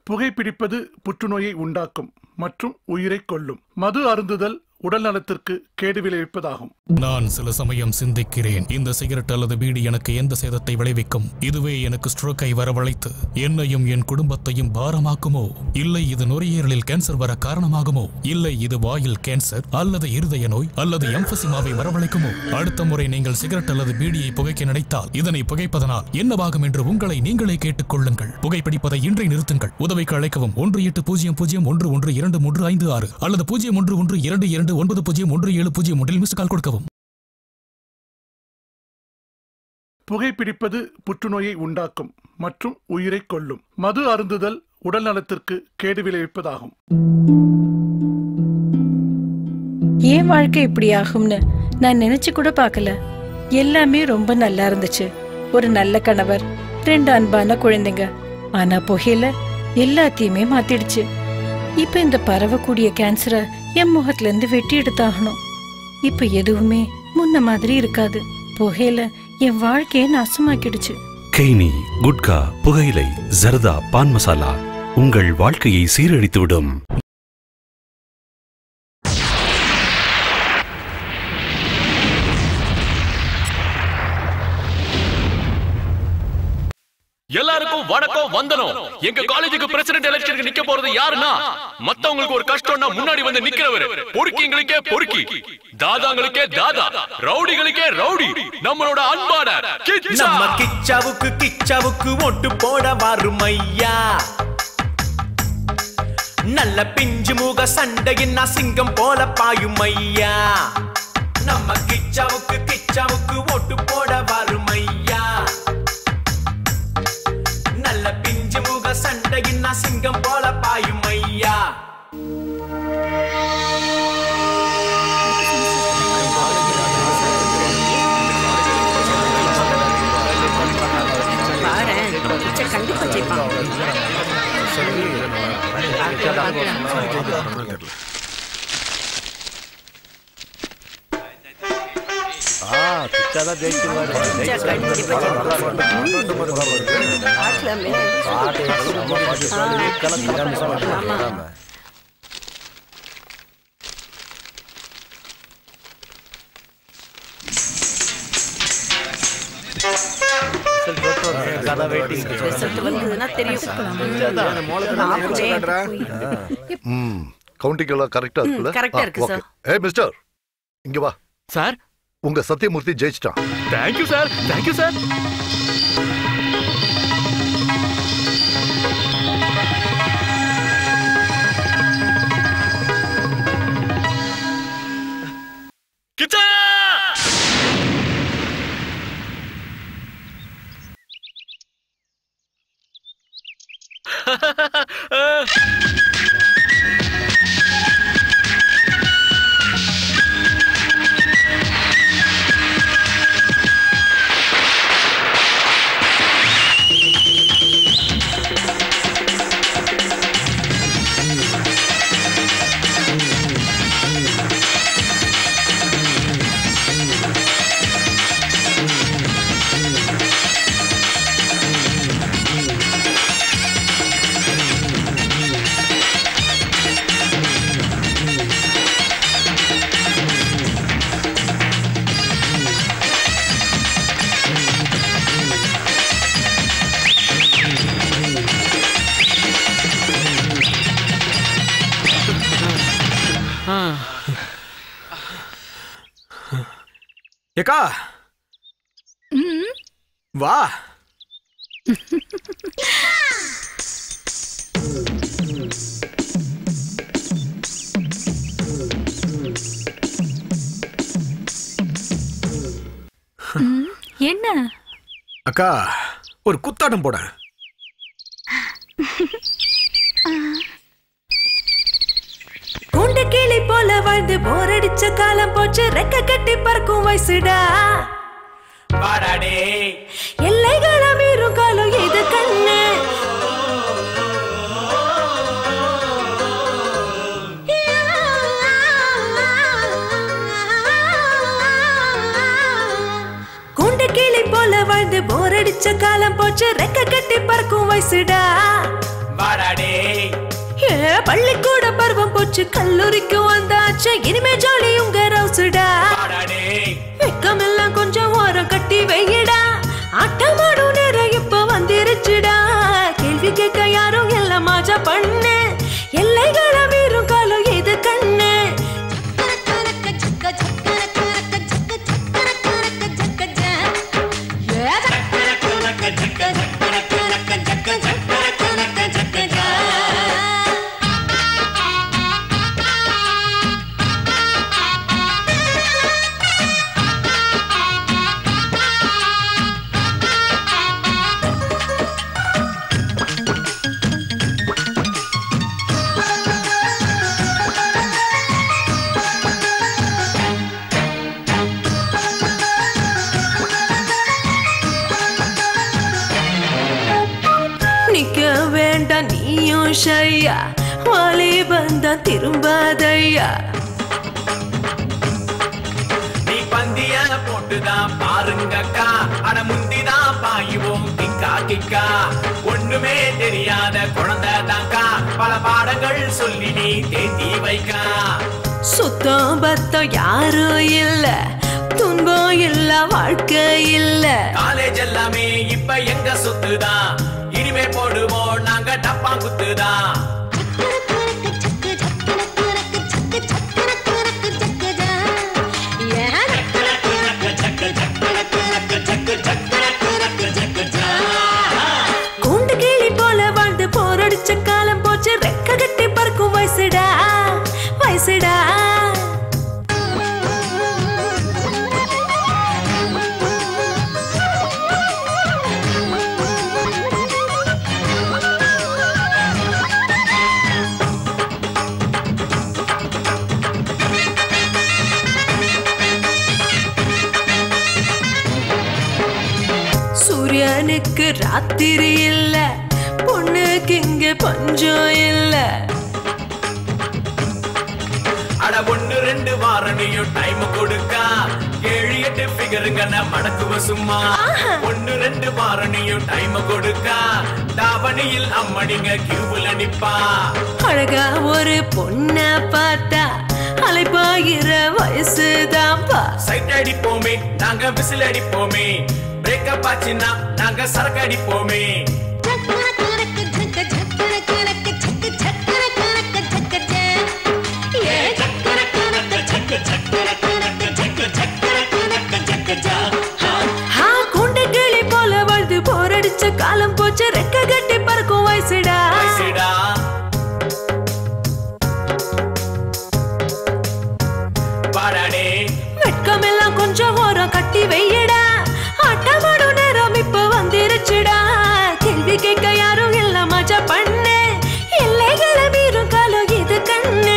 புகைப்பிடிப்பது புற்றுநோயை உண்டாக்கும் மற்றும் உயிரை கொல்லும் மது அருந்துதல் உடல் நலத்திற்கு கேடு விளைவிப்பதாகும் நான் சில சமயம் சிந்திக்கிறேன் இந்த சிகரெட் அல்லது பீடி எனக்கு எந்த சேதத்தை விளைவிக்கும் இதுவே எனக்கு ஸ்ட்ரோக்கை வரவழைத்து என்னையும் என் குடும்பத்தையும் பாரமாக்குமோ இல்லை இது நுரையீரலில் கேன்சர் வர காரணமாகுமோ இல்லை இது வாயில் கேன்சர் அல்லது இருதய நோய் அல்லது எம்பசிமாவை வரவழைக்குமோ அடுத்த முறை நீங்கள் சிகரெட் அல்லது பீடியை புகைக்க நினைத்தால் இதனை புகைப்பதனால் என்னவாகும் என்று உங்களை நீங்களே கேட்டுக் கொள்ளுங்கள் புகைப்பிடிப்பதை இன்றை நிறுத்துங்கள் உதவிக்கு அழைக்கவும் ஒன்று எட்டு பூஜ்ஜியம் பூஜ்ஜியம் ஒன்று ஒன்று இரண்டு மூன்று ஐந்து ஆறு அல்லது பூஜ்ஜியம் ஒன்று ஒன்று இரண்டு இரண்டு ஒன்பது பூஜ்ஜியம் ஒன்று ஏழு பூஜ்ஜியம் ஒன்றில் மிஸ் கால் கொடுக்கவும் புகைப்பிடிப்பது புற்றுநோயை உண்டாக்கும் மற்றும் உயிரை கொல்லும் மது அருந்துதல் உடல் நலத்திற்கு கேடு விளைவிப்பதாகும் ஏன் வாழ்க்கை இப்படி ஆகும்னு நான் நினைச்சு கூட பார்க்கல எல்லாமே ரொம்ப நல்லா இருந்துச்சு ஒரு நல்ல கணவர் ரெண்டு அன்பான குழந்தைங்க ஆனா புகையில எல்லாத்தையுமே மாத்திடுச்சு இப்ப இந்த பரவக்கூடிய கேன்சரை என் முகத்துல இருந்து வெட்டி எடுத்தாகணும் இப்ப எதுவுமே முன்ன மாதிரி இருக்காது புகையில என் வாழ்க்கையை நாசமாக்கிடுச்சு கெய்னி குட்கா புகையிலை ஜர்தா பான் மசாலா உங்கள் வாழ்க்கையை சீரழித்துவிடும் எல்லாருக்கும் வணக்கம் வந்தனம் எங்க காலேஜுக்கு பிரசிடென்ட் எலெக்ஷனுக்கு நிக்க போறது யாருன்னா மத்தவங்களுக்கு ஒரு கஷ்டம்னா முன்னாடி வந்து நிக்கிறவர் பொறுக்கிங்களுக்கே பொறுக்கி தாதாங்களுக்கே தாதா ரவுடிகளுக்கே ரவுடி நம்மளோட அன்பான கிச்சா. நம்ம கிச்சாவுக்கு கிச்சாவுக்கு ஓட்டு போட வரும் ஐயா நல்ல பிஞ்சு முக சண்டையின் சிங்கம் போல பாயும் ஐயா நம்ம கிச்சாவுக்கு கிச்சாவுக்கு ஓட்டு போட வரும் ஐயா நல்ல பிஞ்சு முக சண்டையின் சிங்கம் போல பாயும் ஐயா கண்டிப்பா ஜெயிப்பான் ரிசல்ட் வந்ததுன்னா தெரியும் ம் கவுண்டிங் எல்லாம் கரெக்டா இருக்குல்ல correct ஆ ஆ, இருக்கு, okay. sir. ஏய் மிஸ்டர் இங்க வா சார் உங்க சத்தியமூர்த்தி ஜெயிச்சிட்டான் thank you sir thank you sir Kicha ஏக்கா வா என்ன அக்கா ஒரு குத்தாட்டம் போட கூண்டு கிளி போல வாழ்ந்து போரடிச்ச காலம் போச்சு ரெக்க கட்டி பறக்கும் வயசுடா வாடாடே எல்லைகளை மீறும் காலம் இது கண்ணு கூண்டு கிளி போல வாழ்ந்து போரடிச்ச காலம் போச்சு ரெக்க கட்டி பறக்கும் வயசுடா வாடாடே ஏ பள்ளிக்கூட பருவம் போச்சு கல்லூரிக்கு வந்தாச்சு இனிமே ஜாலி உங்க ரவுசுடா வெக்கமெல்லாம் கொஞ்சம் ஓரம் கட்டி வையடா ஆட்டமாடும் நேரம் இப்ப வந்துருச்சுடா கேள்வி கேட்க யாரும் எல்லாம் மாஜா பண்ணு எல்லைகளை மீறும் காலம் இது கண்ணு நிக்க வேண்டாம் நீயும் ஷையா வாலி பந்தா திரும்பாதையா நீ பந்திய போட்டுதான் பாருங்கக்கா அட முந்திதான் பாயுவோம் கிக்கா கிக்கா ஒண்ணுமே தெரியாத குழந்தை தான்க்கா பல பாடங்கள் சொல்லி நீ தேத்தி வைக்கா சுத்தம் பத்தம் யாரும் இல்ல துன்பம் இல்ல வாழ்க்கை இல்ல காலேஜ் எல்லாமே இப்ப எங்க சுத்துதான் இனிமே போடுவோம் நாங்க டப்பா குத்துதான் கூண்டு கிளி போல வாழ்ந்து போரடிச்ச காலம் போச்சு ரெக்க கட்டி பறக்கும் வயசுடா வயசுடா சூரியனுக்கு ராத்திரி இல்ல பொண்ணுக்கு இங்க பஞ்சம் இல்ல அட ஒண்ணு ரெண்டு வாரணியும் டைம் கொடுக்கா ஏழு எட்டு ஃபிகருங்க நான் மடக்குவ சும்மா ஒண்ணு ரெண்டு வாரணியும் டைம் கொடுக்கா தாவணியில் அம்மணிங்க கியூவுல நிப்பா அழகா ஒரு பொண்ண பார்த்தா அலைப்பாயிர வயசுதான்ப்பா சைட் அடிப்போமே நாங்க விசில் அடிப்போமே பிரேக்கப் ஆச்சுன்னா நாங்க சரக்கு அடிப்போமே ஆ, கூண்டு கிளி போல வாழ்ந்து போரடிச்ச காலம் போச்சு ரெக்க கட்டி பறக்கும் வயசுடா வயசுடா பாடாடே வெட்கமெல்லாம் கொஞ்சம் ஓரம் கட்டி வையடா ஆட்டமாடும் நேரம் இப்ப வந்துருச்சுடா கேள்வி கேட்க யாரும் எல்லாம் மஜா பண்ணு எல்லைகளை மீறும் காலம் இது கண்ணு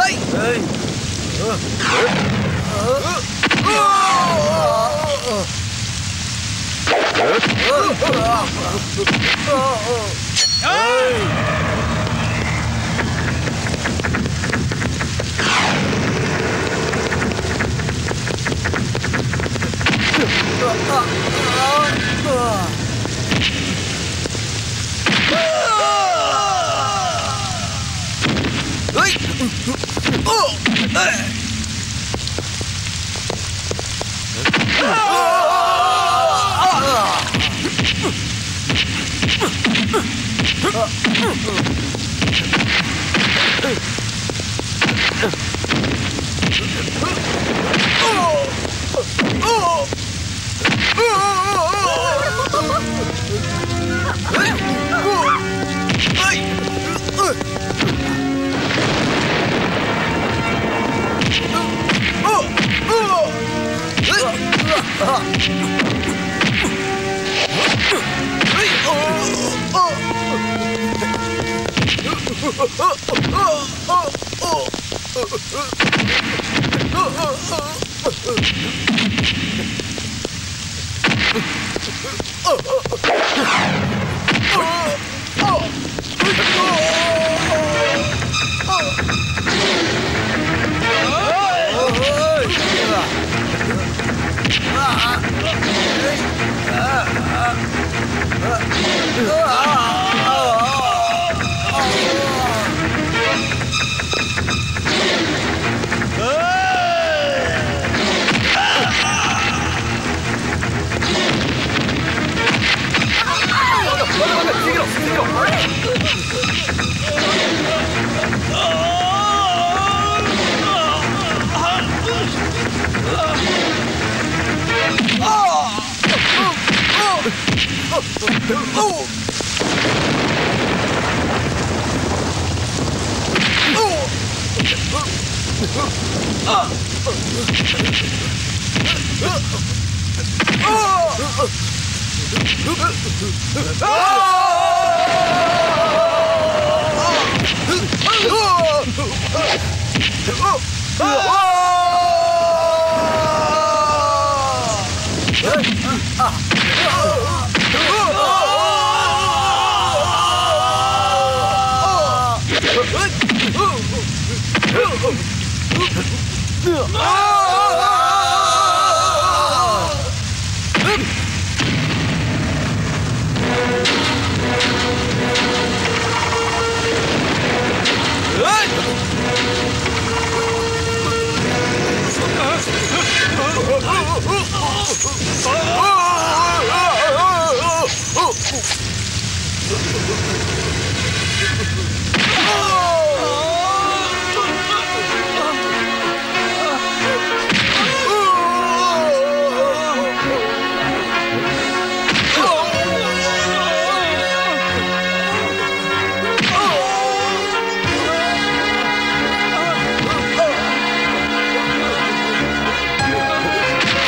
Oh!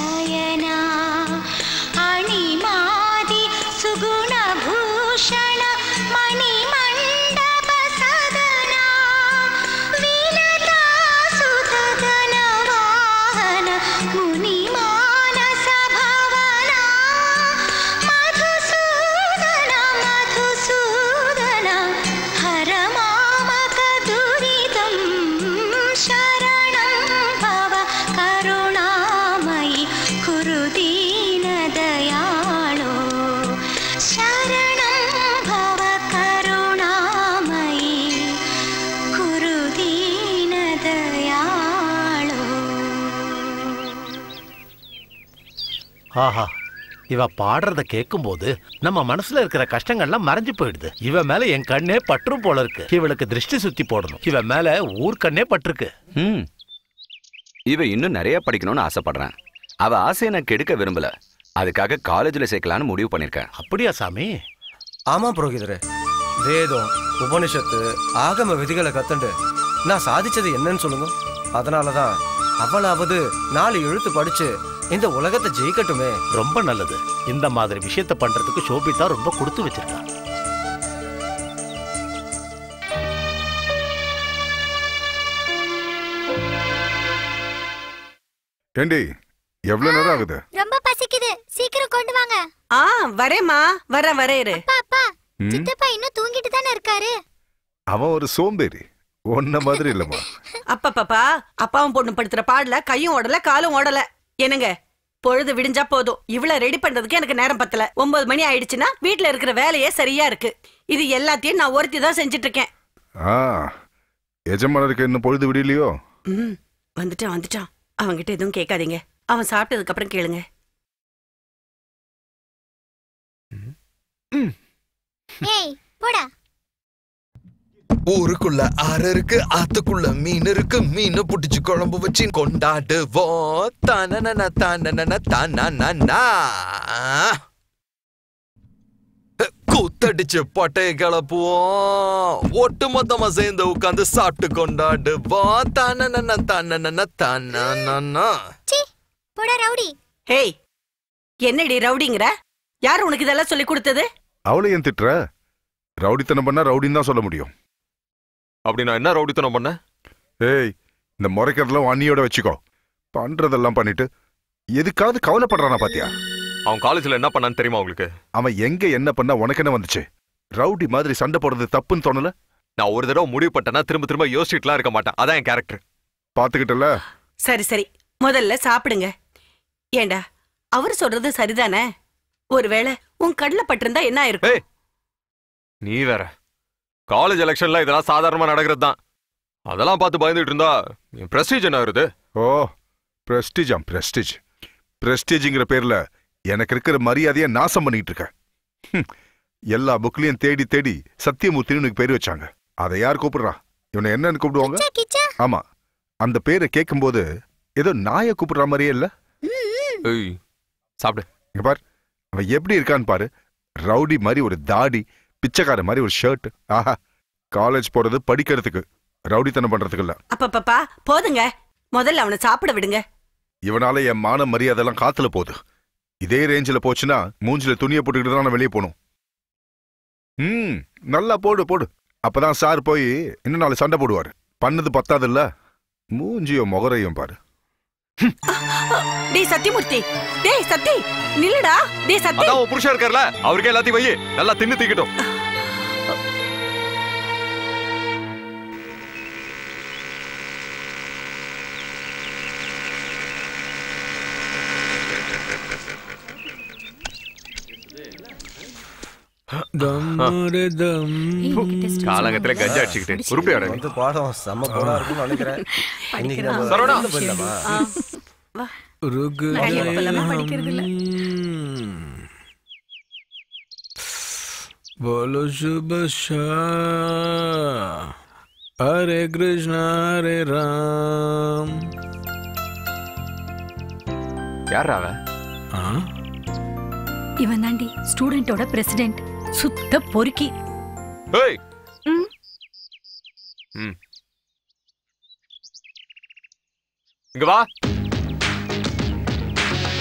शयना अणिमादि सुगुणभूषण मणिमण्डपसदना विलता सुतगनवाहन मुनिमानसभवना मधुसूदन मधुसूदन हर मामकदुरितं शरणं भव करुणामयि कुरु दीनदयाळो शरणं भव करुणामयि कुरु दीनदयाळो ஆஹா இவ பாடுறத கேட்கும்போது நம்ம மனசுல இருக்கிற கஷ்டங்கள்லாம் மறைஞ்சு போயிடுது இவ மேல என் கண்ணே பற்றும் போல இருக்கு இவளுக்கு திருஷ்டி சுத்தி போடணும் இவ மேல ஊர் கண்ணே பட்டிருக்கு ம் இவ இன்னும் நிறைய படிக்கணும்னு ஆசைப்படுறேன் அவ ஆசையை நான் கெடுக்க விரும்பல அதுக்காக காலேஜ்ல சேர்க்கலான்னு முடிவு பண்ணிருக்கேன் அப்படியா சாமி ஆமா புரோகிதரே வேதம் உபனிஷத்து ஆகம விதிகளை கத்துண்டு நான் சாதிச்சது என்னன்னு சொல்லுங்க அதனாலதான் அவளாவது நாலு எழுத்து படிச்சு இந்த உலகத்தை ஜெயிக்கட்டுமே ரொம்ப நல்லது இந்த மாதிரி விஷயத்த பண்றதுக்கு சோபிதா ரொம்ப கொடுத்து வச்சிருக்கா ஏண்டி எவ்வளவு நேரம் ஆகுது ரொம்ப பசிக்குது சீக்கிரம் கொண்டு வாங்க ஆ வரேம்மா வர வரேரு அப்பா அப்பா ம்? சித்தப்பா இன்னும் தூங்கிட்டு தானே இருக்காரு அவன் ஒரு சோம்பேறி ஒன்ன மாதிரி இல்லம்மா அப்பா பாப்பா அப்பாவும் பொண்ணு படுத்துற பாடல கையும் ஓடல காலும் ஓடல என்னங்க பொழுது விடிஞ்சா போதும் இவ்வளவு ரெடி பண்றதுக்கு எனக்கு நேரம் பத்தல ஒன்பது மணி ஆயிடுச்சுன்னா வீட்ல இருக்கிற வேலையே சரியா இருக்கு இது எல்லாத்தையும் நான் ஒருத்தி தான் செஞ்சுட்டு இருக்கேன் ஆ எஜமானருக்கு இன்னும் பொழுது விடியலையோ ம் வந்துட்டான் வந்துட்டான் அவன்கிட்ட எதுவும் கேட்காதீங்க அவன் சாப்பிட்டதுக்கு அப்புறம் கேளுங்க ஏய் போடா ஊருக்குள்ள ஆறு இருக்கு ஆத்துக்குள்ள மீன் இருக்கு மீன் புடிச்சு குழம்பு வச்சு கொண்டாடுவோம் தானன தானன தானா கூத்தடிச்சு பட்டைய கிளப்புவோம் ஒட்டு மொத்தமா சேர்ந்து உட்காந்து சாப்பிட்டு கொண்டாடுவோம் தானன தானன தானா போடா ரவுடி ஹேய் என்னடி ரவுடிங்கிற யார் உனக்கு இதெல்லாம் சொல்லி கொடுத்தது அவளை ஏன் திட்டுற ரவுடித்தனம் பண்ணா ரவுடின்னு தான் சொல்ல முடியும் அப்படி நான் என்ன ரவுடித்தனம் பண்ண ஏய் இந்த முறைக்கிறதெல்லாம் அண்ணியோட வச்சுக்கோ பண்றதெல்லாம் பண்ணிட்டு எதுக்காவது கவலைப்படுறானா பாத்தியா அவன் காலேஜ்ல என்ன பண்ணான்னு தெரியுமா உங்களுக்கு அவன் எங்க என்ன பண்ணா உனக்கு என்ன வந்துச்சு ரவுடி மாதிரி சண்டை போடுறது தப்புன்னு தோணல நான் ஒரு தடவை முடிவு பண்ணிட்டேன்னா திரும்ப திரும்ப யோசிச்சுட்டுலாம் இருக்க மாட்டேன் அதான் என் கேரக்டர் பாத்துக்கிட்டல சரி சரி முதல்ல சாப்பிடுங்க ஏண்டா அவர் சொல்றது சரிதானே ஒருவேளை உன் கடல பட்டிருந்தா என்ன ஆயிருக்கும் நீ வேற காலேஜ் எலெக்ஷன்ல இதெல்லாம் சாதாரணமா நடக்கிறது தான் அதெல்லாம் பார்த்து பயந்துட்டு இருந்தா என் பிரஸ்டீஜ் என்ன ஆகுது ஓ பிரஸ்டிஜாம் பிரஸ்டிஜ் பிரஸ்டிஜ்ங்கிற பேர்ல எனக்கு இருக்கிற மரியாதையை நாசம் பண்ணிட்டு இருக்க ஹம். எல்லா புக்லயும் தேடி தேடி சத்தியமூர்த்தின்னு உனக்கு பேர் வச்சாங்க அதை யார் கூப்பிடுறா இவனை என்னன்னு கூப்பிடுவாங்க ஆமா அந்த பேரை கேட்கும்போது ஏதோ நாயை கூப்பிடுற மாதிரியே இல்ல ஏய் சாப்பிடு இங்க பார் அவன் எப்படி இருக்கான்னு பாரு ரவுடி மாதிரி ஒரு தாடி பிச்சைக்கார மாதிரி ஒரு ஷர்ட் ஆஹா காலேஜ் போறது படிக்கிறதுக்கு ரவுடித்தனம் பண்றதுக்கு இல்ல அப்ப பாப்பா போதுங்க முதல்ல அவனை சாப்பிட விடுங்க இவனால என் மான மரியாதை எல்லாம் காத்துல போகுது இதே ரேஞ்சில் போச்சுன்னா மூஞ்சில துணியை போட்டுக்கிட்டு தான் நான் வெளியே போகணும் ம் நல்லா போடு போடு அப்பதான் சார் போய் இன்னும் நாலு சண்டை போடுவாரு பண்ணது பத்தாது இல்ல மூஞ்சியும் முகரையும் பாரு டேய் சத்தியமூர்த்தி டேய் சத்தி நில்லுடா டேய் சத்தி அதான் உன் புருஷன் இருக்கார்ல அவருக்கே எல்லாத்தையும் வை நல்லா தின்னு தீக்கட்டும் காலங்கத்துல கஞ்சா அடிச்சுக்கிட்டு உருப்படியாட வந்து பாடம் செம்ம போடா இருக்கும்னு நினைக்கிறேன் இன்னைக்கு நம்ம சரவணா. நடந்து போயிடலாமா? நான் எப்பெல்லாமே படிக்கிறது இல்ல बोलो शुभ शाह हरे कृष्ण हरे राम யார் அவன் இவன் தாண்டி ஸ்டூடெண்டோட பிரசிடென்ட் சுத்த பொறுக்கி ஏய் ம். ம் இங்க வா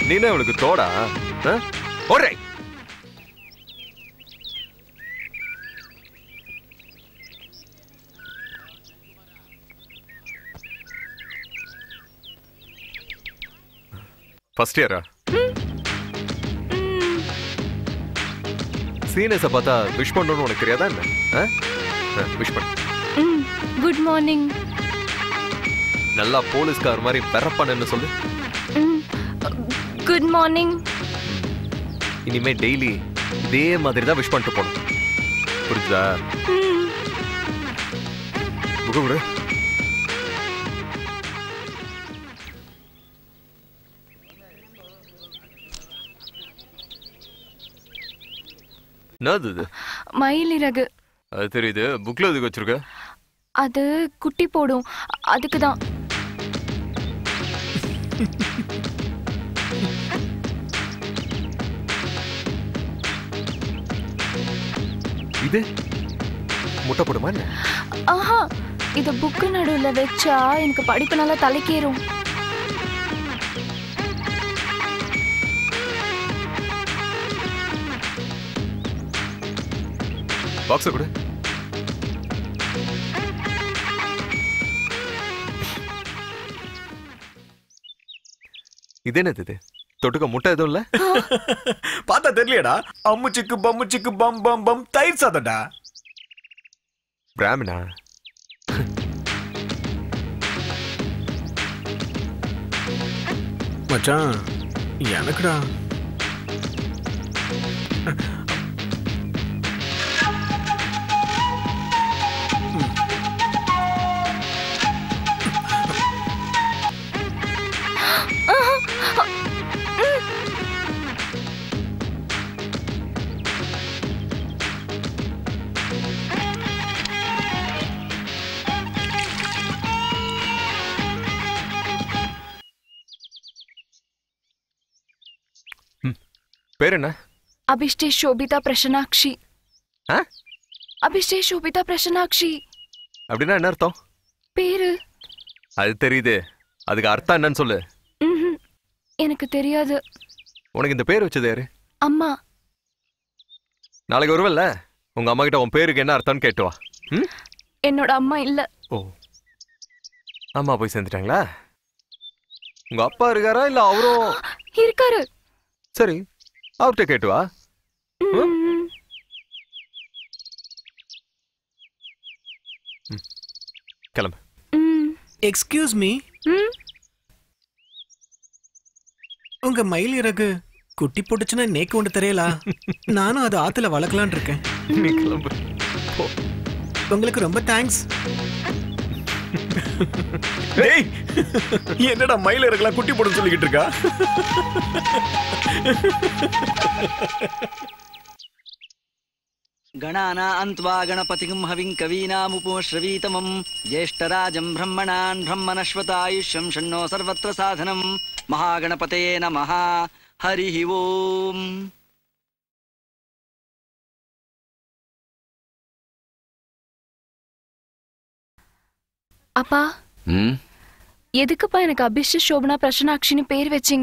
நீனே அவளுக்கு தோடா ஆ? ஓடுறே ஃபர்ஸ்ட் இயரா சீனியர்ஸை பார்த்தா விஷ் பண்ணணும்னு உனக்கு தெரியாதா என்ன விஷ் பண்ணு குட் மார்னிங் நல்லா போலீஸ்கார் மாதிரி பெறப்பானு சொல்லு குட் மார்னிங் இனிமே டெய்லி இதே மாதிரி தான் விஷ் பண்ணிட்டு போகணும் புரிஞ்சுதா புக்கு விடு என்னது இது மயிலிறகு அது தெரியுது புக்ல எதுக்கு வச்சிருக்க அது குட்டி போடும் அதுக்கு தான் இது முட்டை போடுமா என்ன ஆஹா இது புக்கு நடுவுல வச்சா எனக்கு படிப்பு நல்லா தலைக்கேறும் பாக்ஸ கொடு இது என்னது இது தொட்டுக்க முட்டை எதுவும் இல்ல பார்த்தா தெரியலையடா அம்முச்சிக்கு பம்முச்சிக்கு பம் பம் பம் தயிர் சாதம்டா பிராமணா மச்சான் எனக்குடா பேர் என்ன அபிஷ்டே சோபிதா பிரசனாக்ஷி ஆ? அபிஷ்டே சோபிதா பிரசனாக்ஷி அப்படின்னா என்ன அர்த்தம் பேரு அது தெரியுது அதுக்கு அர்த்தம் என்னன்னு சொல்லு ம்ஹும். எனக்கு தெரியாது உனக்கு இந்த பேர் வச்சது யாரு அம்மா நாளைக்கு வருவல்ல உங்க அம்மா கிட்ட உன் பேருக்கு என்ன அர்த்தம்னு கேட்டு வா ம் என்னோட அம்மா இல்ல ஓ அம்மா போய் சேர்ந்துட்டாங்களா உங்க அப்பா இருக்காரா இல்ல அவரும் இருக்காரு சரி அவர்கிட்ட கேட்டு வா ம்? ம். கிளம்பு எக்ஸ்கியூஸ் மீ உங்க மயில் இறகு குட்டி போட்டுச்சுன்னா நேக்கு ஒன்று தெரியலா நானும் அதை ஆத்துல வளர்க்கலான் இருக்கேன் நீ கிளம்பு போ. உங்களுக்கு ரொம்ப தேங்க்ஸ் டேய் என்னடா மயில் இறக்கலாம் குட்டி போட்டு சொல்லிக்கிட்டு இருக்கா गणानान्त्वा गणपतिं हविं कवीनामुपश्रवीतमं ज्येष्ठराजं ब्रह्मणान् ब्रह्मणश्वतायुष्यं षण्णो सर्वत्र साधनं महागणपतये नमः हरिः ओम् அப்பா ம் எதுக்குப்பா எனக்கு அபிஷ்ட சோபனா பிரசனாக்ஷின்னு பேர் வச்சீங்க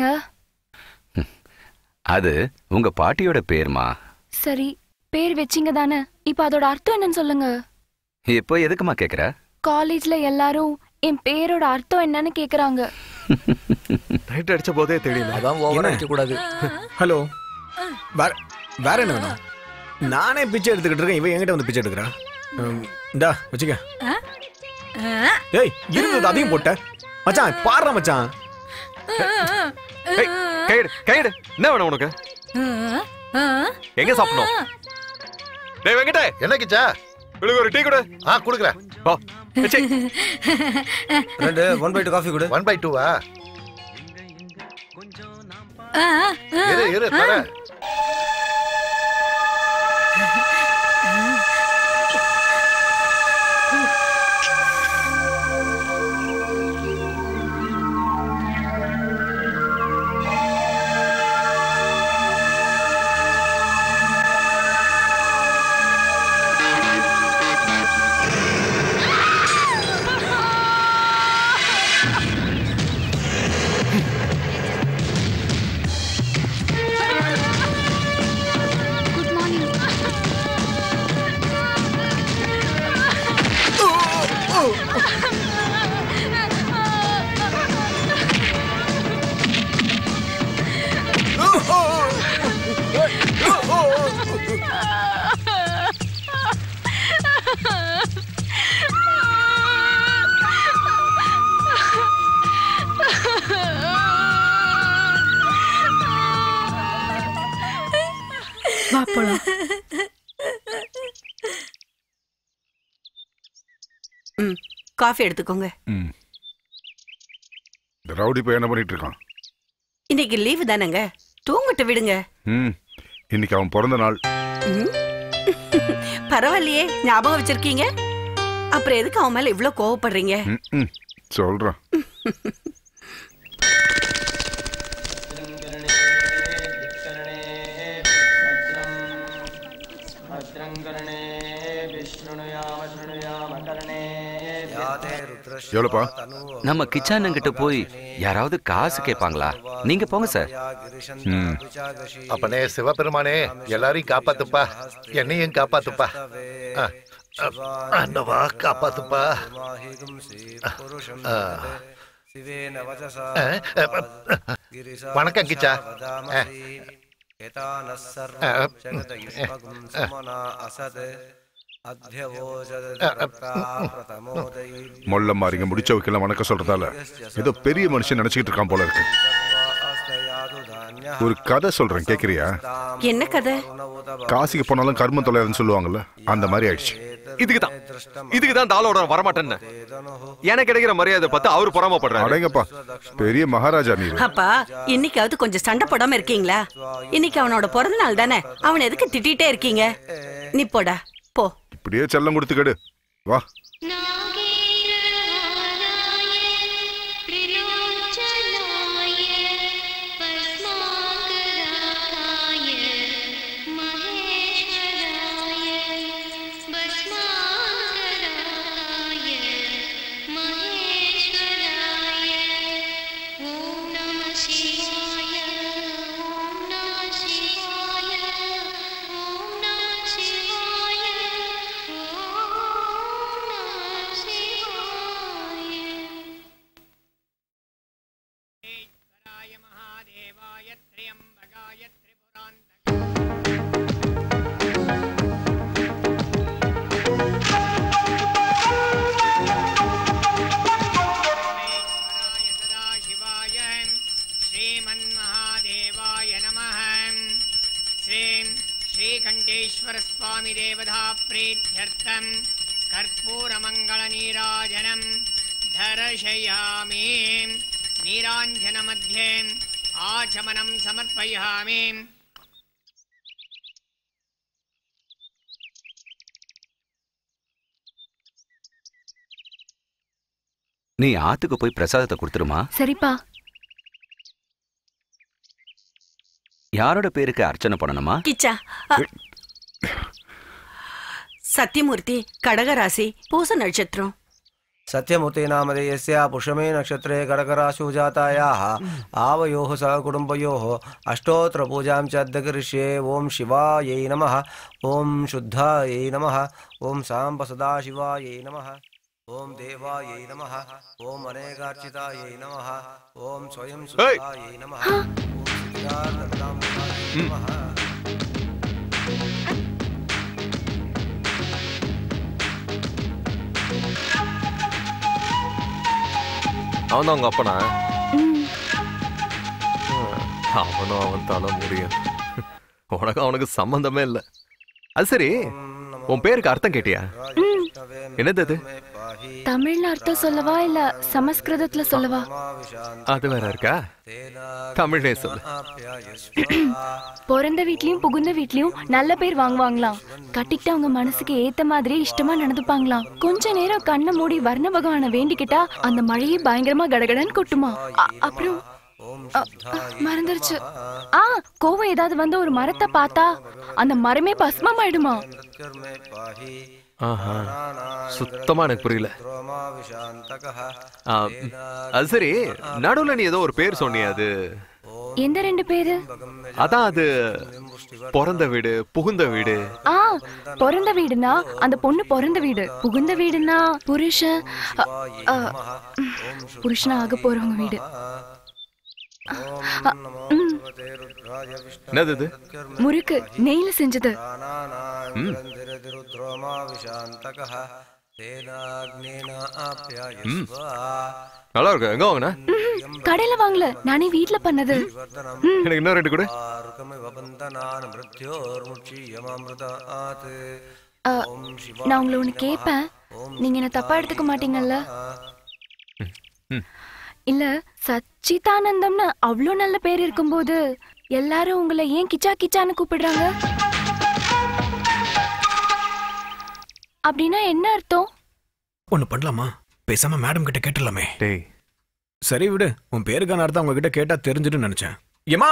அது உங்க பாட்டியோட பேர்மா சரி பேர் வச்சீங்க தானே இப்ப அதோட அர்த்தம் என்னன்னு சொல்லுங்க இப்போ எதுக்குமா கேக்குற காலேஜ்ல எல்லாரும் என் பேரோட அர்த்தம் என்னன்னு கேக்குறாங்க நைட் அடிச்ச போதே தெரியல அதான் ஓவர் அடிக்க கூடாது ஹலோ வேற வேற என்ன வேணும் நானே பிச்சை எடுத்துக்கிட்டு இருக்கேன் இவன் என்கிட்ட வந்து பிச்சை எடுக்கிறான் ம், இந்தா வச்சுக்க ஏய் இருந்தது அதையும் போட்ட மச்சான் பாடுற மச்சான் ஏய், கையெடு கையெடு என்ன வேணும் உனக்கு எங்க சாப்பிடணும் டேய் வெங்கடே என்ன கிச்சா இவளுக்கு ஒரு டீ கொடு ஆ குடுக்குறேன் வா ஏச்சி. ரெண்டு ஒன் பை டூ காஃபி கொடு ஒன் பை டூவா இரு இரு தரேன் வா போலாம் ம் காஃபி எடுத்துக்கோங்க ம் இந்த ரவுடி போய் என்ன பண்ணிட்டு இருக்கான் இன்னைக்கு லீவு தானேங்க தூங்கிட்டு விடுங்க ம் இன்னைக்கு அவன் பிறந்த நாள் ம். பரவாயில்லையே ஞாபகம் வச்சிருக்கீங்க அப்புறம் எதுக்கு அவன் மேல இவ்ளோ கோவப்படுறீங்க ம், ம் சொல்றான் எவ்வளோப்பா நம்ம கிச்சானன் கிட்ட போய் யாராவது காசு கேட்பாங்களா நீங்க போங்க சார் ம் அப்பனே சிவபெருமானே எல்லாரையும் காப்பாத்துப்பா என்னையும் காப்பாத்துப்பா ஆ, ஆ, ஆண்டவா காப்பாத்துப்பா ஆ. ஆ, ஆ, வணக்கம் கிச்சா ஆ. ஆ, மொல்ல மாறிங்க முடிச்ச வைக்கலாம் வணக்கம் சொல்றதால ஏதோ பெரிய மனுஷன் நினைச்சுக்கிட்டு இருக்கான் போல இருக்கு ஒரு கதை சொல்றேன் கேக்குறியா என்ன கதை காசிக்கு போனாலும் கர்மம் தொலையாதுன்னு சொல்லுவாங்கல்ல அந்த மாதிரி ஆயிடுச்சு இதுக்கு தான் இதுக்கு தான் தாளோட வரமாட்டேன்னு எனக்கு கிடைக்கிற மரியாதை பார்த்து அவர் பொறாமப்படுறாரு அடேங்கப்பா பெரிய மகாராஜா நீ அப்பா இன்னைக்காவது கொஞ்சம் சண்டை போடாம இருக்கீங்களா இன்னைக்கு அவனோட பிறந்த நாள் தானே அவன் எதுக்கு திட்டிட்டே இருக்கீங்க நீ போடா போ இப்படியே செல்லம் கொடுத்துக்கடு வா श्रीमन्महादेवाय नमः श्रीं श्रीकण्ठेश्वरस्वामिदेवता प्रीत्यर्थं कर्पूरमङ्गलनीराजनं दर्शयामि नीराञ्जनमध्ये आचमनं समर्पयामि நீ ஆத்துக்கு போய் பிரசாதத்தை கொடுத்துருமா சரிப்பா யாரோட பேருக்கு அர்ச்சனை பண்ணணுமா கிச்சா அ, சத்தியமூர்த்தி கடகராசி பூச நட்சத்திரம் सत्यमुते नामधेयस्य पुष्यमे नक्षत्रे कर्कराशु जातायाः आवयोः सह कुटुम्बयोः अष्टोत्तरपूजां च अध्यकरिष्ये ॐ शिवायै नमः ॐ शुद्धायै नमः ॐ साम्ब सदाशिवायै नमः ॐ देवायै नमः ॐ अनेकार्चितायै नमः ॐ स्वयं सुधायै नमः ॐ सिद्धार्थप्रदाम्बुकायै नमः அவன் தான் உங்க அப்பனா அவனும் அவன் தலை முடியும் உனக்கு அவனுக்கு சம்பந்தமே இல்லை அது சரி உன் பேருக்கு அர்த்தம் கேட்டியா என்னது அது தமிழ்ல அர்த்தம் சொல்லவா இல்ல சமஸ்கிருதத்துல சொல்லவா அது வேற இருக்கா தமிழே சொல்லு பிறந்த வீட்லயும் புகுந்த வீட்லயும் நல்ல பேர் வாங்குவாங்களாம் கட்டிக்கிட்டு அவங்க மனசுக்கு ஏத்த மாதிரி இஷ்டமா நடந்துப்பாங்களாம் கொஞ்ச நேரம் கண்ணை மூடி வர்ண பகவானை வேண்டிக்கிட்டா அந்த மழையே பயங்கரமா கடகடன்னு கொட்டுமா அ- அப்புறம் அ, அ, மறந்துருச்சு ஆ கோவம் ஏதாவது வந்து ஒரு மரத்தை பார்த்தா அந்த மரமே பஸ்மம் ஆயிடுமா ஆஹா சுத்தமா எனக்கு புரியல ஆ, அது சரி நடுவுல நீ ஏதோ ஒரு பேர் சொன்னியே அது எந்த ரெண்டு பேரு அதான் அது பிறந்த வீடு புகுந்த வீடு ஆ பிறந்த வீடுனா அந்த பொண்ணு பிறந்த வீடு புகுந்த வீடுனா புருஷன் அ, அ, புருஷனா ஆக போறவங்க வீடு அ, ம், என்னது இது முறுக்கு நெய்ல செஞ்சது ம். ம். நல்லா இருக்கு எங்க வாங்கின ம்ஹும், கடையில வாங்கல நானே வீட்ல பண்ணது ம். எனக்கு இன்னும் ரெண்டு கொடு அ, நான் உங்களை ஒண்ணு கேட்பேன் நீங்க என்ன தப்பா எடுத்துக்க மாட்டீங்கல்ல ம். இல்ல சச்சிதானந்தம்னு அவ்வளோ நல்ல பேர் இருக்கும்போது எல்லாரும் உங்களை ஏன் கிச்சா கிச்சான்னு கூப்பிடுறாங்க அப்படின்னா என்ன அர்த்தம் ஒண்ணு பண்ணலாமா பேசாம மேடம் கிட்ட கேட்டுடலாமே டேய் சரி விடு உன் பேருக்கான அர்த்தம் அவங்க கிட்ட கேட்டா தெரிஞ்சுட்டு நினைச்சேன் ஏமா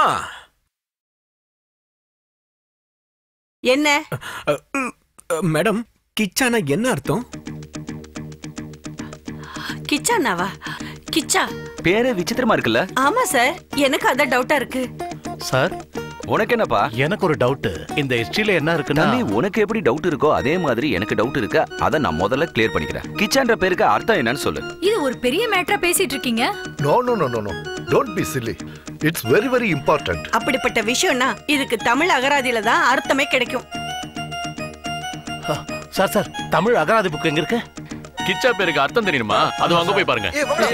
என்ன மேடம் கிச்சானா என்ன அர்த்தம் கிச்சானாவா கிச்சா பேரே விசித்திரமா இருக்குல்ல ஆமா சார் எனக்கு அதான் டவுட்டா இருக்கு சார் உனக்கு என்னப்பா எனக்கு ஒரு டவுட் இந்த ஹிஸ்டரியில என்ன இருக்குன்னா தம்பி உனக்கு எப்படி டவுட் இருக்கோ அதே மாதிரி எனக்கு டவுட் இருக்கு அதை நான் முதல்ல கிளியர் பண்ணிக்கிறேன் கிச்சான்ற பேருக்கு அர்த்தம் என்னன்னு சொல்லு இது ஒரு பெரிய மேட்டரா பேசிட்டு இருக்கீங்க no no no no no don't be silly it's very very important அப்படிப்பட்ட விஷயம்னா இதுக்கு தமிழ் அகராதியில தான் அர்த்தமே கிடைக்கும் சார் சார் தமிழ் அகராதி புக் எங்க இருக்கு கிச்சா பேருக்கு அர்த்தம் தெரியுமா அது அங்க போய் பாருங்க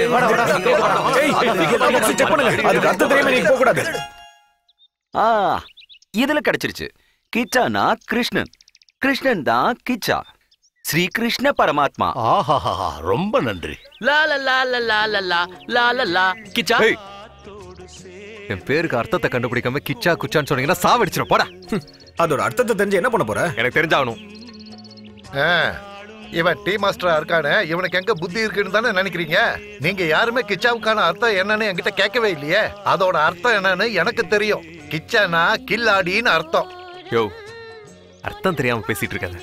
அதுக்கு அர்த்தம் தெரியாம நீங்க போக கூடாது ஆ இதுல கிடைச்சிருச்சு கிச்சானா கிருஷ்ணன் கிருஷ்ணன் தான் கிச்சா ஸ்ரீ கிருஷ்ண பரமாத்மா ஆஹாஹா ரொம்ப நன்றி லா லா லா லா லா லா லா லா லா லா கிச்சா ஏய், என் பேருக்கு அர்த்தத்தை கண்டுபிடிக்காம கிச்சா குச்சான்னு சொன்னீங்கன்னா சாவடிச்சிடும் போடா அதோட அர்த்தத்தை தெரிஞ்சு என்ன பண்ண போற எனக்கு தெரிஞ்சாகணும் இவன் டீ மாஸ்டரா இருக்கானே இவனுக்கு எங்க புத்தி இருக்குன்னு தானே நினைக்கிறீங்க நீங்க யாருமே கிச்சாவுக்கான அர்த்தம் என்னன்னு என்கிட்ட கேட்கவே இல்லையே அதோட அர்த்தம் என்னன்னு எனக்கு தெரியும் கிச்சானா கில்லாடின்னு அர்த்தம் யோ அர்த்தம் தெரியாம பேசிட்டு இருக்காத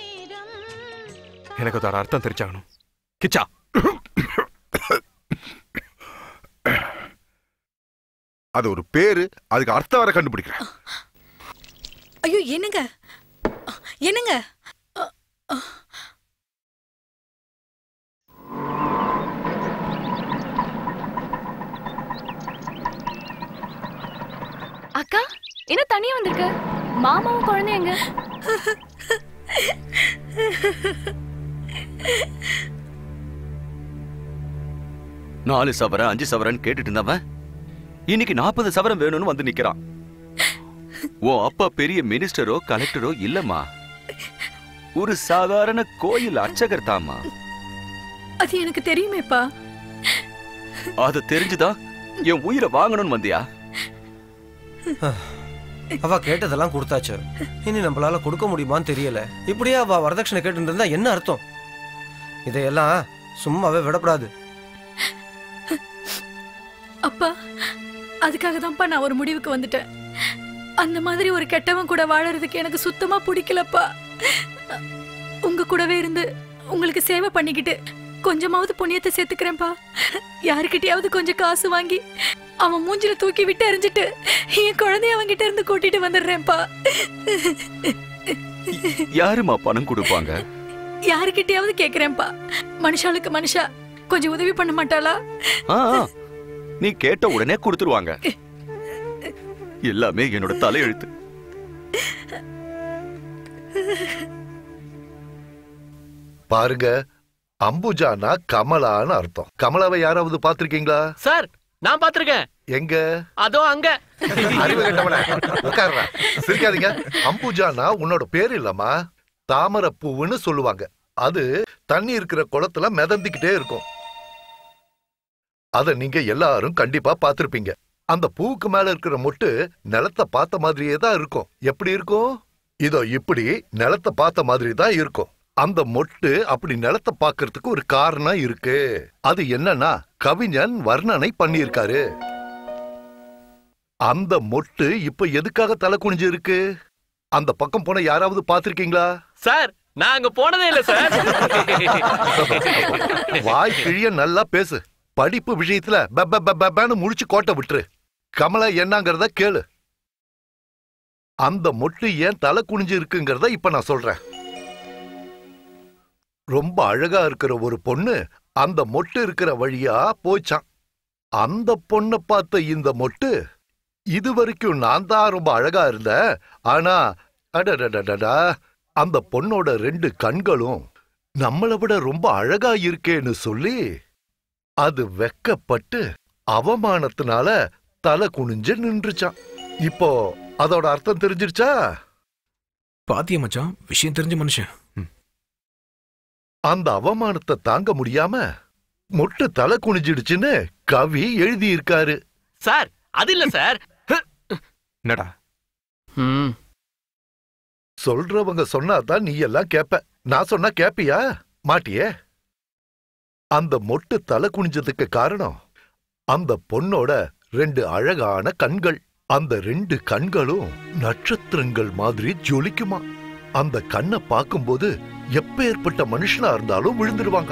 எனக்கு அதோட அர்த்தம் தெரிஞ்சாகணும் கிச்சா அது ஒரு பேரு அதுக்கு அர்த்தம் வர கண்டுபிடிக்கிறேன் ஐயோ என்னங்க என்னங்க அ, அ. அக்கா என்ன தனியா வந்திருக்க மாமாவும் குழந்தைங்க நாலு சவரன் அஞ்சு சவரன் கேட்டுட்டு இருந்தவன் இன்னைக்கு நாற்பது சவரம் வேணும்னு வந்து நிக்கிறான் உன் அப்பா பெரிய மினிஸ்டரோ கலெக்டரோ இல்லம்மா ஒரு சாதாரண கோயில் அர்ச்சகர் தாம்மா அது எனக்கு தெரியுமேப்பா அது தெரிஞ்சுதான் என் உயிரை வாங்கணும்னு வந்தியா அவ கேட்டதெல்லாம் கொடுத்தாச்சு இனி நம்மளால கொடுக்க முடியுமான்னு தெரியல இப்படியே அவ வரதட்சணை கேட்டு இருந்தா என்ன அர்த்தம் இதையெல்லாம் சும்மாவே விடக்கூடாது அப்பா அதுக்காக தான்ப்பா நான் ஒரு முடிவுக்கு வந்துட்டேன் அந்த மாதிரி ஒரு கெட்டவன் கூட வாழறதுக்கு எனக்கு சுத்தமா பிடிக்கலப்பா உங்க கூடவே இருந்து உங்களுக்கு சேவை பண்ணிக்கிட்டு கொஞ்சமாவது புண்ணியத்தை சேர்த்துக்கிறேன்ப்பா யாருக்கிட்டயாவது கொஞ்சம் காசு வாங்கி அவன் மூஞ்சில தூக்கி விட்டு எறிஞ்சிட்டு என் குழந்தைய அவன்கிட்ட இருந்து கூட்டிட்டு வந்துடுறேன்ப்பா யாருமா பணம் கொடுப்பாங்க யாருக்கிட்டயாவது கேக்குறேன்ப்பா மனுஷாளுக்கு மனுஷா கொஞ்சம் உதவி பண்ண மாட்டாளா ஆ, ஆ. நீ கேட்ட உடனே கொடுத்துருவாங்க எல்லாமே என்னோட தலையெழுத்து பாருங்க அம்புஜானா கமலான்னு அர்த்தம் கமலாவை யாராவது பாத்திருக்கீங்களா சார் நான் பாத்திருக்கேன் எங்க அதோ அங்க அறிவு கட்டவன உட்கார்றா சிரிக்காதீங்க அம்புஜானா உன்னோட பேர் இல்லம்மா தாமரை பூவுன்னு சொல்லுவாங்க அது தண்ணி இருக்கிற குளத்துல மிதந்துக்கிட்டே இருக்கும் அத நீங்க எல்லாரும் கண்டிப்பா பார்த்திருப்பீங்க அந்த பூவுக்கு மேல இருக்கிற மொட்டு நிலத்தை பார்த்த மாதிரியே தான் இருக்கும் எப்படி இருக்கும் இதோ இப்படி நிலத்தை பார்த்த மாதிரி தான் இருக்கும் அந்த மொட்டு அப்படி நிலத்தை பார்க்கிறதுக்கு ஒரு காரணம் இருக்கு அது என்னன்னா கவிஞன் வர்ணனை பண்ணியிருக்காரு அந்த மொட்டு இப்ப எதுக்காக தலை குனிஞ்சு இருக்கு அந்த பக்கம் போன யாராவது பாத்திருக்கீங்களா சார் நான் அங்க போனதே இல்ல சார் வாய் கிழிய நல்லா பேசு படிப்பு விஷயத்துல பெப்ப பெப்பன்னு முடிச்சு கோட்டை விட்டுரு கமலா என்னங்கறத கேளு அந்த மொட்டு ஏன் தலை குனிஞ்சு இருக்குங்கிறத இப்ப நான் சொல்றேன் ரொம்ப அழகா இருக்கிற ஒரு பொண்ணு அந்த மொட்டு இருக்கிற வழியா போச்சான் அந்த பொண்ணை பார்த்த இந்த மொட்டு இது வரைக்கும் நான் தான் ரொம்ப அழகா இருந்தேன் ஆனா அடடடடடா அந்த பொண்ணோட ரெண்டு கண்களும் நம்மளை விட ரொம்ப அழகா இருக்கேன்னு சொல்லி அது வெக்கப்பட்டு அவமானத்தினால தலை குனிஞ்சு நின்றுச்சான் இப்போ அதோட அர்த்தம் தெரிஞ்சிருச்சா பாத்தியா மச்சான் விஷயம் தெரிஞ்ச மனுஷன் அந்த அவமானத்தை தாங்க முடியாம மொட்டு தலை குனிஞ்சிடுச்சுன்னு கவி எழுதியிருக்காரு சார் அது இல்ல சார் என்னடா சொல்றவங்க சொன்னாதான் நீ எல்லாம் கேப்ப நான் சொன்னா கேப்பியா மாட்டியே அந்த மொட்டு தலை குனிஞ்சதுக்கு காரணம் அந்த பொண்ணோட ரெண்டு அழகான கண்கள் அந்த ரெண்டு கண்களும் நட்சத்திரங்கள் மாதிரி ஜொலிக்குமா அந்த கண்ணை பார்க்கும்போது எப்பேற்பட்ட மனுஷனா இருந்தாலும் விழுந்துடுவாங்க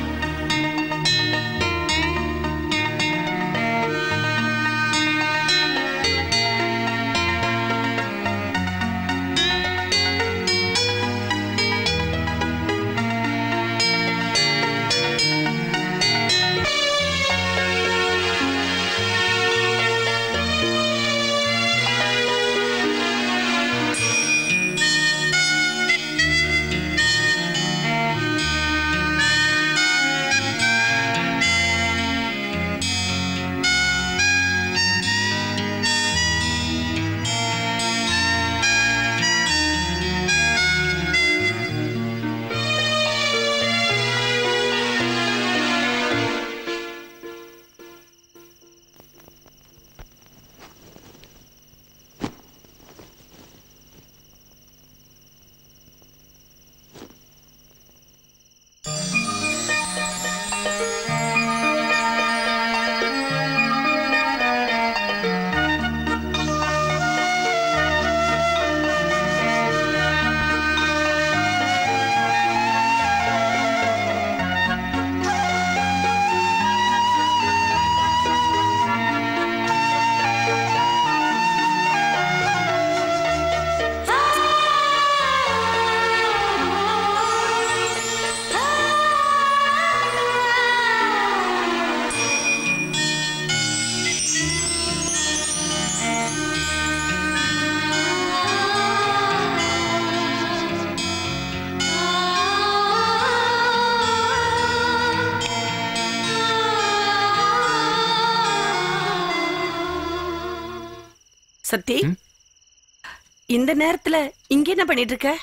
சக்தி இந்த நேரத்துல இங்க என்ன பண்ணிட்டு இருக்க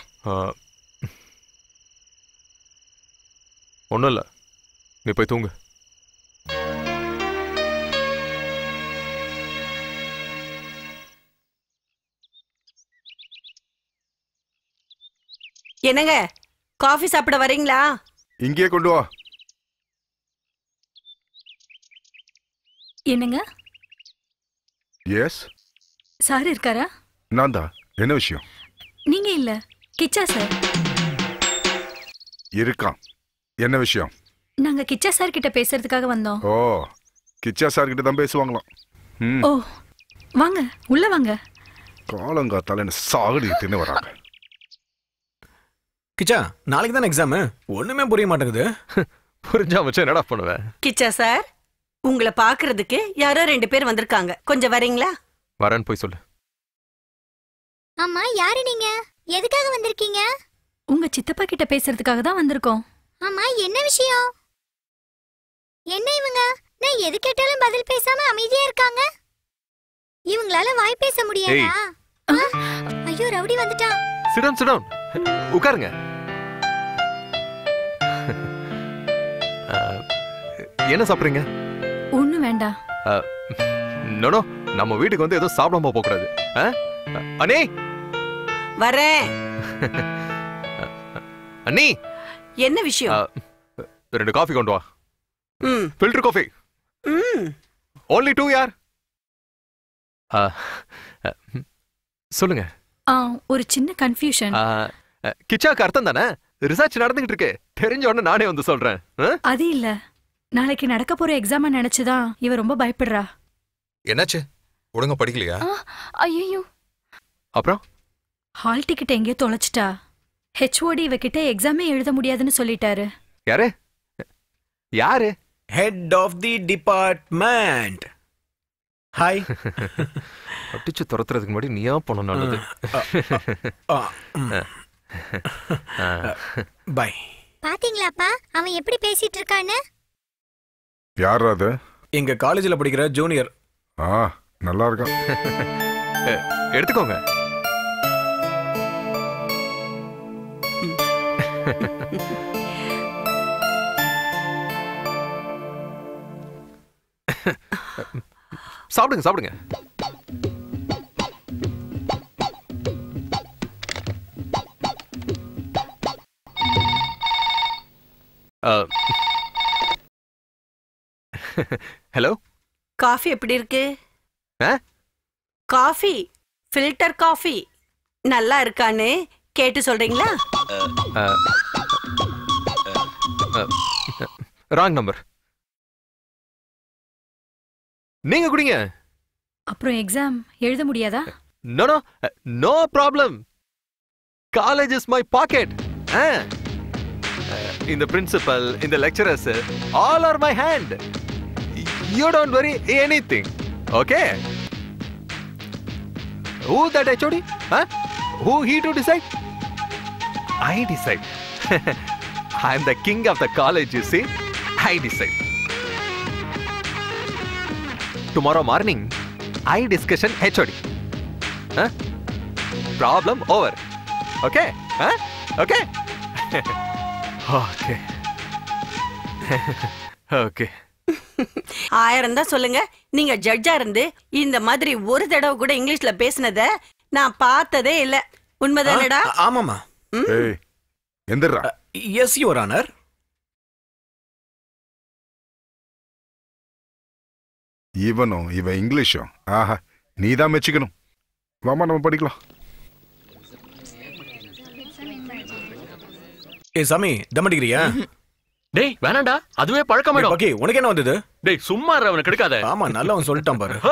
ஒன்றும் இல்லை நீ போய் தூங்கு என்னங்க காஃபி சாப்பிட வரீங்களா இங்கேயே கொண்டு வா என்னங்க எஸ் சார் இருக்காரா நான் தான் என்ன விஷயம் நீங்க இல்ல கிச்சா சார் இருக்கான் என்ன விஷயம் நாங்க கிச்சா சார் கிட்ட பேசுறதுக்காக வந்தோம் ஓ கிச்சா சார் கிட்ட தான் பேசுவாங்களாம் ம் ஓ வாங்க உள்ள வாங்க காலங்காத்தால என்ன சாகடித்துன்னு வராங்க கிச்சா நாளைக்கு தானே எக்ஸாமு ஒண்ணுமே புரிய மாட்டேங்குது புரிஞ்சா வச்சு என்னடா பண்ணுவேன் கிச்சா சார் உங்களை பாக்குறதுக்கு யாரோ ரெண்டு பேர் வந்திருக்காங்க கொஞ்சம் வரீங்களா வரேன்னு போய் சொல்லு ஆமா யாரு நீங்க எதுக்காக வந்திருக்கீங்க உங்க சித்தப்பா கிட்ட பேசுறதுக்காக தான் வந்திருக்கோம் ஆமா என்ன விஷயம் என்ன இவங்க நான் எது கேட்டாலும் பதில் பேசாம அமைதியா இருக்காங்க இவங்களால வாய் பேச முடியாதா ஆ, ஐயோ ரவுடி வந்துட்டான் சிடம் சிடம் உட்காருங்க அஹ், என்ன சாப்பிடுறீங்க ஒண்ணு வேண்டாம் அஹ், நோ நோ, நம்ம வீட்டுக்கு வந்து ஏதோ சாப்பிடாம போக கூடாது அஹ்? அண்ணே வரேன் அண்ணி என்ன விஷயம் அஹ், ரெண்டு காஃபி கொண்டு வா ம் ஃபில்டர் காஃபி ம் ஓன்லி டூ யார் அஹ், அஹ், சொல்லுங்க ஆ, ஒரு சின்ன கன்ஃபியூஷன் அஹ், அஹ், கிச்சாக்கு அர்த்தம் தானே ரிசர்ச் நடந்துகிட்டு இருக்கு தெரிஞ்ச உடனே நானே வந்து சொல்றேன் அஹ்? அது இல்ல நாளைக்கு நடக்க போற எக்ஸாம நினைச்சுதான் இவ ரொம்ப பயப்படுறா என்னாச்சு ஒழுங்கா படிக்கலையா ஐயோ அப்புறம் ஹால் டிக்கெட் எங்கேயோ தொலைச்சிட்டா ஹெச்ஓடி இவகிட்ட எக்ஸாமே எழுத முடியாதுன்னு சொல்லிட்டாரு யாரு யாரு head of the department hi அடிச்சு துரத்துறதுக்கு முன்னாடி நீயா போன நல்லது பை பாத்தீங்களாப்பா அவன் எப்படி பேசிட்டு இருக்கான்னு யார் அது எங்க காலேஜ்ல படிக்கிற ஜூனியர் ஆ நல்லா இருக்கான் எடுத்துக்கோங்க சாப்பிடுங்க சாப்பிடுங்க ஹலோ காஃபி எப்படி இருக்கு ஆ காஃபி ஃபில்டர் காஃபி நல்லா இருக்கான்னு கேட்டு சொல்றீங்களா ராங் நம்பர் நீங்க குடிங்க அப்புறம் எக்ஸாம் எழுத முடியாதா no no no problem college is my pocket இந்த பிரின்சிபல் இந்த lecturers all are my hand you don't worry anything okay who that HOD who he to decide I decide I am the king of the college you see I decide tomorrow morning i discussion hod huh? problem over okay huh? okay okay okay ஆயிரம் தான் சொல்லுங்க நீங்க ஜட்ஜா இருந்து இந்த மாதிரி ஒரு தடவை கூட இங்கிலீஷ்ல பேசினத நான் பார்த்ததே இல்ல உண்மைதானடா ஆமாமா ஏய் எந்திரா எஸ் யுவர் ஆனர் இவனும் இவன் இங்கிலீஷும் ஆஹா நீ தான் மெச்சிக்கணும் வாமா நம்ம படிக்கலாம் ஏ சாமி தம் அடிக்கிறியா டேய் வேணாண்டா அதுவே பழக்கமாயிடும் ஓகே உனக்கு என்ன வந்தது டேய் சும்மா இரு, அவனுக்கு கிடைக்காத ஆமா நல்லவன் சொல்லிட்டான் பாரு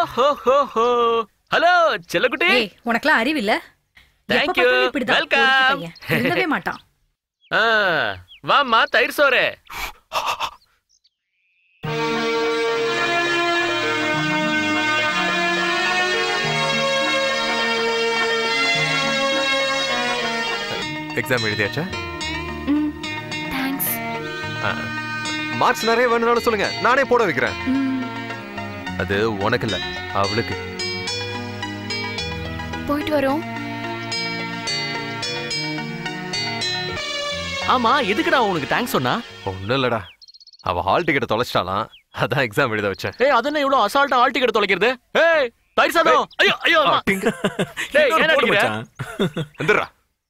ஹலோ செல்லக்குட்டி ஏய் உனக்கெல்லாம் அறிவில்ல Thank எப்ப you. பார்த்தாலும் இப்படிதான். Welcome. பொறுக்கி பையன். திருந்தவே மாட்டான் ஆ, வாம்மா தயிர் சோறு எக்ஸாம் எழுதியாச்சா தேங்க்ஸ் மார்க்ஸ் நிறைய வேணும்னாலும் சொல்லுங்க நானே போட வைக்கிறேன் அது உனக்கு இல்ல அவளுக்கு போயிட்டு வரோம் ஆமா எதுக்குடா உனக்கு தேங்க்ஸ் சொன்னா ஒண்ணும் இல்லடா அவ ஹால் டிக்கெட்டை தொலைச்சிட்டாலாம் அதான் எக்ஸாம் எழுத வச்சேன் ஏய் அது என்ன இவ்வளவு அசால்ட்டா ஆல் டிக்கெட் தொலைக்கிறது ஏய் தயிர் சாதம் ஐயோ ஐயோ அம்மா. டேய் இன்னொரு என்ன போடு அடிக்கிற மச்சான். வந்துடுறா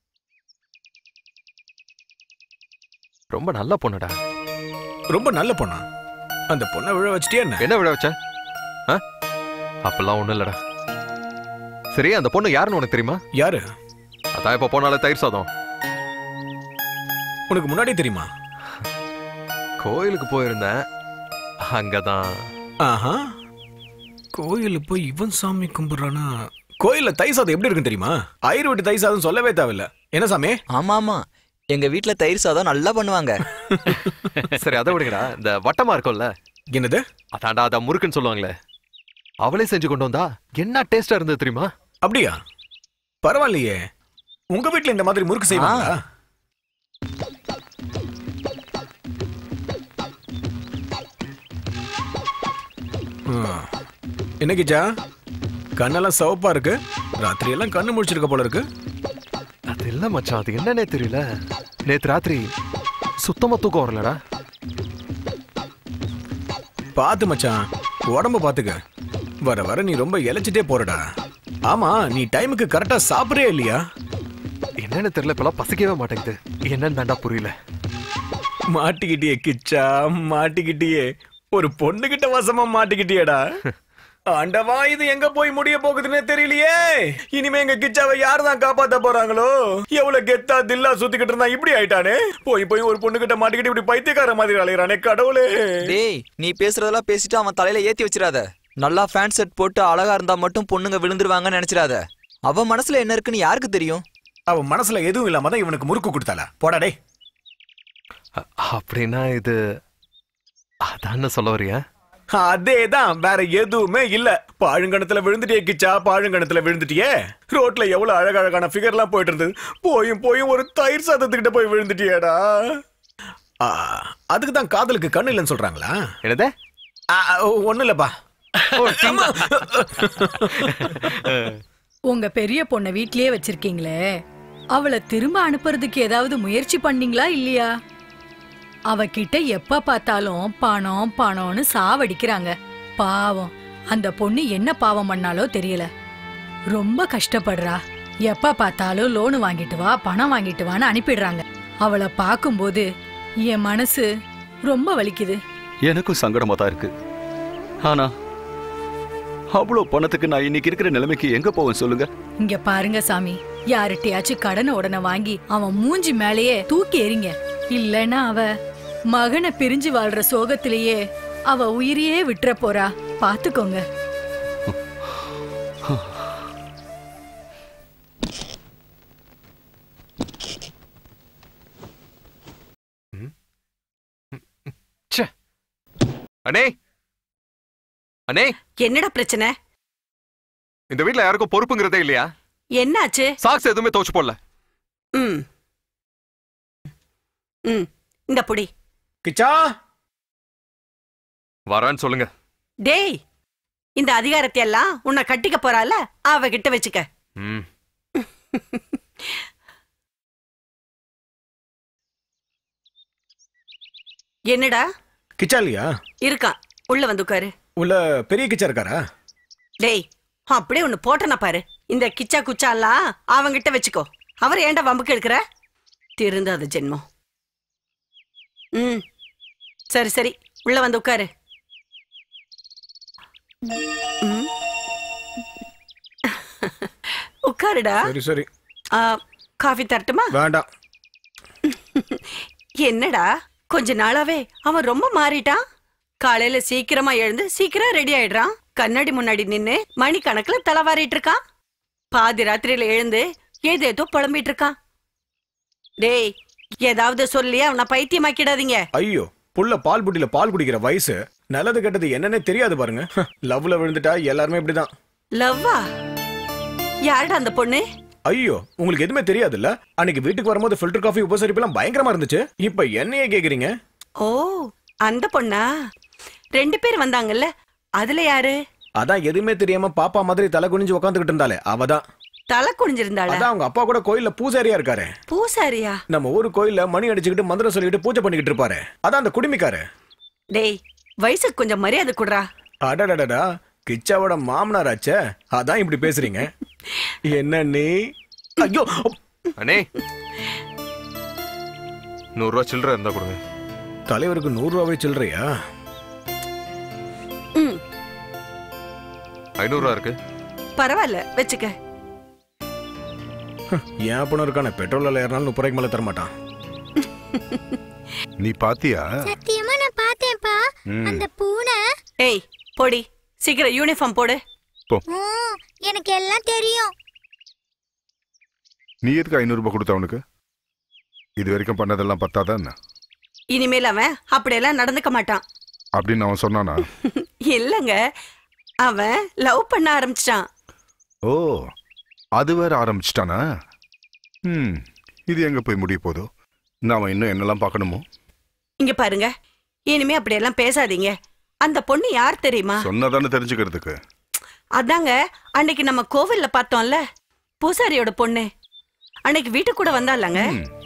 ரொம்ப நல்ல பொண்ணுடா ரொம்ப நல்ல பொண்ணா அந்த பொண்ணை விழ வச்சிட்டியா என்ன என்ன விட வச்ச ஆ? அப்பெல்லாம் ஒண்ணும் இல்லடா சரி அந்த பொண்ணு யாருன்னு உனக்கு தெரியுமா யாரு அதான் இப்ப போனால தயிர் சாதம் உனக்கு முன்னாடி தெரியுமா கோயிலுக்கு போயிருந்தேன் அங்கதான் ஆஹா கோயிலுக்கு போய் இவன் சாமி கும்பிடுறானா கோயில்ல தை சாதம் எப்படி இருக்கும் தெரியுமா ஐயர் வீட்டு தை சாதம் சொல்லவே தேவையில்ல என்ன சாமி ஆமா ஆமா எங்க வீட்ல தயிர் சாதம் நல்லா பண்ணுவாங்க சரி அதை விடுங்கடா இந்த வட்டமா இருக்கும்ல என்னது அதான்டா அத முறுக்குன்னு சொல்லுவாங்களே அவளே செஞ்சு கொண்டு வந்தா என்ன டேஸ்டா இருந்தது தெரியுமா அப்படியா பரவாயில்லையே உங்க வீட்ல இந்த மாதிரி முறுக்கு செய்வாங்களா ஆ. என்ன கிச்சா கண்ணெல்லாம் சிவப்பா இருக்கு ராத்திரி எல்லாம் கண்ணு முடிச்சிருக்க போல இருக்கு அது இல்ல மச்சான் அது என்னன்னே தெரியல நேத்து ராத்திரி சுத்தமா தூக்கம் வரலடா பாத்து மச்சான் உடம்ப பாத்துக்க வர வர நீ ரொம்ப இழைச்சிட்டே போறடா ஆமா நீ டைமுக்கு கரெக்டா சாப்பிடவே இல்லையா என்னன்னு தெரியல இப்பெல்லாம் பசிக்கவே மாட்டேங்குது என்னன்னு தாண்டா புரியல மாட்டிக்கிட்டியே கிச்சா மாட்டிக்கிட்டியே ஒரு பொண்ணுகிட்ட வசமா மாட்டிக்கிட்டியேடா ஆண்டவா இது எங்க போய் முடிய போகுதுன்னே தெரியலையே இனிமே எங்க கிச்சாவை யார் தான் காப்பாத்த போறாங்களோ எவ்வளவு கெத்தா தில்லா சுத்திக்கிட்டு இருந்தா இப்படி ஆயிட்டானே போய் போய் ஒரு பொண்ணுகிட்ட மாட்டிக்கிட்டு இப்படி பைத்தியக்கார மாதிரி அலையறானே கடவுளே டேய் நீ பேசுறதெல்லாம் பேசிட்டு அவன் தலையில ஏத்தி வச்சிடாத நல்லா ஃபேன் செட் போட்டு அழகா இருந்தா மட்டும் பொண்ணுங்க விழுந்துருவாங்கன்னு நினைச்சிடாத அவ மனசுல என்ன இருக்குன்னு யாருக்கு தெரியும் அவ மனசுல எதுவும் இல்லாம தான் இவனுக்கு முறுக்கு கொடுத்தாளா போடா டேய் அப்படின்னா இது அதான் சொல்ல வரியா அதேதான் வேற எதுவுமே இல்ல பாழுங்கணத்துல விழுந்துட்டியே கிச்சா பாழுங்கணத்துல விழுந்துட்டியே ரோட்ல எவ்வளவு அழகழகான ஃபிகர்லாம் போயிட்டு இருந்தது போயும் போயும் ஒரு தயிர் சாதத்துக்கிட்ட போய் விழுந்துட்டியேடா ஆ, அதுக்கு தான் காதலுக்கு கண்ணு இல்லைன்னு சொல்றாங்களா என்னது ஒண்ணு இல்லப்பா உங்க பெரிய பொண்ணை வீட்லயே வச்சிருக்கீங்களே அவளை திரும்ப அனுப்புறதுக்கு ஏதாவது முயற்சி பண்ணீங்களா இல்லையா அவகிட்ட எப்ப பார்த்தாலும் பணம் பணம்னு சாவடிக்கிறாங்க பாவம் அந்த பொண்ணு என்ன பாவம் பண்ணாலோ தெரியல ரொம்ப கஷ்டப்படுறா எப்ப பார்த்தாலும் லோனு வாங்கிட்டு வா பணம் வாங்கிட்டு வான்னு அனுப்பிடுறாங்க அவளை பார்க்கும்போது என் மனசு ரொம்ப வலிக்குது எனக்கும் சங்கடமா தான் இருக்கு ஆனா அவ்வளோ பணத்துக்கு நான் இன்னைக்கு இருக்கிற நிலைமைக்கு எங்க போவேன் சொல்லுங்க இங்க பாருங்க சாமி யார்கிட்டயாச்சும் கடனை உடனே வாங்கி அவன் மூஞ்சி மேலேயே தூக்கி எறிங்க இல்லைன்னா அவ மகனை பிரிஞ்சு வாழ்ற சோகத்திலேயே அவ உயிரையே விட்டுற போறா பாத்துக்கோங்க அண்ணே அண்ணே என்னடா பிரச்சனை இந்த வீட்ல யாருக்கும் பொறுப்புங்கிறதே இல்லையா என்னாச்சு சாக்ஸ் எதுவுமே துவச்சு போடல ம் ம் இந்த புடி கிச்சா வரான்னு சொல்லுங்க டேய் இந்த அதிகாரத்தை எல்லாம் உன்னை கட்டிக்க போறால அவகிட்ட வச்சுக்க ம் என்னடா கிச்சா இல்லையா இருக்கான் உள்ள வந்து உட்காரு உள்ள பெரிய கிச்சா இருக்காரா டேய் அப்படியே ஒன்னு போட்டனா பாரு இந்த கிச்சா குச்சாலாம் அவங்கிட்ட வச்சுக்கோ அவர் ஏன்டா வம்புக்கு எடுக்கிற திருந்தாத ஜென்மம் ம் சரி சரி உள்ள வந்து உட்காரு ம். உட்காருடா சரி சரி ஆ, காஃபி தரட்டுமா வேண்டாம் என்னடா கொஞ்ச நாளாவே அவன் ரொம்ப மாறிட்டான் காலையில சீக்கிரமா எழுந்து சீக்கிரம் ரெடி ஆயிடுறான் கண்ணாடி முன்னாடி நின்னு மணி கணக்குல தலைவாரிட்டு இருக்கான் பாதி ராத்திரியில எழுந்து ஏதேதோ புலம்பிட்டு இருக்கான் டேய் ஏதாவது சொல்லி அவனை பைத்தியமாக்கிடாதீங்க ஐயோ புள்ள பால் புட்டில பால் குடிக்கிற வயசு நல்லது கெட்டது என்னன்னே தெரியாது பாருங்க லவ்ல விழுந்துட்டா எல்லாருமே இப்படிதான் லவ்வா யாருடா அந்த பொண்ணு ஐயோ உங்களுக்கு எதுவுமே தெரியாதுல்ல அன்னைக்கு வீட்டுக்கு வரும்போது ஃபில்டர் காஃபி உபசரிப்பு எல்லாம் பயங்கரமா இருந்துச்சு இப்ப என்னையே கேக்குறீங்க ஓ அந்த பொண்ணா ரெண்டு பேர் வந்தாங்கல்ல அதுல யாரு அதான் எதுவுமே தெரியாம பாப்பா மாதிரி தலை குனிஞ்சு உட்காந்துக்கிட்டு இருந்தாலே அவதான் தலை குனிஞ்சிருந்தாளா அதான் அவங்க அப்பா கூட கோயில்ல பூசாரியா இருக்காரு பூசாரியா நம்ம ஊரு கோயில்ல மணி அடிச்சுக்கிட்டு மந்திரம் சொல்லிக்கிட்டு பூஜை பண்ணிக்கிட்டு இருப்பாரு அதான் அந்த குடிமிக்காரு டேய் வயசுக்கு கொஞ்சம் மரியாதை குடுறா அடடடடா கிச்சாவோட மாமனார் ஆச்சே அதான் இப்படி பேசுறீங்க என்ன நீ ஐயோ அண்ணே நூறு ரூபா சில்லறை இருந்தா கொடுங்க தலைவருக்கு நூறு ரூபாவே சில்லறையா ம் ஐநூறு ரூபா இருக்கு பரவாயில்ல வச்சுக்க ஏன் பணம் இருக்கான பெட்ரோல் விலை ஏறினாலும் முப்பது ரூபாய்க்கு மேல தர மாட்டான் நீ பாத்தியா சத்தியமா நான் பார்த்தேன்ப்பா ம். அந்த பூனை ஏய் போடி சீக்கிரம் யூனிஃபார்ம் போடு ம், எனக்கு எல்லாம் தெரியும் நீ எதுக்கு ஐநூறு ரூபாய் கொடுத்த அவனுக்கு இது வரைக்கும் பண்ணதெல்லாம் பத்தாதா என்ன இனிமேல் அவன் அப்படியெல்லாம் நடந்துக்க மாட்டான் அப்படின்னு அவன் சொன்னானா இல்லங்க அவன் லவ் பண்ண ஆரம்பிச்சிட்டான் ஓ அது வேற ஆரம்பிச்சிட்டானா ம் இது எங்க போய் முடிய போதோ நாம இன்னும் என்னெல்லாம் பார்க்கணுமோ இங்க பாருங்க இனிமே அப்படியெல்லாம் பேசாதீங்க அந்த பொண்ணு யார் தெரியுமா சொன்னதானே தெரிஞ்சுக்கிறதுக்கு அதாங்க அன்னைக்கு நம்ம கோவில்ல பார்த்தோம்ல பூசாரியோட பொண்ணு அன்னைக்கு வீட்டுக்கு கூட வந்தாலங்க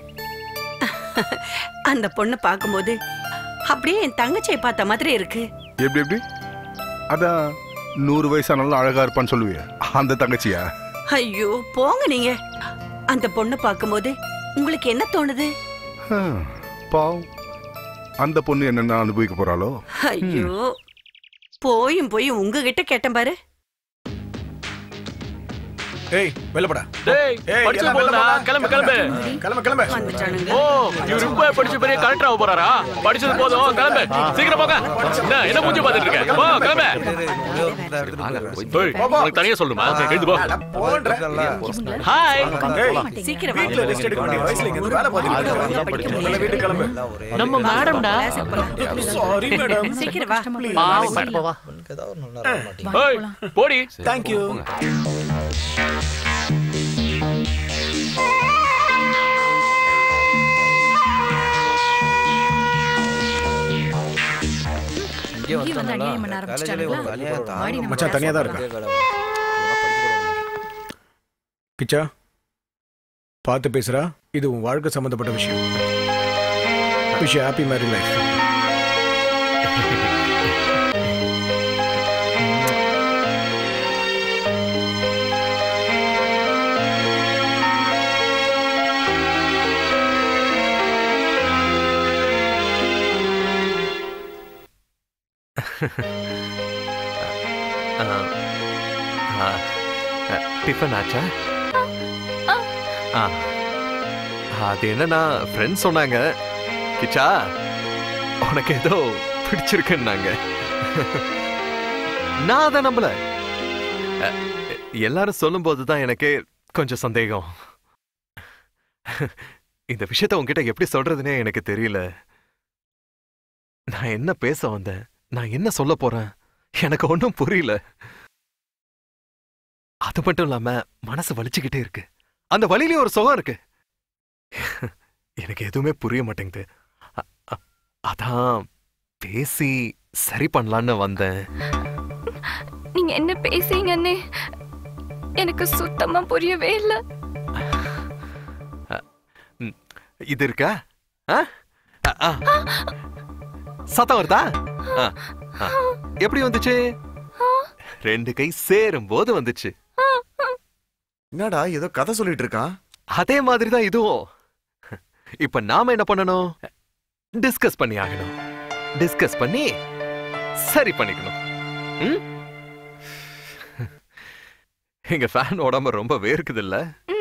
அந்த பொண்ணு பார்க்கும்போது அப்படியே என் தங்கச்சியை பார்த்த மாதிரி இருக்கு எப்படி எப்படி அதான் நூறு வயசானாலும் அழகா இருப்பான்னு சொல்லுவிய அந்த தங்கச்சியா ஐயோ போங்க நீங்க அந்த பொண்ணு பார்க்கும்போது உங்களுக்கு என்ன தோணுது ஹம், பாவம் அந்த பொண்ணு என்னென்ன அனுபவிக்க போறாளோ ஐயோ போயும் போயும் உங்ககிட்ட கேட்டேன் பாரு டேய் வெளில போடா டேய் ஏய், படிச்சு எல்லாம் வெளில போடா போடா. கிளம்பு கிளம்பு கிளம்பு கிளம்பு ஓ இவர் இப்ப படிச்சு பெரிய கலெக்டர் ஆக போறாரா படிச்சது போதும் கிளம்பு சீக்கிரம் போங்க என்ன என்ன மூஞ்சி பார்த்துட்டு இருக்க போ கிளம்பு ஏய், உனக்கு தனியா சொல்லணுமா எழுந்து போ ஹாய் சீக்கிரம் வீட்ல ரெஸ்ட் எடுக்க வேண்டிய வயசுல இங்க வந்து வேலை பார்த்துட்டு இருக்க வீட்டுக்கு கிளம்பு நம்ம மேடம்டா சாரி மேடம் சீக்கிரம் வா பாவம் மேடம் ஏய், போடி தேங்க் யூ இங்கே வந்து அநியாயம் பண்ண ஆரம்பிச்சிட்டாங்களா மச்சான் தனியா தான் இருக்கா கிச்சா பார்த்து பேசுறா இது உன் வாழ்க்கை சம்பந்தப்பட்ட விஷயம் wish happy married life tiffin ஆச்சா ஆ அது என்னன்னா ஃப்ரெண்ட்ஸ் சொன்னாங்க கிச்சா உனக்கு ஏதோ பிடிச்சிருக்குன்னாங்க நான் அதை நம்பல அ, எல்லாரும் சொல்லும்போது தான் எனக்கு கொஞ்சம் சந்தேகம் இந்த விஷயத்த உன்கிட்ட எப்படி சொல்றதுனே எனக்கு தெரியல நான் என்ன பேச வந்தேன் நான் என்ன சொல்ல போறேன் எனக்கு ஒன்றும் புரியல அது மட்டும் இல்லாம மனசு வலிச்சுக்கிட்டே இருக்கு அந்த வலியிலே ஒரு சுகம் இருக்கு எனக்கு எதுவுமே புரிய மாட்டேங்குது அ- அ- அதான் பேசி சரி பண்ணலான்னு வந்தேன் நீங்க என்ன பேசுறீங்கன்னு எனக்கு சுத்தமா புரியவே இல்லை ம், இது இருக்கா ஆ? அ, ஆ. சத்தம் வருதா ஆ, ஆ. எப்படி வந்துச்சு ரெண்டு கை சேரும் போது வந்துச்சு என்னடா ஏதோ கதை சொல்லிட்டு இருக்கான் அதே மாதிரி தான் இதுவும் இப்ப நாம என்ன பண்ணணும் டிஸ்கஸ் பண்ணி ஆகணும் டிஸ்கஸ் பண்ணி சரி பண்ணிக்கணும் ம்? எங்க ஃபேன் உடம்பு ரொம்ப வேர்க்குது இல்ல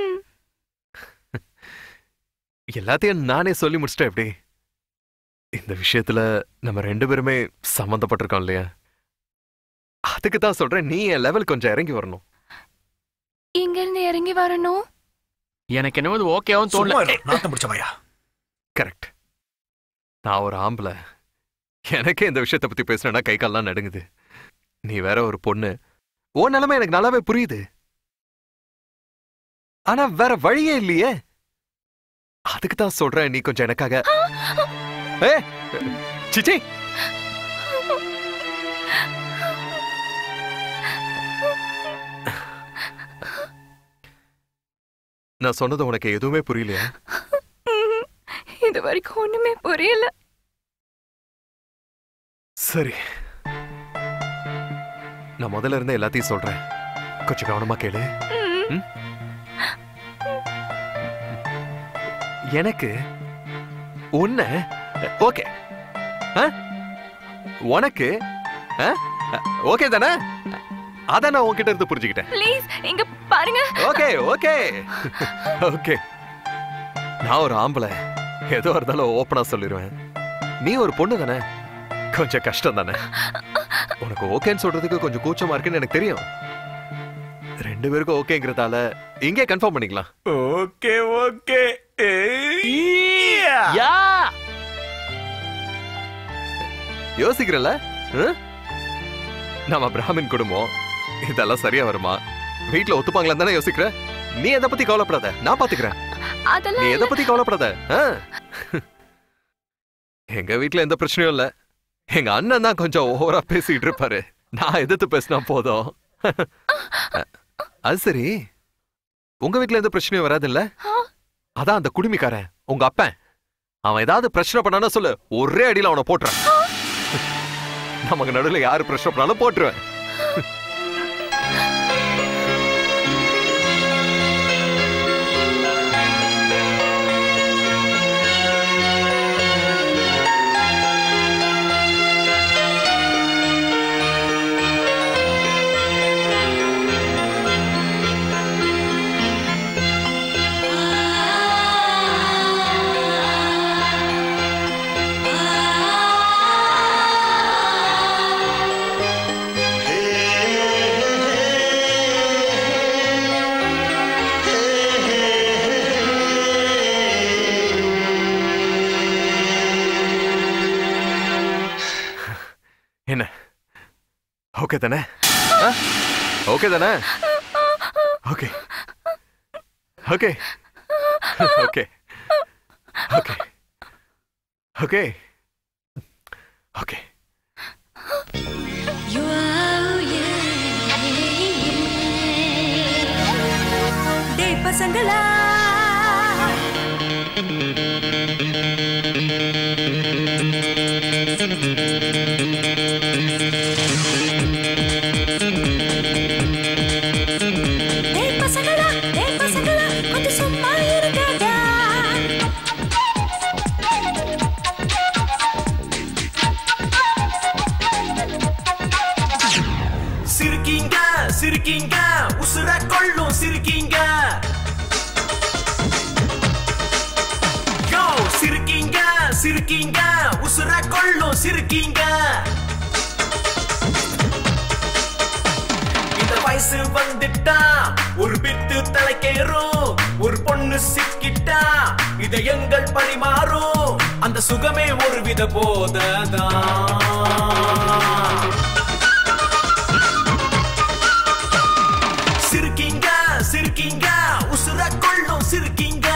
எல்லாத்தையும் நானே சொல்லி முடிச்சிட்டேன் எப்படி இந்த விஷயத்துல நம்ம ரெண்டு பேருமே சம்மந்தப்பட்டிருக்கோம் இல்லையா அதுக்கு தான் சொல்றேன் நீ என் லெவல் கொஞ்சம் இறங்கி வரணும் எங்க இருந்து இறங்கி வரணும் எனக்கு என்னமோ இது ஓகேவும் தோணல நாத்தம் பிடிச்ச பையா கரெக்ட் நான் ஒரு ஆம்பளை எனக்கே இந்த விஷயத்தை பத்தி பேசுனேன்னா கை கால்லாம் நடுங்குது நீ வேற ஒரு பொண்ணு உன் நிலைமை எனக்கு நல்லாவே புரியுது ஆனா வேற வழியே இல்லையே அதுக்கு தான் சொல்றேன் நீ கொஞ்சம் எனக்காக ஏ சிச்சி நான் சொன்னது உனக்கு எதுவுமே புரியலையா இது வரைக்கும் ஒண்ணுமே புரியல சரி நான் முதல்ல இருந்து எல்லாத்தையும் சொல்றேன் கொஞ்சம் கவனமா கேளு ம்? எனக்கு உன்னை ஓகே உனக்கு ஓகே தானே அத நான் உன்கிட்ட இருந்து புரிஞ்சுக்கிட்டேன் ப்ளீஸ் இங்க பாருங்க ஓகே ஓகே ஓகே நான் ஒரு ஆம்பளை ஏதோ இருந்தாலும் ஓப்பனா சொல்லிடுவேன் நீ ஒரு பொண்ணு தானே கொஞ்சம் கஷ்டம் தானே உனக்கு ஓகேன்னு சொல்றதுக்கு கொஞ்சம் கூச்சமா இருக்குன்னு எனக்கு தெரியும் ரெண்டு பேருக்கும் ஓகேங்கிறதால இங்கே கன்ஃபார்ம் பண்ணிக்கலாம் ஓகே ஓகே யா யோசிக்கிறல்ல ம்? நம்ம பிராமின் குடும்பம் இதெல்லாம் சரியா வருமா வீட்ல ஒத்துப்பாங்களா தானே யோசிக்கிற நீ எதை பத்தி கவலைப்படாத நான் பாத்துக்கிறேன் நீ அதெல்லாம் எதை பத்தி கவலைப்படாத ஆ? எங்க வீட்ல எந்த பிரச்சனையும் இல்ல எங்க அண்ணன் தான் கொஞ்சம் ஓவரா பேசிட்டு இருப்பாரு நான் எதிர்த்து பேசினா போதும் அது சரி உங்க வீட்ல எந்த பிரச்சனையும் வராது இல்ல அதான் அந்த குடுமிக்காரன் உங்க அப்பன் அவன் ஏதாவது பிரச்சனை பண்ணானா சொல்லு ஒரே அடியில அவனை போட்டுறேன் நமக்கு நடுவுல யாரு பிரச்சனை பண்ணாலும் போட்டுருவேன் என்ன ஓகே தானே ஓகே தானே okay okay okay okay okay okay டேய் பசங்களா டேய் பசங்களா டேய் பசங்களா கொஞ்சம் சும்மா இருங்கடா சிரிக்கீங்க சிரிக்கீங்க உசுர கொள்ளும் சிரிக்கீங்க யோ சிரிக்கீங்க சிரிக்கீங்க உசுர கொள்ளும் சிரிக்கீங்க இந்த வயசு வந்துட்டா ஒரு பித்து தலைக்கேறும் ஒரு பொண்ணு சிக்கிட்டா இதயங்கள் பரிமாறும் அந்த சுகமே ஒரு வித போததான் சிரிக்கீங்க சிரிக்கீங்க உசுர கொள்ளும் சிரிக்கீங்க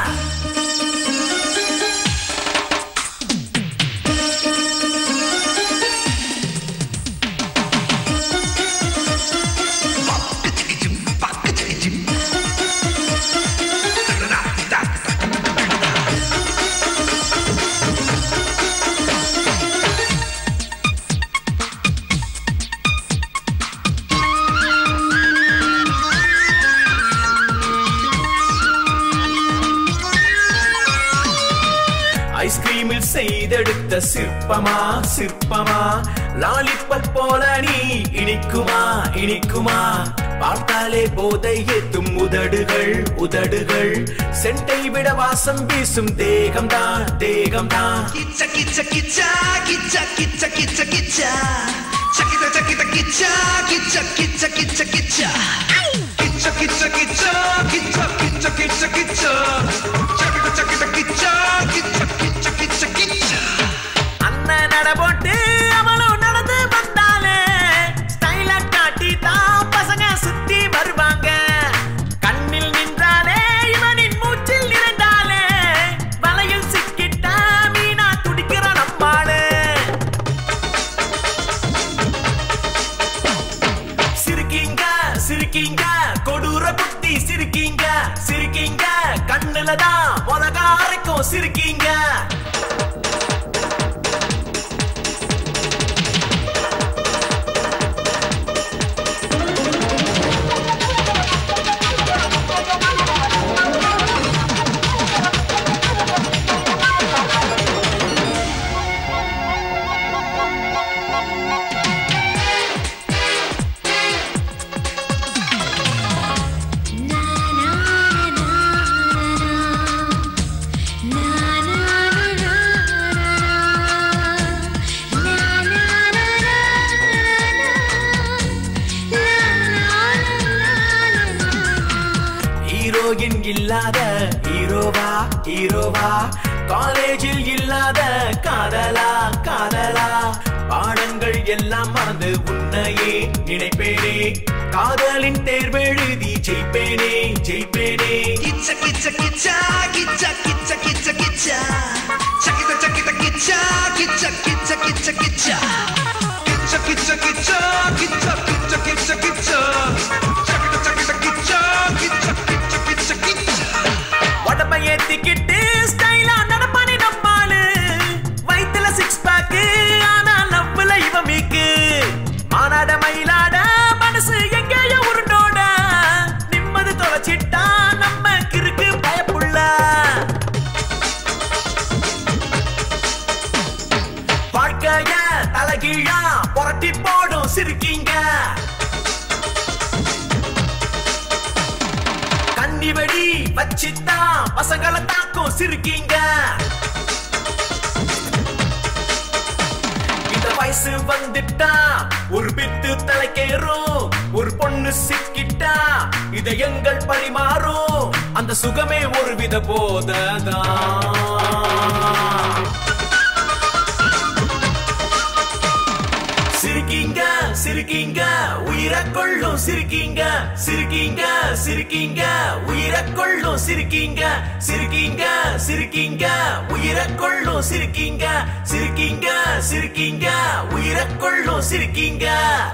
ஐஸ்கிரீமில் செய்தெடுத்த சிற்பமா சிற்பமா லாலிபப் போல நீ இனிக்குமா இனிக்குமா பார்த்தாலே போதை ஏத்தும் உதடுகள் உதடுகள் சென்ட்டை விட வாசம் வீசும் தேகம்தான் தேகம்தான் கிச்ச கிச்ச கிச்சா கிச்ச கிச்ச கிச்ச கிச்சா சக்கித சக்கித கிச்சா கிச்ச கிச்ச கிச்ச கிச்சா கிச்ச கிச்ச கிச்சா கிச்ச கிச்ச கிச்ச கிச்சா சக்கித சக்கித கிச்சா கிச்ச கிச்ச கிச்ச கிச்சா அண்ணன் நட போட்டு அவளும் நடந்து வந்தாலே ஸ்டைல காட்டி தான் பசங்க சுத்தி வருவாங்க கண்ணில் நின்றாலே இவனின் மூச்சில் நிறைந்தாலே வலையில் சிக்கிட்டா மீனா துடிக்கிற நம்மாளு சிரிக்கீங்க சிரிக்கீங்க கொடூர புத்தி சிரிக்கீங்க சிரிக்கீங்க கண்ணுல தான் உலகம் அரைக்கும் சிரிக்கீங்க ஹீரோயின் இல்லாத ஹீரோவா ஹீரோவா காலேஜில் இல்லாத காதலா காதலா பாடங்கள் எல்லாம் மறந்து உன்னையே நினைப்பேனே காதலின் தேர்வெழுதி ஜெயிப்பேனே ஜெயிப்பேனே கிச்ச கிச்ச கிச்சா கிச்ச கிச்ச கிச்ச கிச்சா சக்கித சக்கித கிச்சா கிச்ச கிச்ச கிச்ச கிச்சா கிச்ச கிச்ச கிச்சா கிச்ச கிச்ச கிச்ச கிச்சா சக்கித சக்கித கிச்சா கிச்ச கிச்ச கிச்ச கிச்சா உடம்ப ஏத்திக்கிட்டு ஸ்டைலா நடப்பானே நம்மாளு வயித்துல சிக்ஸ் பேக் ஆனா லவ்ல இவ மீக்கு மானாட மயிலாட மனசு எங்கேயோ உருண்டோட நிம்மதி தொலைச்சிட்டா நம்ம கிறுக்கு பயப்புள்ள வாழ்க்கைய தலைகீழா புரட்டி போடும் சிரிக்கீங்க கண்ணி வெடி வச்சுதான் பசங்களை தாக்கும் சிரிக்கீங்க இந்த வயசு வந்துட்டா ஒரு பித்து தலைக்கேறும் ஒரு பொண்ணு சிக்கிட்டா இதயங்கள் பரிமாறும் அந்த சுகமே ஒரு வித போததான் சிரிக்கீங்க உயிரை கொள்ளும் சிரிக்கீங்க சிரிக்கீங்க சிரிக்கீங்க உயிரை கொள்ளும் சிரிக்கீங்க சிரிக்கீங்க சிரிக்கீங்க உயிரை கொள்ளும் சிரிக்கீங்க சிரிக்கீங்க சிரிக்கீங்க உயிரை கொள்ளும் சிரிக்கீங்க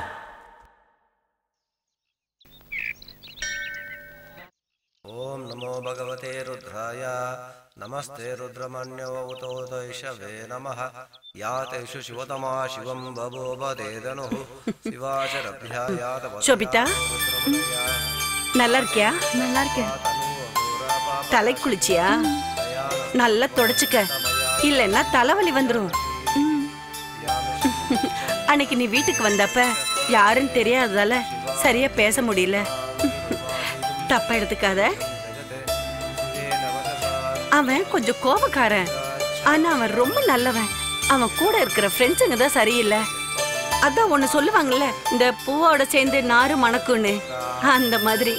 ஓம் நமோ பகவதே ருத்ராய நமஸ்தே ருத்ரமண்யோதோதைஷவே நம யா தேஷு சிவதமா சிவம் பபோபதேதனு சிவாச்சரபியா யாதவ சோபிதா நல்லா இருக்கியா நல்லா இருக்கேன் தலை குளிச்சியா நல்லா தொடச்சுக்க இல்லைன்னா தலைவலி வந்துரும் அன்னைக்கு நீ வீட்டுக்கு வந்தப்ப யாருன்னு தெரியாததால சரியா பேச முடியல தப்பா எடுத்துக்காத அவன் கொஞ்சம் கோபக்காரன் ஆனா அவன் ரொம்ப நல்லவன் அவன் கூட இருக்கிற ஃப்ரெண்ட்ஸுங்க தான் சரியில்லை அதான் ஒண்ணு சொல்லுவாங்கல்ல இந்த பூவோட சேர்ந்து நாறு மணக்குன்னு அந்த மாதிரி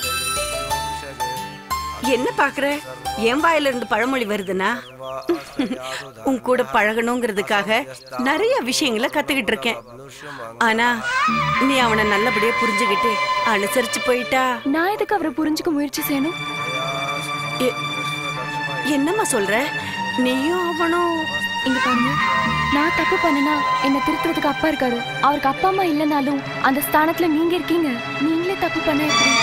என்ன பாக்குற என் வாயில இருந்து பழமொழி வருதுன்னா உன் கூட பழகணுங்கிறதுக்காக நிறைய விஷயங்களை கத்துக்கிட்டு இருக்கேன் ஆனா நீ அவனை நல்லபடியா புரிஞ்சுக்கிட்டு அனுசரிச்சு போயிட்டா நான் எதுக்கு அவரை புரிஞ்சுக்க முயற்சி செய்யணும் எ- என்னம்மா சொல்ற நீயும் அவனும் இங்க பாருங்க நான் தப்பு பண்ணனா என்ன திருத்துறதுக்கு அப்பா இருக்காரு அவருக்கு அப்பா அம்மா இல்லைனாலும் அந்த ஸ்தானத்துல நீங்க இருக்கீங்க நீங்களே தப்பு பண்ண எப்படி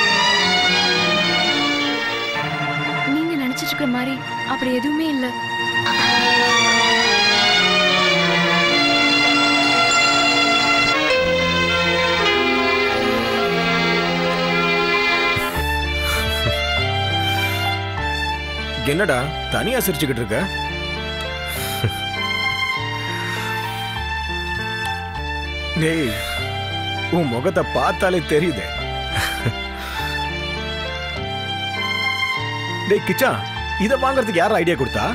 நீங்க நினைச்சிட்டு இருக்கிற மாதிரி அப்படி எதுவுமே இல்ல என்னடா தனியா சிரிச்சுக்கிட்டு இருக்க டேய் உன் முகத்தை பார்த்தாலே தெரியுது டேய் கிச்சா இத வாங்குறதுக்கு யார் ஐடியா கொடுத்தா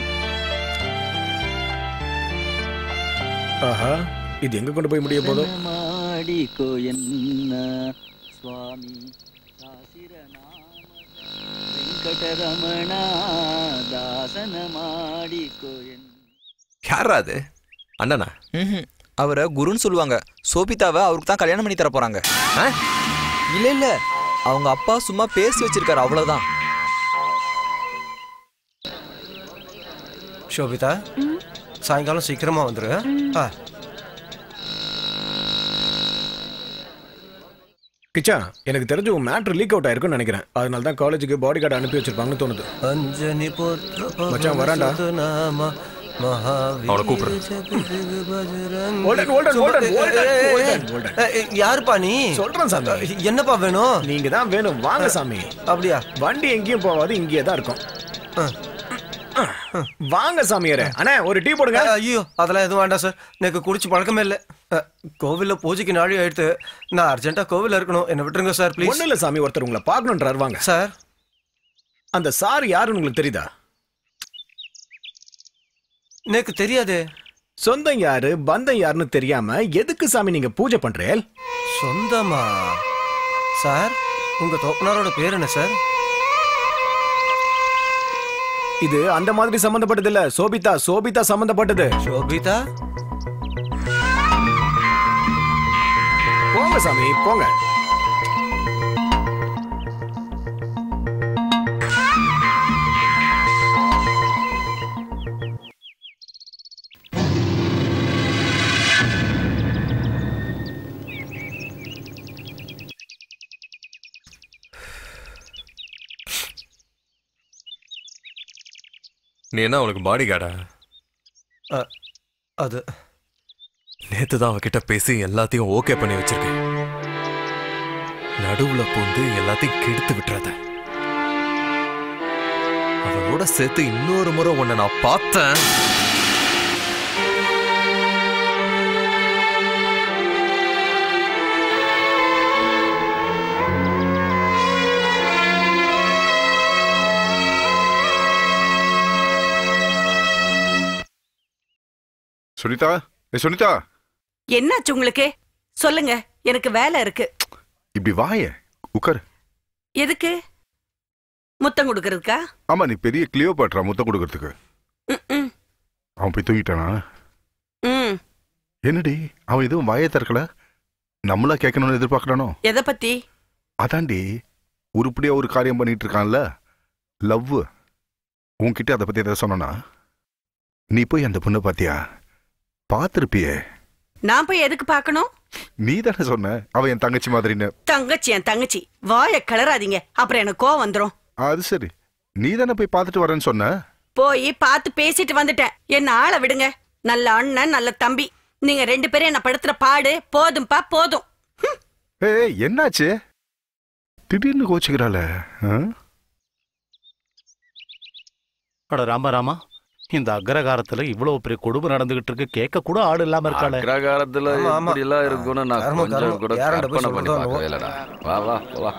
ஆஹா இது எங்க கொண்டு போய் முடிய போதும் ಮಾಡಿಕೋ ಎನ್ನ ಸ್ವಾಮಿ ದಾಸಿರ ನಾಮ ವೆಂಕಟರಮಣ ದಾಸನ ಮಾಡಿಕೋ ಎನ್ನ யாரா அது அண்ணனா ம்ஹும். அவரை குருன்னு சொல்லுவாங்க சோபிதாவை அவருக்கு தான் கல்யாணம் பண்ணி தர போறாங்க இல்ல இல்ல அவங்க அப்பா சும்மா பேசி வச்சிருக்காரு அவ்வளவுதான் சோபிதா சாயங்காலம் சீக்கிரமா வந்துரு ஆ கிச்சா எனக்கு தெரிஞ்சு உன் மேட்ரு லீக் அவுட் ஆயிருக்குன்னு நினைக்கிறேன் அதனால தான் காலேஜுக்கு பாடி கார்டு அனுப்பி வச்சிருப்பாங்கன்னு தோணுது அஞ்சனி புத்திர மச்சான் வரான்டா நாம அவனை கூப்பிடுறேன். Hold on, hold on, hold on, hold on, hold on, hold on. யாருப்பா நீ சொல்றேன் சாமி என்னப்பா வேணும் நீங்க தான் வேணும் வாங்க சாமி அப்படியா வண்டி எங்கேயும் போகாது இங்கேயே தான் இருக்கும் வாங்க சாமியாரே அண்ணா ஒரு டீ போடுங்க ஐயோ அதெல்லாம் எதுவும் வேண்டாம் சார் எனக்கு குடிச்சு பழக்கமே இல்லை அஹ், கோவில்ல பூஜைக்கு நாளை ஆயிடுத்து நான் அர்ஜென்ட்டா கோவில்ல இருக்கணும் என்ன விட்டுருங்க சார் ப்ளீஸ் ஒண்ணு இல்ல சாமி ஒருத்தர் உங்களை பார்க்கணுன்றாரு வாங்க சார் அந்த சார் யாருன்னு உங்களுக்கு தெரியுதா எனக்கு தெரியாதே சொந்தம் யாரு பந்தம் யாருன்னு தெரியாம எதுக்கு சாமி நீங்க பூஜை பண்றேன் சொந்தமா சார் உங்க தோப்பனாரோட பேர் என்ன சார் இது அந்த மாதிரி சம்பந்தப்பட்டது இல்ல சோபிதா சோபிதா சம்பந்தப்பட்டது சோபிதா போங்க சாமி போங்க நீ என்ன அவனுக்கு பாடி கார்டா அது நேத்து தான் அவகிட்ட பேசி எல்லாத்தையும் ஓகே பண்ணி வச்சிருக்கேன் நடுவுல பூந்து எல்லாத்தையும் கெடுத்து விட்டுறத அவளோட சேர்த்து இன்னொரு முறை உன்னை நான் பார்த்தேன் சுனிதா ஏ சுனிதா என்னாச்சு உங்களுக்கு சொல்லுங்க எனக்கு வேலை இருக்கு இப்படி வாயே உட்காரு எதுக்கு முத்தம் கொடுக்கறதுக்கா ஆமா நீ பெரிய கிளியோபாட்ரா முத்தம் கொடுக்கறதுக்கு ம். அவன் போய் தூக்கிட்டானா ம் என்னடி அவன் எதுவும் வாயை திறக்கல நம்மளா கேட்கணும்னு எதிர்பார்க்கறானோ எதை பத்தி அதாண்டி உருப்படியா ஒரு காரியம் பண்ணிட்டு இருக்கான்ல லவ் உன்கிட்ட அதை பத்தி எதாவது சொன்னா நீ போய் அந்த பொண்ணை பாத்தியா பார்த்திருப்பியே நான் போய் எதுக்கு பார்க்கணும் நீ தானே சொன்ன அவ என் தங்கச்சி மாதிரின்னு தங்கச்சி என் தங்கச்சி வாய கிளறாதீங்க அப்புறம் எனக்கு கோவம் வந்துரும் அது சரி நீ தானே போய் பார்த்துட்டு வரேன்னு சொன்ன போய் பார்த்து பேசிட்டு வந்துட்டேன் என்ன ஆள விடுங்க நல்ல அண்ணன் நல்ல தம்பி நீங்க ரெண்டு பேரும் என்ன படுத்துற பாடு போதும்பா போதும் ஏய் என்னாச்சு திடீர்னு கோச்சுக்கிறாள அட ராம ராமா இந்த அக்ரகாரத்துல இவ்வளவு பெரிய கொடுமை நடந்துகிட்டு இருக்கு கேட்க கூட ஆள் இல்லாம இருக்காளே அக்ரகாரத்துல ஆமா, ஆமா. இப்படி எல்லாம் இருக்கும்னு நான் கர்மம், கொஞ்சம் கர்மம். கூட யார்கிட்ட போய் கற்பனை பண்ணி சொல்றதோ பார்க்கவே இல்லடா வா வா வா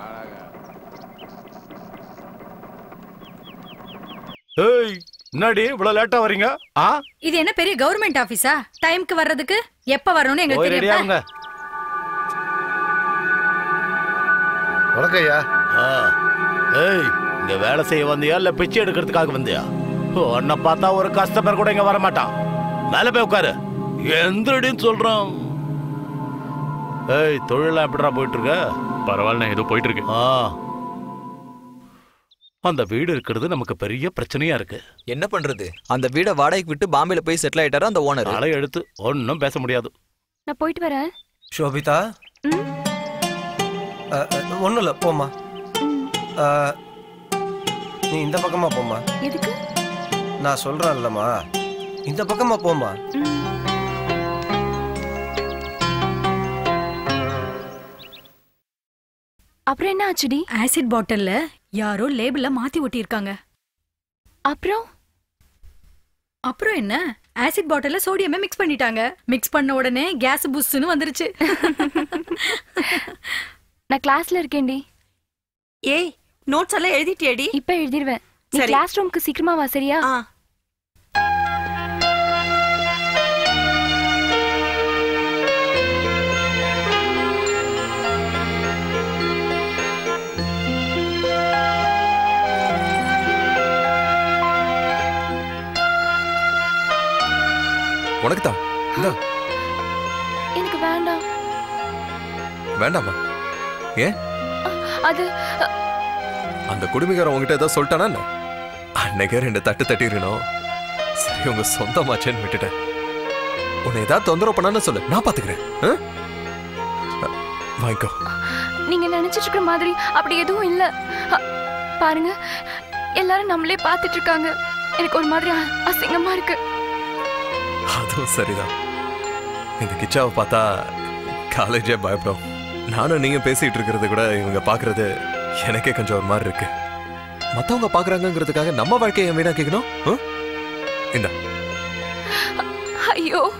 ஏய் என்னடி இவ்வளவு லேட்டா வரீங்க ஆ இது என்ன பெரிய கவர்மெண்ட் ஆபீஸா டைம்க்கு வர்றதுக்கு எப்ப வரணும்னு எங்களுக்கு போய் ரெடி தெரியும் ஆகுங்க வணக்கம் ஐயா ஏய் இங்க வேலை செய்ய வந்தியா இல்ல பிச்சை எடுக்கிறதுக்காக வந்தியா உன்னை பார்த்தா ஒரு கஸ்டமர் கூட இங்க வர மாட்டான் மேல போய் உட்காரு எந்திரடின்னு சொல்றான் ஏய் தொழிலாம் எப்படிடா போயிட்டு இருக்க பரவாயில்ல ஏதோ போயிட்டு இருக்கு ஆ அந்த வீடு இருக்கிறது நமக்கு பெரிய பிரச்சனையா இருக்கு என்ன பண்றது அந்த வீடை வாடகைக்கு விட்டு பாம்பேல போய் செட்டில் ஆயிட்டாரு அந்த ஓனர் தலை எடுத்து ஒன்னும் பேச முடியாது நான் போயிட்டு வரேன் ஷோபிதா ஒன்றும் இல்லை போம்மா அ, நீ இந்த பக்கமா போம்மா எதுக்கு நான் சொல்றேன் இல்லம்மா இந்த பக்கமா போம்மா அப்புறம் என்ன ஆச்சுடி ஆசிட் பாட்டில்ல யாரோ லேபிள்ல மாத்தி ஒட்டியிருக்காங்க அப்புறம் அப்புறம் என்ன ஆசிட் பாட்டில்ல சோடியமே மிக்ஸ் பண்ணிட்டாங்க மிக்ஸ் பண்ண உடனே கேஸ் புஷ்னு வந்துருச்சு நான் கிளாஸ்ல இருக்கேன்டி ஏய் நோட்ஸ் எல்லாம் எழுதிட்டியாடி இப்ப எழுதிருவேன் நீ சரி. கிளாஸ் ரூமுக்கு சீக்கிரமா வா சரியா உனக்கு தான் இந்தா எனக்கு வேண்டாம் வேண்டாமா ஏன் அது அ, அந்த குடுமிகாரன் உங்ககிட்ட ஏதாவது சொல்லிட்டானா என்ன? அன்னைக்கே ரெண்டு தட்டு தட்டிருக்கணும் சரி உங்க சொந்தமாச்சேன்னு விட்டுட்டேன் உன்னை ஏதாவது தொந்தரவு பண்ணான்னு சொல்லு நான் பாத்துக்கிறேன் ஆ? வாங்கிக்கோ நீங்க நினைச்சிட்டு இருக்கிற மாதிரி அப்படி எதுவும் இல்ல அ, பாருங்க எல்லாரும் நம்மளே பார்த்துட்டு இருக்காங்க எனக்கு ஒரு மாதிரி அ- அசிங்கமா இருக்கு அதுவும் சரிதான் இந்த கிச்சாவை பார்த்தா காலேஜே பயப்படும் நானும் நீங்க பேசிட்டு இருக்கிறது கூட இவங்க பாக்குறது எனக்கே கொஞ்சம் ஒரு மாதிரி இருக்கு மத்தவங்க பாக்குறாங்கங்கிறதுக்காக நம்ம வாழ்க்கையை ஏன் வீணா கேட்கணும் ஆ? இந்தா ஐயோ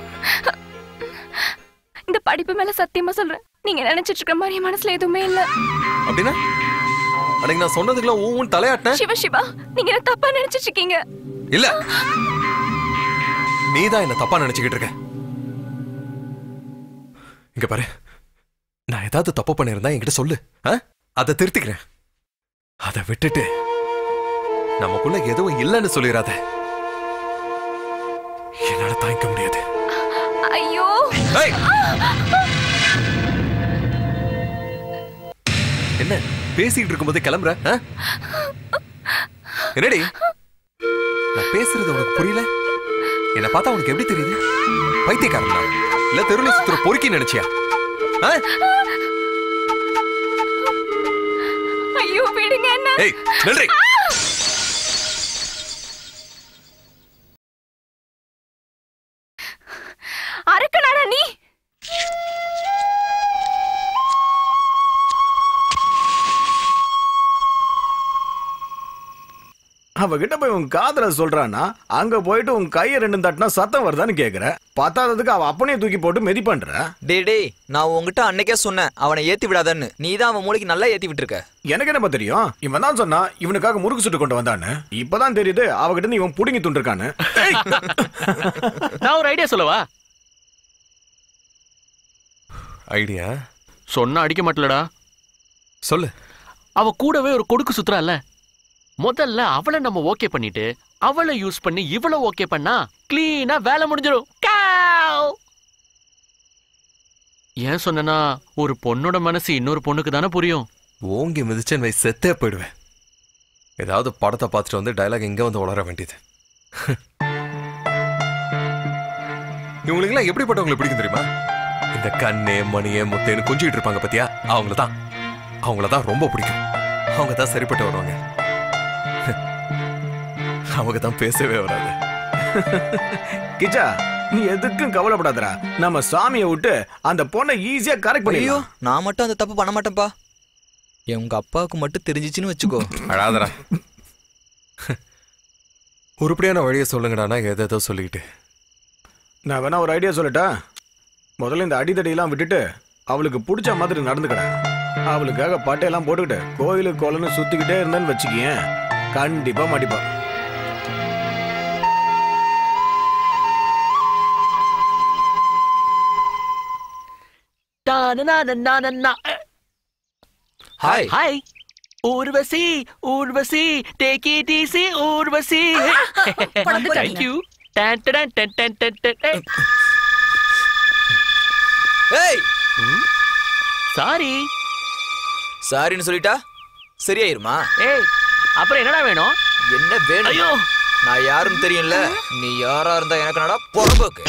இந்த படிப்பு மேல சத்தியமா சொல்றேன் நீங்க நினைச்சிட்டு இருக்கிற மாதிரி என் மனசுல எதுவுமே இல்ல அப்படின்னா அன்னைக்கு நான் சொன்னதுக்கெல்லாம் ஊன் தலையாட்டினேன் சிவ சிவா நீங்க என்ன தப்பா நினைச்சிட்டு இருக்கீங்க இல்ல நீதான் என்ன தப்பா நினைச்சுக்கிட்டு இருக்க இங்க பாரு நான் ஏதாவது தப்பு பண்ணியிருந்தா என்கிட்ட சொல்லு ஆ? அதை திருத்திக்கிறேன் அதை விட்டுட்டு நமக்குள்ள எதுவும் இல்லைன்னு சொல்லிடாத என்னால தாங்கிக்க முடியாது ஐயோ ஏய்! என்ன பேசிட்டு இருக்கும்போது கிளம்புற ஆ? என்னடி நான் பேசுறது உனக்கு புரியல என்ன பார்த்தா உனக்கு எப்படி தெரியுது பைத்தியக்காரனா இல்ல தெருல சுத்துற பொறுக்கி நினைச்சியா ஆ? ஐயோ விடுங்க என்ன ஏய் நில்றி அரக்கனாடா நீ அவகிட்ட போய் உன் காதல சொல்றானா அங்க போயிட்டு உன் கையை ரெண்டும் தட்டினா சத்தம் வருதான்னு கேக்குற பத்தாததுக்கு அவ அப்பனையே தூக்கி போட்டு மிதி பண்ற டேய் டேய் நான் உன்கிட்ட அன்னைக்கே சொன்னேன் அவனை ஏத்தி விடாதன்னு நீ தான் அவன் மூளைக்கு நல்லா ஏத்தி விட்டுருக்க எனக்கு என்னப்பா தெரியும் இவன் தான் சொன்னா இவனுக்காக முறுக்கு சுட்டு கொண்டு வந்தான்னு இப்பதான் தெரியுது அவகிட்ட இருந்து இவன் புடுங்கி துண்டிருக்கான்னு நான் ஒரு ஐடியா சொல்லவா ஐடியா சொன்னா அடிக்க மாட்டலடா சொல்லு அவ கூடவே ஒரு கொடுக்கு சுத்துறால முதல்ல அவளை நம்ம ஓகே பண்ணிட்டு அவளை யூஸ் பண்ணி இவளை ஓகே பண்ணா கிளீனா வேலை முடிஞ்சிடும் காவ். ஏன் சொன்னேன்னா ஒரு பொண்ணோட மனசு இன்னொரு பொண்ணுக்கு தானே புரியும் ஓங்கி மிதிச்சேன் வை செத்தே போயிடுவேன் ஏதாவது படத்தை பார்த்துட்டு வந்து டயலாக் இங்க வந்து வளர வேண்டியது இவங்களுக்குலாம் எப்படிப்பட்டவங்களை பிடிக்கும் தெரியுமா இந்த கண்ணே மணியே முத்தேன்னு கொஞ்சிட்டு இருப்பாங்க பத்தியா அவங்கள தான் அவங்கள தான் ரொம்ப பிடிக்கும் அவங்க தான் சரிப்பட்டு வருவாங்க அவங்க தான் பேசவே வராது கிச்சா நீ எதுக்கும் கவலைப்படாதடா நம்ம சாமியை விட்டு அந்த பொண்ணை ஈஸியா கரெக்ட் ஐயோ பண்ணிடலாம் நான் மட்டும் அந்த தப்பு பண்ண மாட்டேன்ப்பா உங்க அப்பாவுக்கு மட்டும் தெரிஞ்சிச்சுன்னு வச்சுக்கோ அழாதடா உருப்படியான வழியை சொல்லுங்கடா நான் எதை ஏதோ சொல்லிக்கிட்டு நான் வேணா ஒரு ஐடியா சொல்லட்டா முதல்ல இந்த அடிதடியெல்லாம் விட்டுட்டு அவளுக்கு பிடிச்ச மாதிரி நடந்துக்கடா அவளுக்காக பட்டையெல்லாம் போட்டுக்கிட்டு கோயிலுக்கு கோலன்னு சுத்திக்கிட்டே இருந்தேன்னு வச்சுக்கியேன் கண்டிப்பா மாட்டிப்பா hi hi Urvashi Urvashi take it easy Urvashi thank you ton ton ton ton ton ton ஏய் சாரி சாரின்னு சொல்லிட்டா சரியாயிருமா ஏய் அப்புறம் என்னடா வேணும் என்ன வேணும் ஐயோ நான் யாருன்னு தெரியும்ல நீ யாரா இருந்தா எனக்கு நடா புறம்போக்கு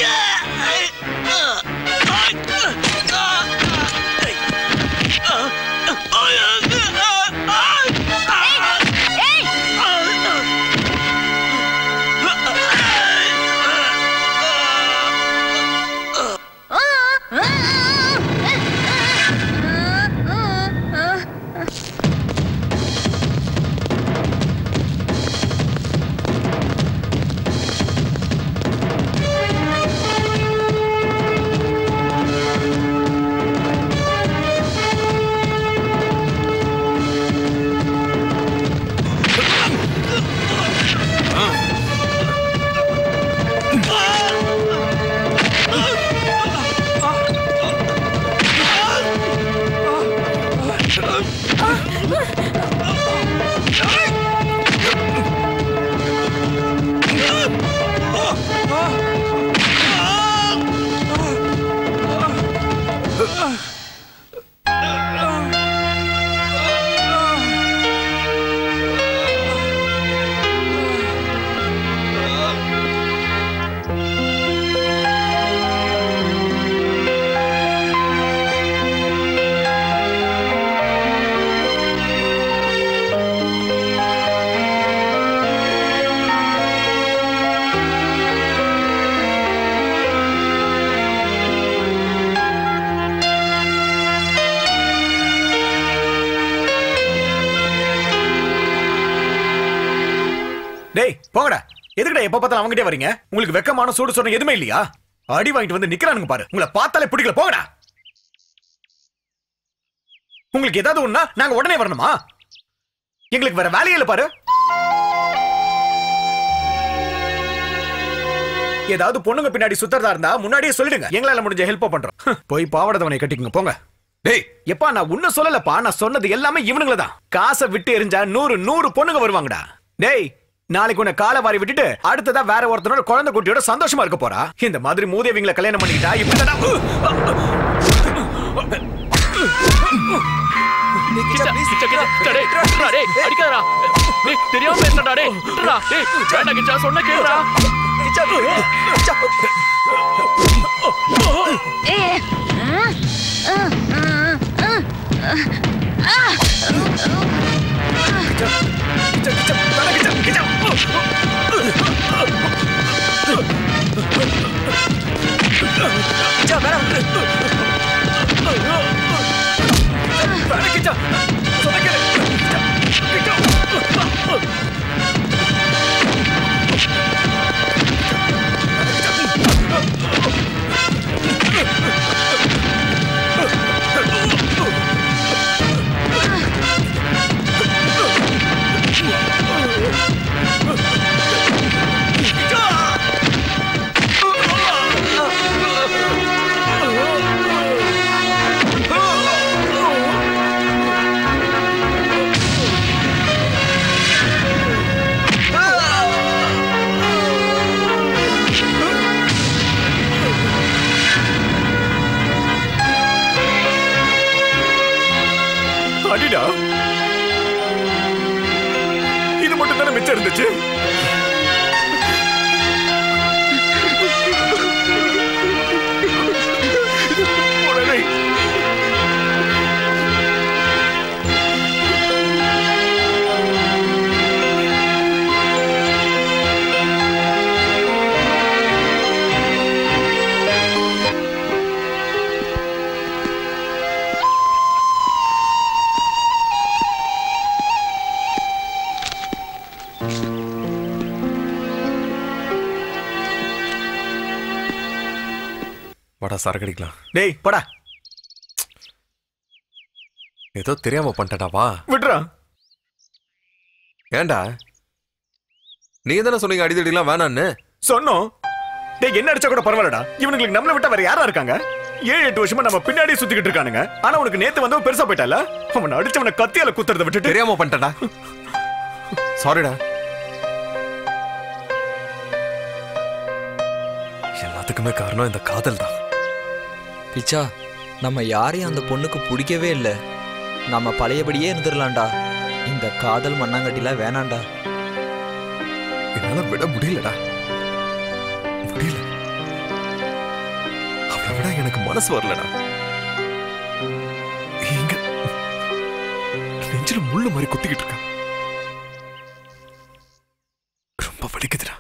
டேய் போங்கடா எதுக்குடா எப்ப பார்த்தாலும் அவங்ககிட்டே வரீங்க உங்களுக்கு வெக்கமான சூடு சொன்ன எதுவுமே இல்லையா அடி வாங்கிட்டு வந்து நிக்கிறானுங்க பாரு உங்களை பார்த்தாலே பிடிக்கல போங்கடா உங்களுக்கு ஏதாவது ஒண்ணா நாங்க உடனே வரணுமா எங்களுக்கு வேற வேலையே இல்ல பாரு ஏதாவது பொண்ணுங்க பின்னாடி சுத்தறதா இருந்தா முன்னாடியே சொல்லிடுங்க எங்களால முடிஞ்ச ஹெல்ப் பண்றோம் ஹ், போய் பாவாடதவனை கட்டிக்கங்க போங்க டேய் எப்பா நான் உன்ன சொல்லலப்பா நான் சொன்னது எல்லாமே இவனுங்கள தான் காசை விட்டு எரிஞ்சா நூறு நூறு பொண்ணுங்க வருவாங்கடா டேய் நாளைக்கு உன்னை காலை வாரி விட்டுட்டு அடுத்ததா வேற ஒருத்தனோட குழந்தை குட்டியோட சந்தோஷமா இருக்க போறா இந்த மாதிரி மூதேவிங்களை கல்யாணம் பண்ணிக்கிட்டா இப்படிதான் கிச்சா, கிச்சா, கிச்சா, கிச்சா, டேய், விட்றா, டேய், அடிக்காதடா. டேய், தெரியாம பேசுறேன்டா, டேய், விட்றா, டேய், வேண்டாம் கிச்சா, சொன்னா கேளுடா. கிச்சா குடிடா இது மட்டும் தானே மிச்சம் இருந்துச்சு உடனே வாடா சரக்கு அடிக்கலாம் டேய் போடா ஏதோ தெரியாம பண்ணிட்டடா வா விட்றா ஏன்டா நீங்க தானே சொன்னீங்க அடிதடிலாம் வேணான்னு சொன்னோம் டேய் என்ன அடிச்சா கூட பரவாயில்லடா இவனுங்களுக்கு நம்மள விட்டா வேற யாரா இருக்காங்க ஏழு எட்டு வருஷமா நம்ம பின்னாடியே சுத்திக்கிட்டு இருக்கானுங்க ஆனா உனக்கு நேத்து வந்தவன் பெருசா போயிட்டால அவன் அடிச்சவன கத்தியால குத்துறத விட்டுட்டு தெரியாம பண்ணிட்டடா சாரிடா எல்லாத்துக்குமே காரணம் இந்த காதல் தான் பிச்சா நம்ம யாரையும் அந்த பொண்ணுக்கு பிடிக்கவே இல்லை நம்ம பழையபடியே இருந்துடலாம்டா இந்த காதல் மண்ணாங்கட்டிலாம் வேணாம்டா என்னால விட முடியலடா முடியல அவளை விட எனக்கு மனசு வரலடா இங்க நெஞ்சில முள்ளு மாதிரி குத்திக்கிட்டு இருக்கான் ரொம்ப வலிக்குதுடா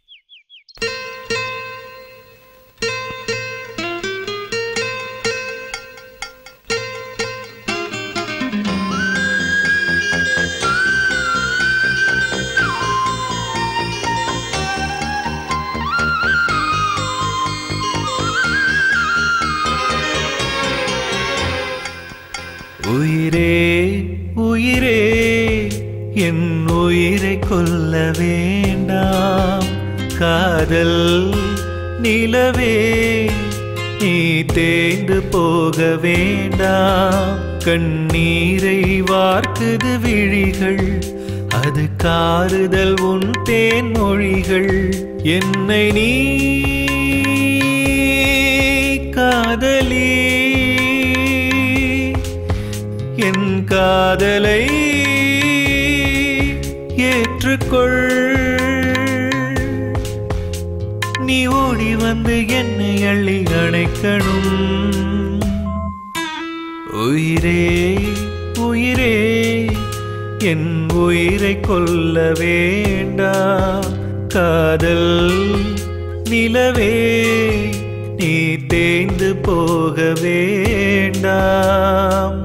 உயிரே உயிரே என் உயிரை கொல்ல வேண்டாம் காதல் நிலவே நீ தேய்ந்து போக வேண்டாம் கண்ணீரை வார்க்குது விழிகள் அது காறுதல் உன் தேன் மொழிகள் என்னை நீ காதலி என் காதலை ஏற்றுக்கொள் நீ ஓடி வந்து என்னை அள்ளி அணைக்கணும் உயிரே உயிரே என் உயிரை கொல்ல வேண்டாம் காதல் நிலவே நீ தேய்ந்து போக வேண்டாம்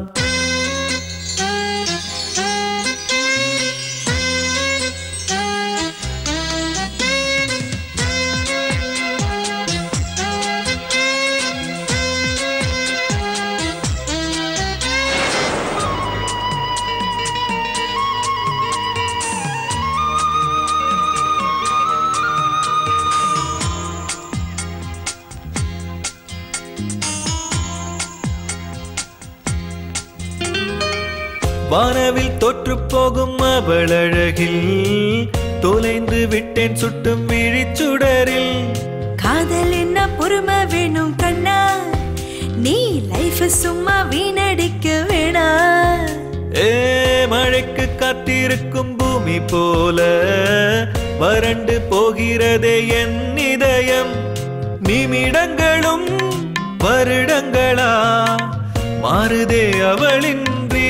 வானவில் தொற்று போகும் அவளழகில் தொலைந்து விட்டேன் சுட்டும் விழிச்சுடரில் காதல் என்ன பொறுமை வேணும் கண்ணா நீ லைஃப் சும்மா வீணடிக்க வேணா ஏ மழைக்கு காத்திருக்கும் பூமி போல வறண்டு போகிறதே என் இதயம் நிமிடங்களும் வருடங்களா மாறுதே அவளின்றி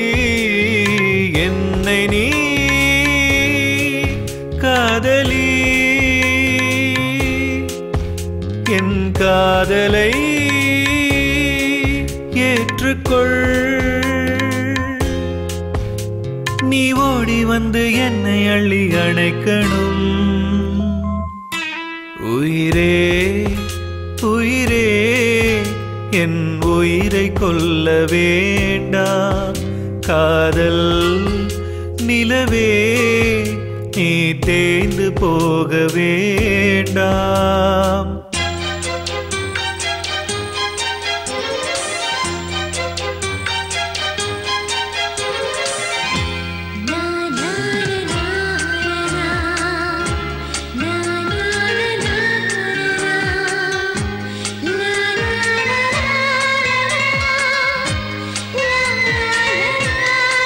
என்னை நீ காதலி என் காதலை ஏற்றுக்கொள் நீ ஓடி வந்து என்னை அள்ளி அணைக்கணும் உயிரே உயிரே என் உயிரை கொல்ல வேண்டாம் காதல் நிலவே நீ தேய்ந்து போக வேண்டாம் la la la la la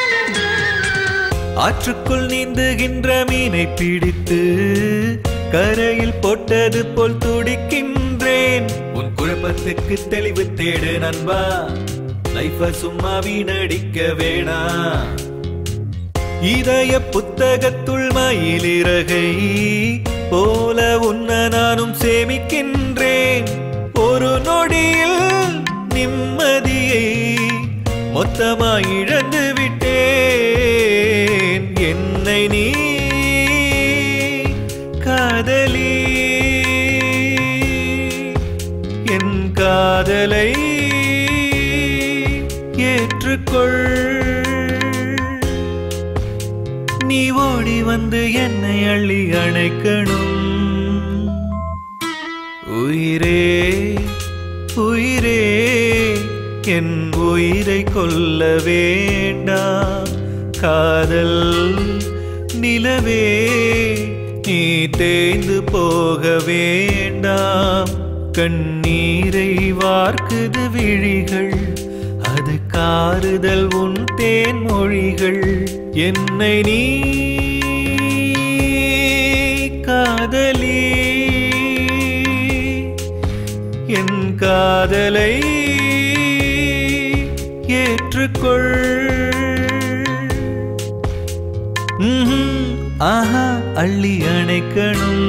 ஆற்றுக்குள் நீந்துகின்ற மீனை பிடித்து கரையில் போட்டது போல் துடிக்கின்றேன் உன் குழப்பத்துக்கு தெளிவு தேடு நண்பா லைஃப சும்மா வீணடிக்க வேணாம் இதய புத்தகத்துள் மயிலிறகை போல உன்ன நானும் சேமிக்கின்றேன் ஒரு நொடியில் நிம்மதியை மொத்தமாய் இழந்து விட்டேன் என்னை நீ காதலி என் காதலை ஏற்றுக்கொள் நீ ஓடி வந்து என்னை அள்ளி அணைக்கணும் உயிரே உயிரே என் உயிரை கொல்ல வேண்டாம் காதல் நிலவே நீ தேய்ந்து போக வேண்டாம் கண்ணீரை வார்க்குது விழிகள் அது காறுதல் உன் தேன் மொழிகள் என்னை நீ காதலி என் காதலை ஏற்றுக்கொள் ம்ஹும். ஆஹா அள்ளி அணைக்கணும்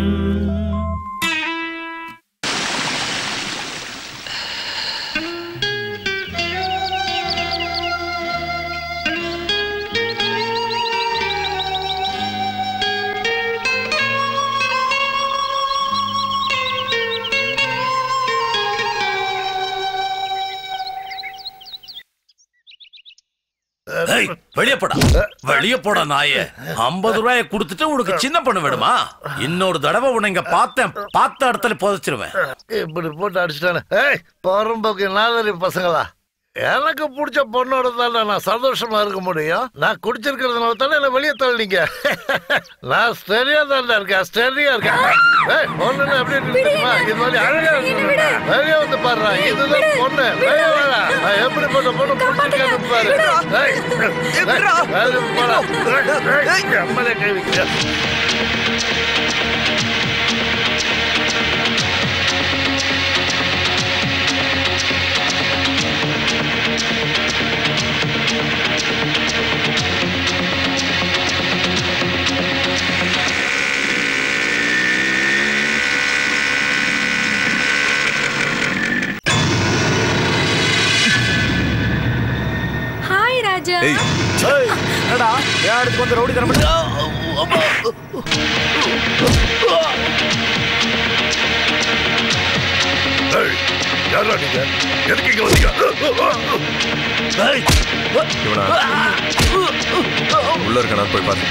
ஏய், வெளிய போடா வெளிய போடா நாயே ஐம்பது ரூபாய கொடுத்துட்டு உனக்கு சின்ன பண்ண வேணுமா இன்னொரு தடவை உன்னை இங்க பார்த்தேன் பார்த்த இடத்துல புதைச்சிருவேன் இப்படி போட்டு அடிச்சிட்டானே ஏய் பரம்போக்கு நாதரி பசங்களா எனக்கு பிடிச்ச பொண்ணோட தானே நான் சந்தோஷமா இருக்க முடியும் நான் குடிச்சிருக்கிறதுனால தானே என்ன வெளியே தள்ளிங்க நான் ஸ்டெரியா தானே இருக்கேன் ஸ்டெரியா இருக்கேன் ஏய் பொண்ணு எப்படி இருக்கு தெரியுமா இது மாதிரி அழகா இருக்கு வெளியே வந்து பாருடா இதுதான் பொண்ணு வெளியே வாடா நான் எப்படிப்பட்ட பொண்ணு பிடிச்சிருக்கேன்னு பாரு ஏய், ஏய், வெளியே போடா. ஏய், ஏய், அம்மாலே கை வைக்கிறேன் ஹாய் ராஜா ஏய், என்னடா என் இடத்துக்கு வந்து ரவுடி தர ஏய், யாரா நீங்க எதுக்கு இங்க வந்தீங்க இவனா உள்ள இருக்கானு போய் பாரு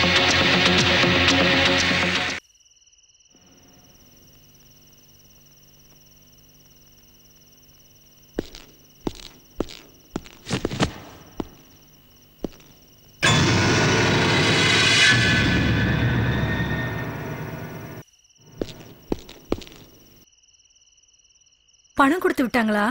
பணம் கொடுத்து விட்டாங்களா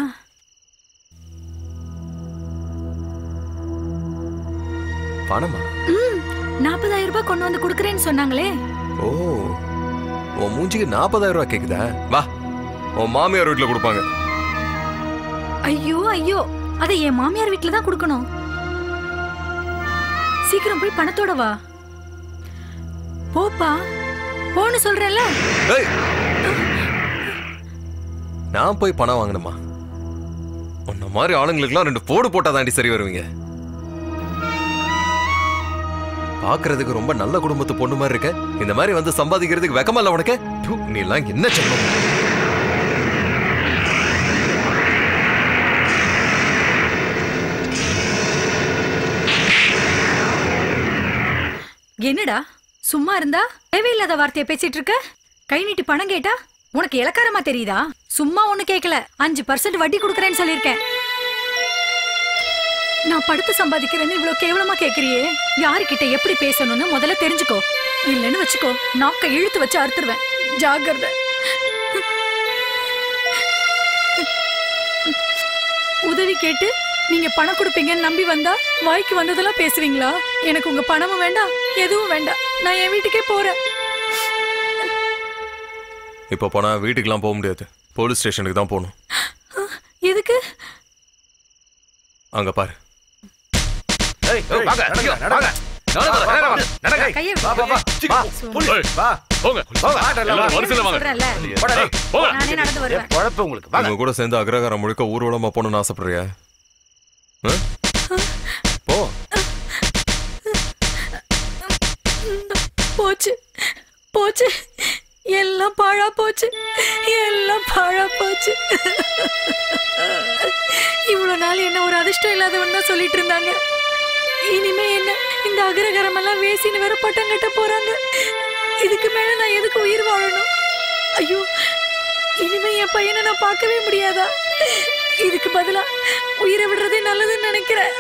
பணமா ம் நாற்பதாயிரம் ரூபாய் கொண்டு வந்து கொடுக்குறேன்னு சொன்னாங்களே ஓ உன் மூஞ்சிக்கு நாற்பதாயிரம் ரூபாய் கேக்குதா வா உன் மாமியார் வீட்டுல கொடுப்பாங்க ஐயோ ஐயோ அதை என் மாமியார் வீட்ல தான் கொடுக்கணும் சீக்கிரம் போய் பணத்தோட வா போப்பா போன்னு சொல்றேன்ல ஏய் நான் போய் பணம் வாங்கணுமா உன்ன மாதிரி ஆளுங்களுக்குலாம் ரெண்டு போடு போட்டா தாண்டி சரி வருவீங்க பாக்குறதுக்கு ரொம்ப நல்ல குடும்பத்து பொண்ணு மாதிரி இருக்க இந்த மாதிரி வந்து சம்பாதிக்கிறதுக்கு வெக்கமா இல்ல உனக்கு ப்பு, நீ எல்லாம் என்ன சொல்லும் என்னடா சும்மா இருந்தா தேவையில்லாத வார்த்தையை பேசிட்டு இருக்க கை நீட்டி பணம் கேட்டா உனக்கு இலக்காரமா தெரியுதா சும்மா ஒண்ணு கேட்கல அஞ்சு பர்சன்ட் வட்டி கொடுக்கறேன்னு சொல்லியிருக்கேன் நான் படுத்து சம்பாதிக்கிறேன்னு இவ்வளவு கேவலமா கேக்குறியே யாருக்கிட்ட எப்படி பேசணும்னு முதல்ல தெரிஞ்சுக்கோ இல்லைன்னு வச்சுக்கோ நாக்க இழுத்து வச்சு அறுத்துருவேன் ஜாக்கிரதை உதவி கேட்டு நீங்க பணம் கொடுப்பீங்கன்னு நம்பி வந்தா வாய்க்கு வந்ததெல்லாம் பேசுவீங்களா எனக்கு உங்க பணமும் வேண்டாம் எதுவும் வேண்டாம் நான் என் வீட்டுக்கே போறேன் இப்போ போனா வீட்டுக்கெல்லாம் போக முடியாது போலீஸ் ஸ்டேஷனுக்கு தான் போகணும் எதுக்கு அங்க பாரு கையை போங்க எல்லாரும் வரிசையில வாங்க சொல்றேன்ல. ஏய், போங்க. நானே நடந்து வருவேன் குழப்பம் உங்களுக்கு உங்க கூட சேர்ந்து அக்ரகாரம் முழுக்க ஊர்வலமா போகணும்னு ஆசைப்படுறியா ஆ? போ போச்சு போச்சு எல்லாம் பாழா போச்சு எல்லாம் பாழா போச்சு இவ்வளவு நாள் என்ன ஒரு அதிர்ஷ்டம் இல்லாதவன் தான் சொல்லிட்டு இருந்தாங்க இனிமே என்ன இந்த அகரகரம் எல்லாம் வேசின்னு வேற பட்டம் கட்ட போறாங்க இதுக்கு மேல நான் எதுக்கு உயிர் வாழணும் ஐயோ இனிமே என் பையனை நான் பார்க்கவே முடியாதா இதுக்கு பதிலா உயிரை விடுறதே நல்லதுன்னு நினைக்கிறேன்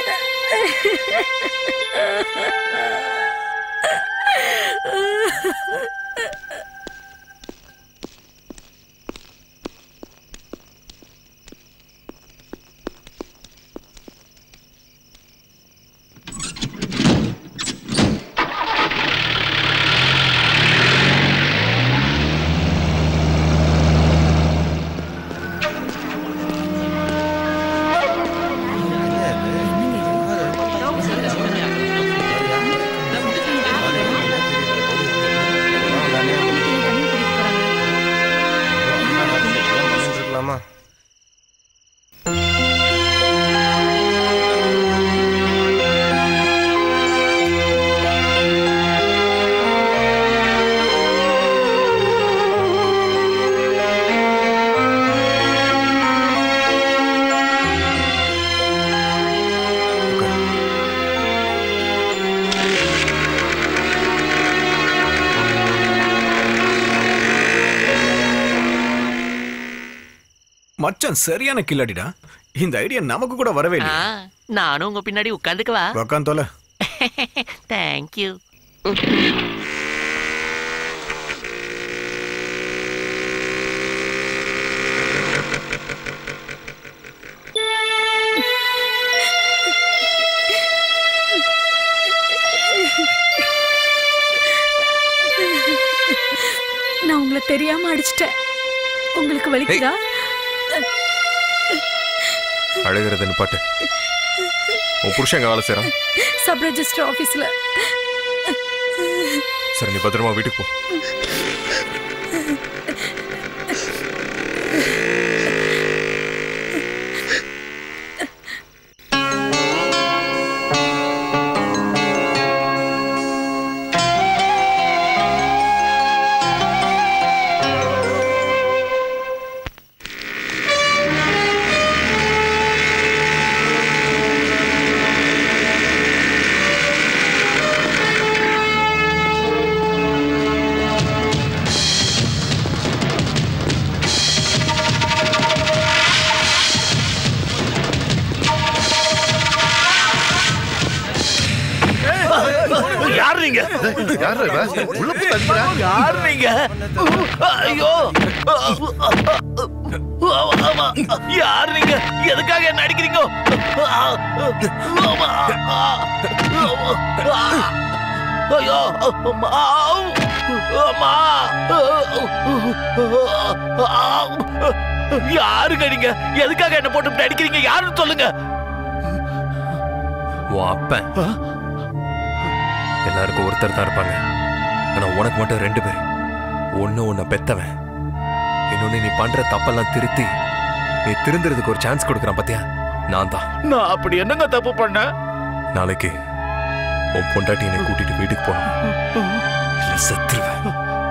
இருக்கலாமா மச்சான் சரியான கில்லாடிடா இந்த ஐடியா நமக்கு கூட வரவே இல்லை ஆ, நானும் உங்க பின்னாடி உட்காந்துக்குவா உக்காந்து தொலை தேங்க்யூ நான் உங்களை தெரியாம அடிச்சிட்டேன் உங்களுக்கு வலிக்குதா அழுகிறது நிப்பாட்டு உன் புருஷன் எங்க வேலை செய்யறான் சப் ரெஜிஸ்டர் ஆபீஸ்ல சரி நீ பத்திரமா வீட்டுக்கு போ யார் நீங்க யார் உள்ள போய் தள்ளுறா? யார் நீங்க ஐயோ ஆமா. யார் நீங்க எதுக்காக என்ன அடிக்கிறீங்க ஆமா. ஐயோ அம்மா. அம்மா. யாருங்க நீங்க எதுக்காக என்ன போட்டு இப்படி அடிக்கிறீங்க யாருன்னு சொல்லுங்க உன் அப்பன் எல்லாருக்கும் ஒருத்தர் தான் இருப்பாங்க ஆனா உனக்கு மட்டும் ரெண்டு பேர் ஒண்ணு உன்னை பெத்தவன் இன்னொன்னு நீ பண்ற தப்பெல்லாம் திருத்தி நீ திருந்துறதுக்கு ஒரு சான்ஸ் கொடுக்குறான் பாத்தியா நான் தான் நான் அப்படி என்னங்க தப்பு பண்ணேன் நாளைக்கு உன் பொண்டாட்டி என்னை கூட்டிட்டு வீட்டுக்கு போகணும் இல்ல செத்துருவேன்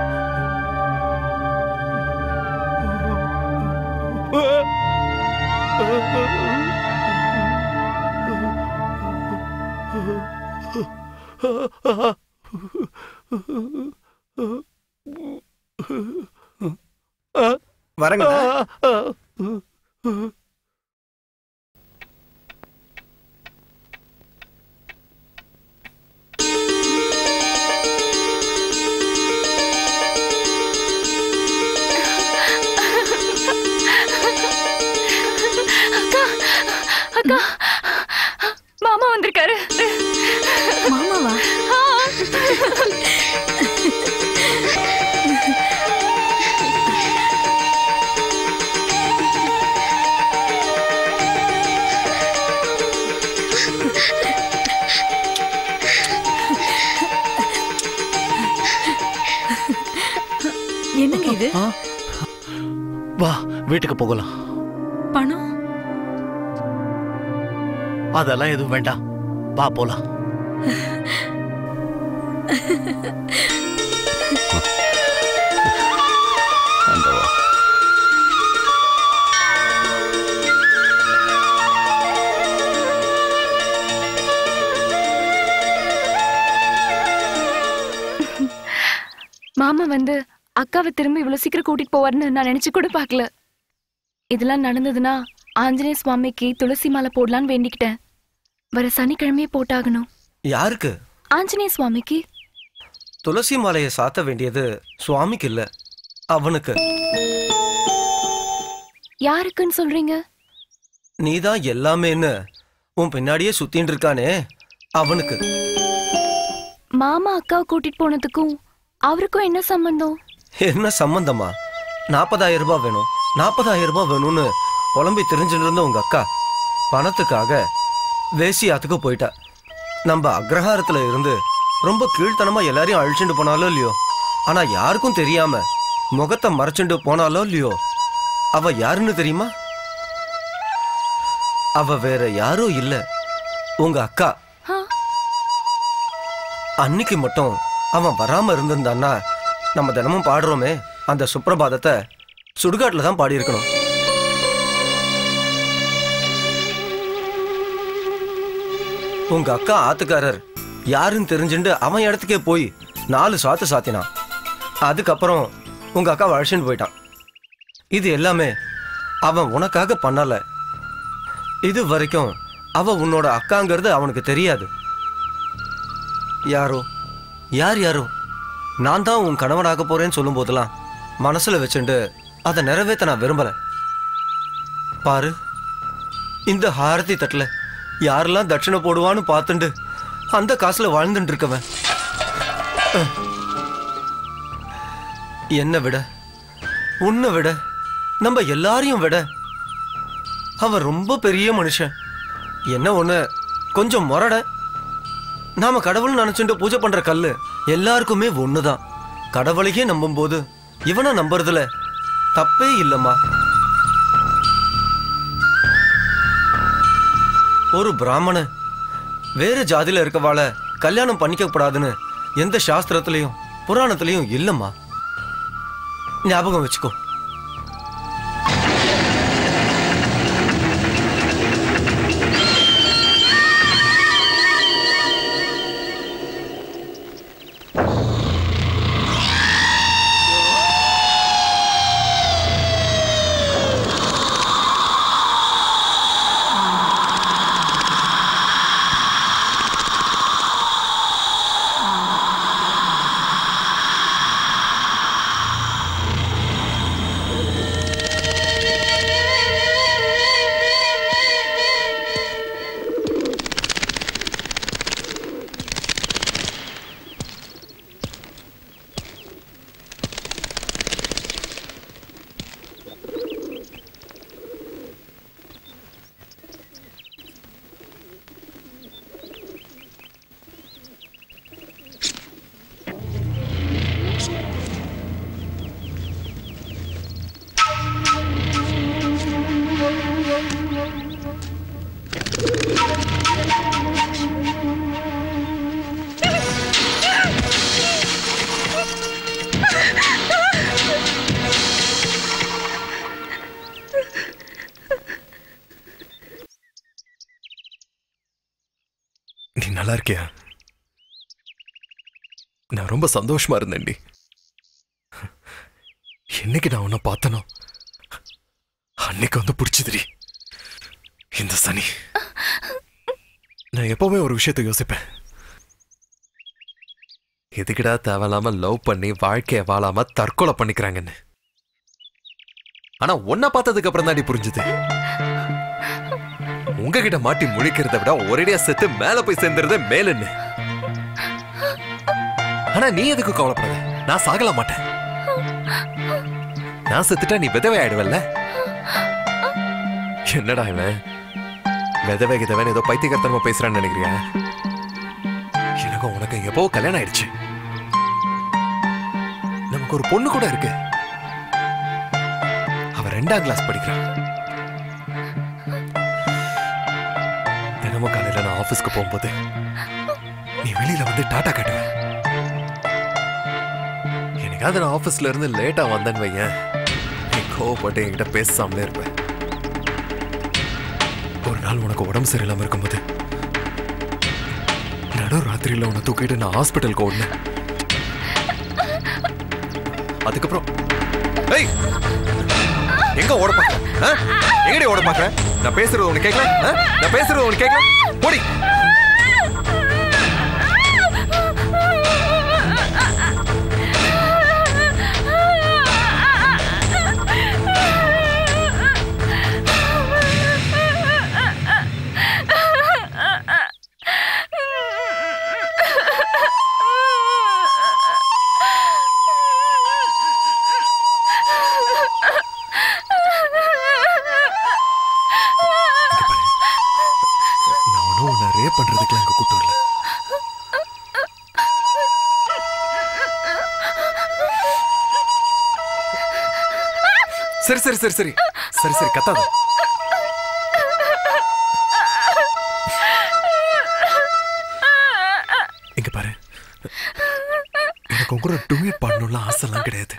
வரங்க அக்கா அக்கா மாமா வந்திருக்காரு மாமாவா என்னங்க இது வா வீட்டுக்கு போகலாம் பணம் அதெல்லாம் எதுவும் வேண்டாம் வா போலாம் மாமா வந்து அக்காவை திரும்ப இவ்வளவு சீக்கிரம் கூட்டிட்டு போவார்னு நான் நினைச்சு கூட பார்க்கல இதெல்லாம் நடந்ததுன்னா ஆஞ்சநேய சுவாமிக்கு துளசி மாலை போடலான்னு வேண்டிக்கிட்டேன் வர சனிக்கிழமையே போட்டாகணும் யாருக்கு ஆஞ்சநேய சுவாமிக்கு துளசி மாலையை சாத்த வேண்டியது சுவாமிக்கு இல்ல அவனுக்கு யாருக்குன்னு சொல்றீங்க நீதான் எல்லாமேன்னு உன் பின்னாடியே சுத்தின்னு இருக்கானே அவனுக்கு மாமா அக்காவை கூட்டிட்டு போனதுக்கும் அவருக்கும் என்ன சம்பந்தம் என்ன சம்பந்தமா நாற்பதாயிரம் ரூபாய் வேணும் நாற்பதாயிரம் ரூபாய் வேணும்னு புலம்பி தெரிஞ்சுட்டு இருந்த உங்க அக்கா பணத்துக்காக வேசியாத்துக்கு போயிட்டா நம்ம அக்ரஹாரத்துல இருந்து ரொம்ப கீழ்த்தனமா எல்லாரையும் அழிச்சுட்டு போனாலோ இல்லையோ ஆனா யாருக்கும் தெரியாம முகத்தை மறைச்சுட்டு போனாலோ இல்லையோ அவ யாருன்னு தெரியுமா அவ வேற யாரோ இல்ல உங்க அக்கா அன்னைக்கு மட்டும் அவன் வராம இருந்திருந்தான்னா நம்ம தினமும் பாடுறோமே அந்த சுப்பிரபாதத்தை சுடுகாட்டுல தான் பாடியிருக்கணும் உங்க அக்கா ஆத்துக்காரர் யாருன்னு தெரிஞ்சுண்டு அவன் இடத்துக்கே போய் நாலு சாத்து சாத்தினான் அதுக்கப்புறம் உங்க அக்கா அழைச்சிட்டு போயிட்டான் இது எல்லாமே அவன் உனக்காக பண்ணல இது வரைக்கும் அவ உன்னோட அக்காங்கிறது அவனுக்கு தெரியாது யாரோ யார் யாரோ நான் தான் உன் கணவனாக போறேன்னு சொல்லும் போதெல்லாம் மனசுல வச்சுண்டு அதை நிறைவேற்ற நான் விரும்பல பாரு இந்த ஹாரதி தட்டுல யாரெல்லாம் தட்சிணை போடுவான்னு பார்த்துண்டு அந்த காசுல வாழ்ந்துட்டு இருக்கவன் அஹ். என்னை விட உன்னை விட நம்ம எல்லாரையும் விட அவன் ரொம்ப பெரிய மனுஷன் என்ன ஒண்ணு கொஞ்சம் முரட நாம கடவுள் நினைச்சுட்டு பூஜை பண்ற கல்லு எல்லாருக்குமே ஒண்ணுதான் கடவுளையே நம்பும் போது இவனை நம்புறதுல தப்பே இல்லம்மா ஒரு பிராமணன் வேற ஜாதியில இருக்கவாள கல்யாணம் பண்ணிக்க கூடாதுன்னு எந்த சாஸ்திரத்திலையும் புராணத்திலையும் இல்லம்மா ஞாபகம் வச்சுக்கோ நீ நல்லா இருக்கியா நான் ரொம்ப சந்தோஷமா இருந்தேன்டி என்னைக்கு நான் உன்னை பார்த்தனோ அன்னைக்கு வந்து பிடிச்சதுடி இந்த சனி நான் எப்பவுமே ஒரு விஷயத்தை யோசிப்பேன் எதுக்குடா தேவையில்லாம லவ் பண்ணி வாழ்க்கைய வாழாம தற்கொலை பண்ணிக்கிறாங்கன்னு ஆனா உன்னை பார்த்ததுக்கு அப்புறம் தாண்டி புரிஞ்சுது உங்ககிட்ட மாட்டி முழிக்கிறத விட ஒரேடியா செத்து மேல போய் சேர்ந்துறதே மேலுன்னு ஆனா நீ எதுக்கு கவலைப்படாத நான் சாகல மாட்டேன் நான் செத்துட்டா நீ விதவை ஆயிடுவல்ல என்னடா இவன் விதவை கிதவன் ஏதோ பைத்தியகர்த்தனமா பேசுறான்னு நினைக்கிறியா எனக்கும் உனக்கு எப்போ கல்யாணம் ஆயிடுச்சு நமக்கு ஒரு பொண்ணு கூட இருக்கு அவ ரெண்டாம் கிளாஸ் படிக்கிறான் தினமும் காலையில நான் ஆபீஸ்க்கு போகும்போது நீ வெளியில வந்து டாடா காட்டுவ என்னைக்காவது நான் ஆபீஸ்ல இருந்து லேட்டா வந்தேன்னு வையேன் நீ கோவப்பட்டு என்கிட்ட பேசாமலே இருப்ப ஒரு நாள் உனக்கு உடம்பு சரியில்லாம இருக்கும்போது நடு ராத்திரியில உன்னை தூக்கிட்டு நான் ஹாஸ்பிட்டலுக்கு ஓடினேன் அதுக்கப்புறம் ஏய் எங்க ஓட பாக்க எங்கடி ஓட பாக்க நான் பேசுறது உனக்கு கேட்கல ஆ? நான் பேசுறது உனக்கு கேட்கல போடி நான் ஒன்றும் உன்னை ரேப் பண்றதுக்குலாம் இங்க கூட்டு வரல சரி சரி சரி சரி சரி சரி கத்தாத இங்க பாரு எனக்கு உங்க கூட டூயட் பாடணும்லாம் ஆசைலாம் கிடையாது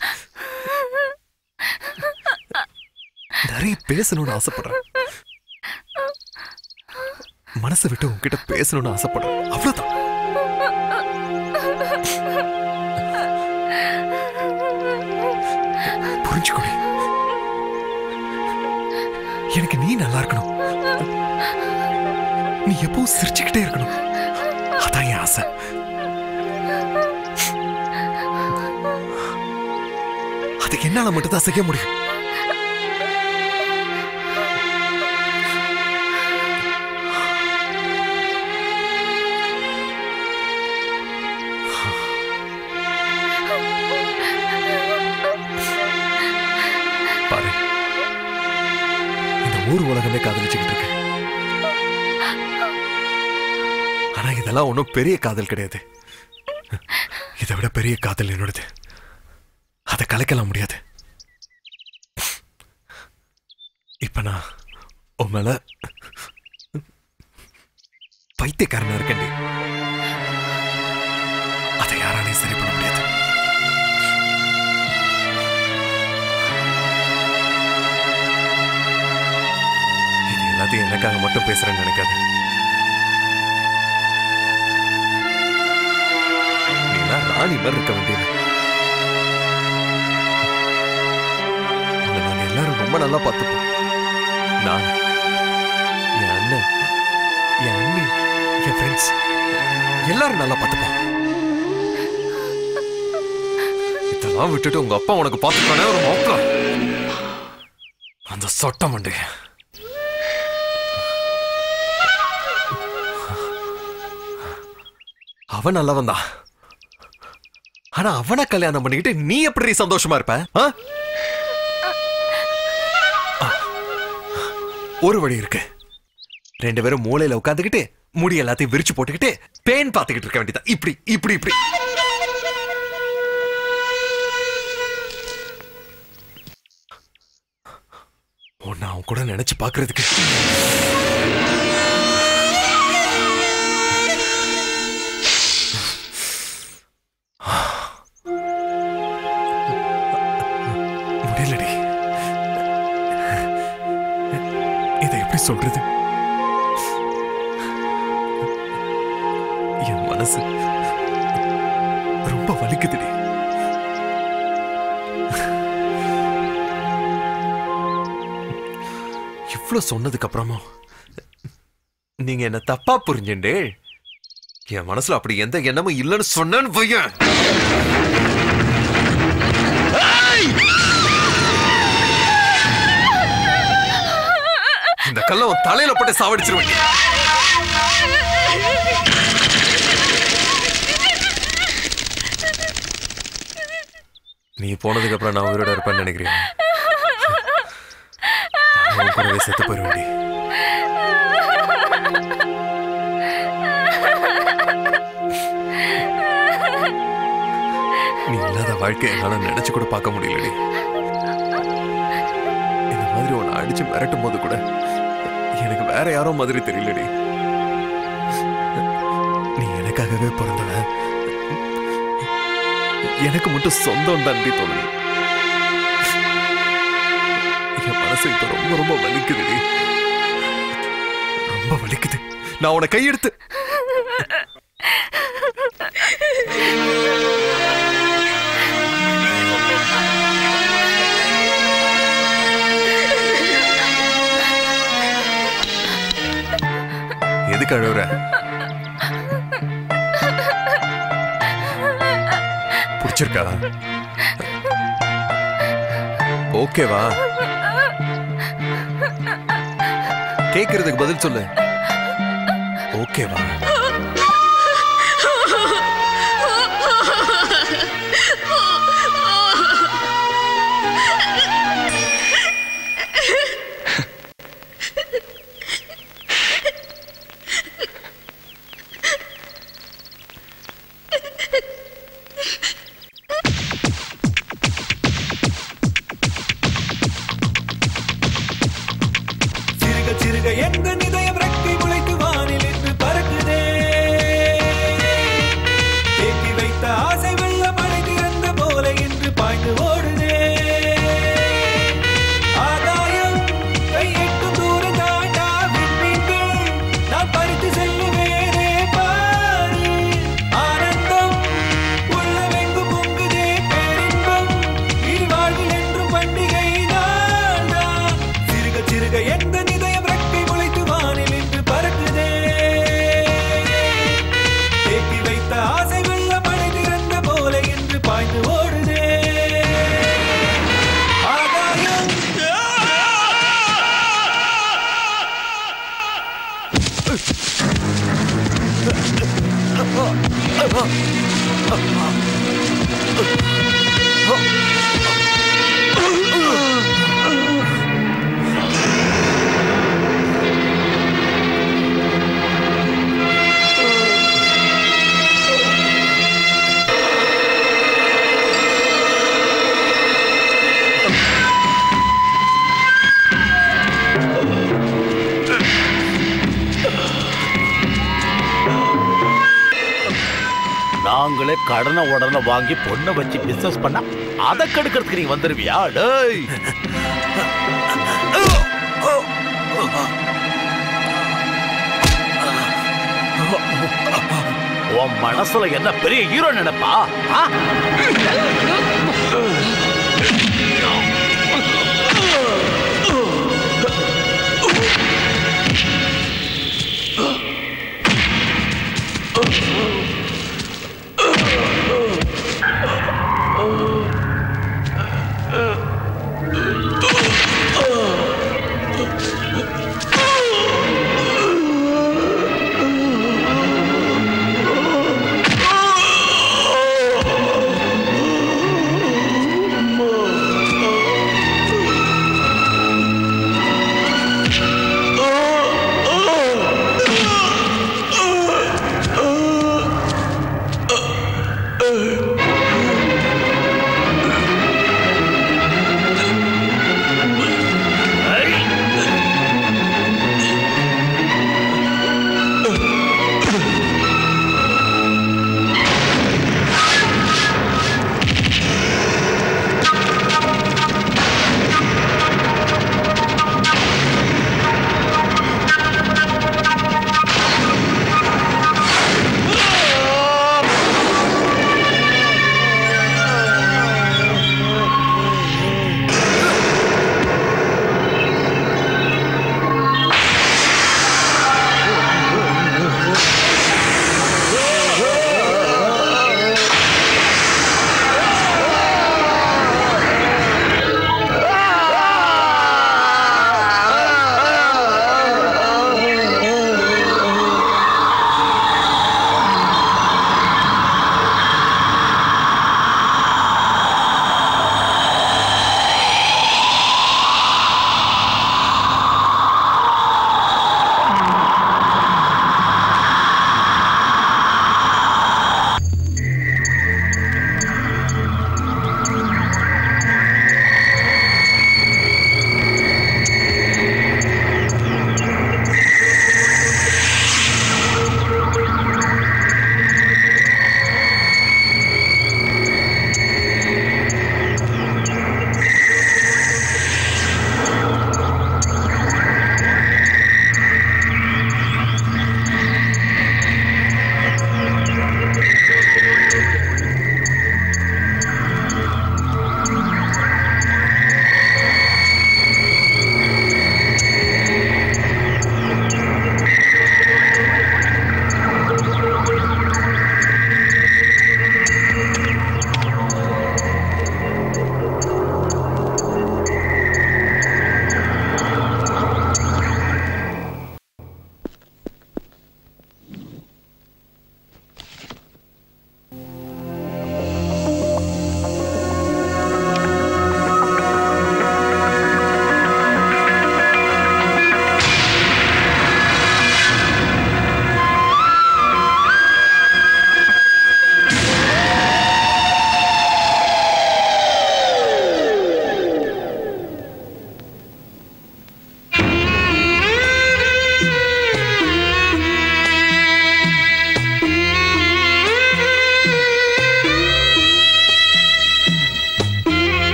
நிறைய பேசணும்னு ஆசைப்படுறேன் மனசை விட்டு உன்கிட்ட பேசணும்னு ஆசைப்படுறேன் அவ்வளவுதான் புரிஞ்சுக்கொடி எனக்கு நீ நல்லா இருக்கணும் நீ எப்பவும் சிரிச்சுக்கிட்டே இருக்கணும் அதான் என் ஆசை அதுக்கு என்னால மட்டும் தான் செய்ய முடியும் பாரு இந்த ஊர் உலகமே காதலிச்சுக்கிட்டு இருக்கு ஆனா இதெல்லாம் ஒன்றும் பெரிய காதல் கிடையாது இதை விட பெரிய காதல் என்னோடது அதை கலைக்கலாம் முடியாது இப்ப நான் உன் மேல பைத்தியக்காரனா இருக்கேன்டி அதை யாராலையும் சரி பண்ண முடியாது இது எல்லாத்தையும் எனக்காக மட்டும் பேசுறேன்னு நினைக்காத நீலாம் ராணி மாதிரி இருக்க வேண்டியது உன்னை நாங்க எல்லாரும் ரொம்ப நல்லா பார்த்துப்போம் நான் என் அண்ணன் என் அண்ணி என் ஃப்ரெண்ட்ஸ் எல்லாரும் நல்லா பார்த்துப்போம் இதெல்லாம் விட்டுட்டு உங்க அப்பா உனக்கு பார்த்துக்கானே ஒரு மாப்பிள்ள அந்த சொட்ட மண்டைய அவன் நல்லவன் தான் ஆனா அவனை கல்யாணம் பண்ணிக்கிட்டு நீ எப்படி சந்தோஷமா இருப்ப ஆ? ஆ. ஒரு வழி இருக்கு ரெண்டு பேரும் மூலையில உட்காந்துக்கிட்டு முடி எல்லாத்தையும் விரிச்சு போட்டுக்கிட்டு பேன் பார்த்துக்கிட்டு இருக்க வேண்டியதா இப்படி இப்படி இப்படி உன்னை அவன் கூட நினைச்சு பாக்குறதுக்கு முடியலடி இதை எப்படி சொல்றது என் மனசு ரொம்ப வலிக்குதுடி இவ்ளோ சொன்னதுக்கு அப்புறமா நீங்க என்ன தப்பா புரிஞ்சுண்டே என் மனசுல அப்படி எந்த எண்ணமும் இல்லைன்னு சொன்னேன்னு பையன் இந்த கல்ல உன் தலையில போட்டு சாவடிச்சிருவேன் நீ போனதுக்கு அப்புறம் நான் உயிரோட இருப்பேன்னு நினைக்கிறேன் நான் உன் கூடவே செத்து போயிருவேண்டி நீ இல்லாத வாழ்க்கை என்னால நினைச்சு கூட பார்க்க முடியலடி இந்த மாதிரி உன்னை அடிச்சு மிரட்டும் போது கூட எனக்கு வேற யாரோ மாதிரி தெரியலடி நீ எனக்காகவே பிறந்தவன் எனக்கு மட்டும் சொந்தம் தாண்டி தோணுது என் மனசு இப்ப ரொம்ப ரொம்ப வலிக்குதுடி ரொம்ப வலிக்குது நான் உன்னை கையெடுத்து எதுக்கு அழுவுற பிடிச்சிருக்கா ஓகேவா கேக்குறதுக்கு பதில் சொல்லு ஓகேவா சிறுக சிறுக எந்த நிதயம் ரெக்கை முளைத்து வானில் என்று பறக்குதே தேக்கி வைத்த ஆசை வெள்ளம் மழை திறந்த போல என்று பாய்ந்து ஓடுதே ஆகாயம் கை எட்டும் தூரம் தாண்டா விண்மீன்கள் நான் பறித்து செல்லுவேனே பாரு ஆனந்தம் உள்ளவெங்கும் பொங்குதே பேரின்பம் இரு வாழ்வில் என்றும் பண்டிகை தாண்டா சிறுக சிறுக எந்த நிதயம் ரெக்கை முளைத்து வானில் என்று பறக்குதே தேக்கி வைத்த ஆசை வெள்ளம் மழை திறந்த போல என்று பாய்ந்து ஓடுதே ஆகாயம் நாங்களே கடனை உடனே வாங்கி பொண்ணை வச்சு பிசினஸ் பண்ணா அதை கெடுக்கிறதுக்கு நீ வந்துருவியா டேய் உன் மனசுல என்ன பெரிய ஹீரோ நினைப்பா ஆ? Oh!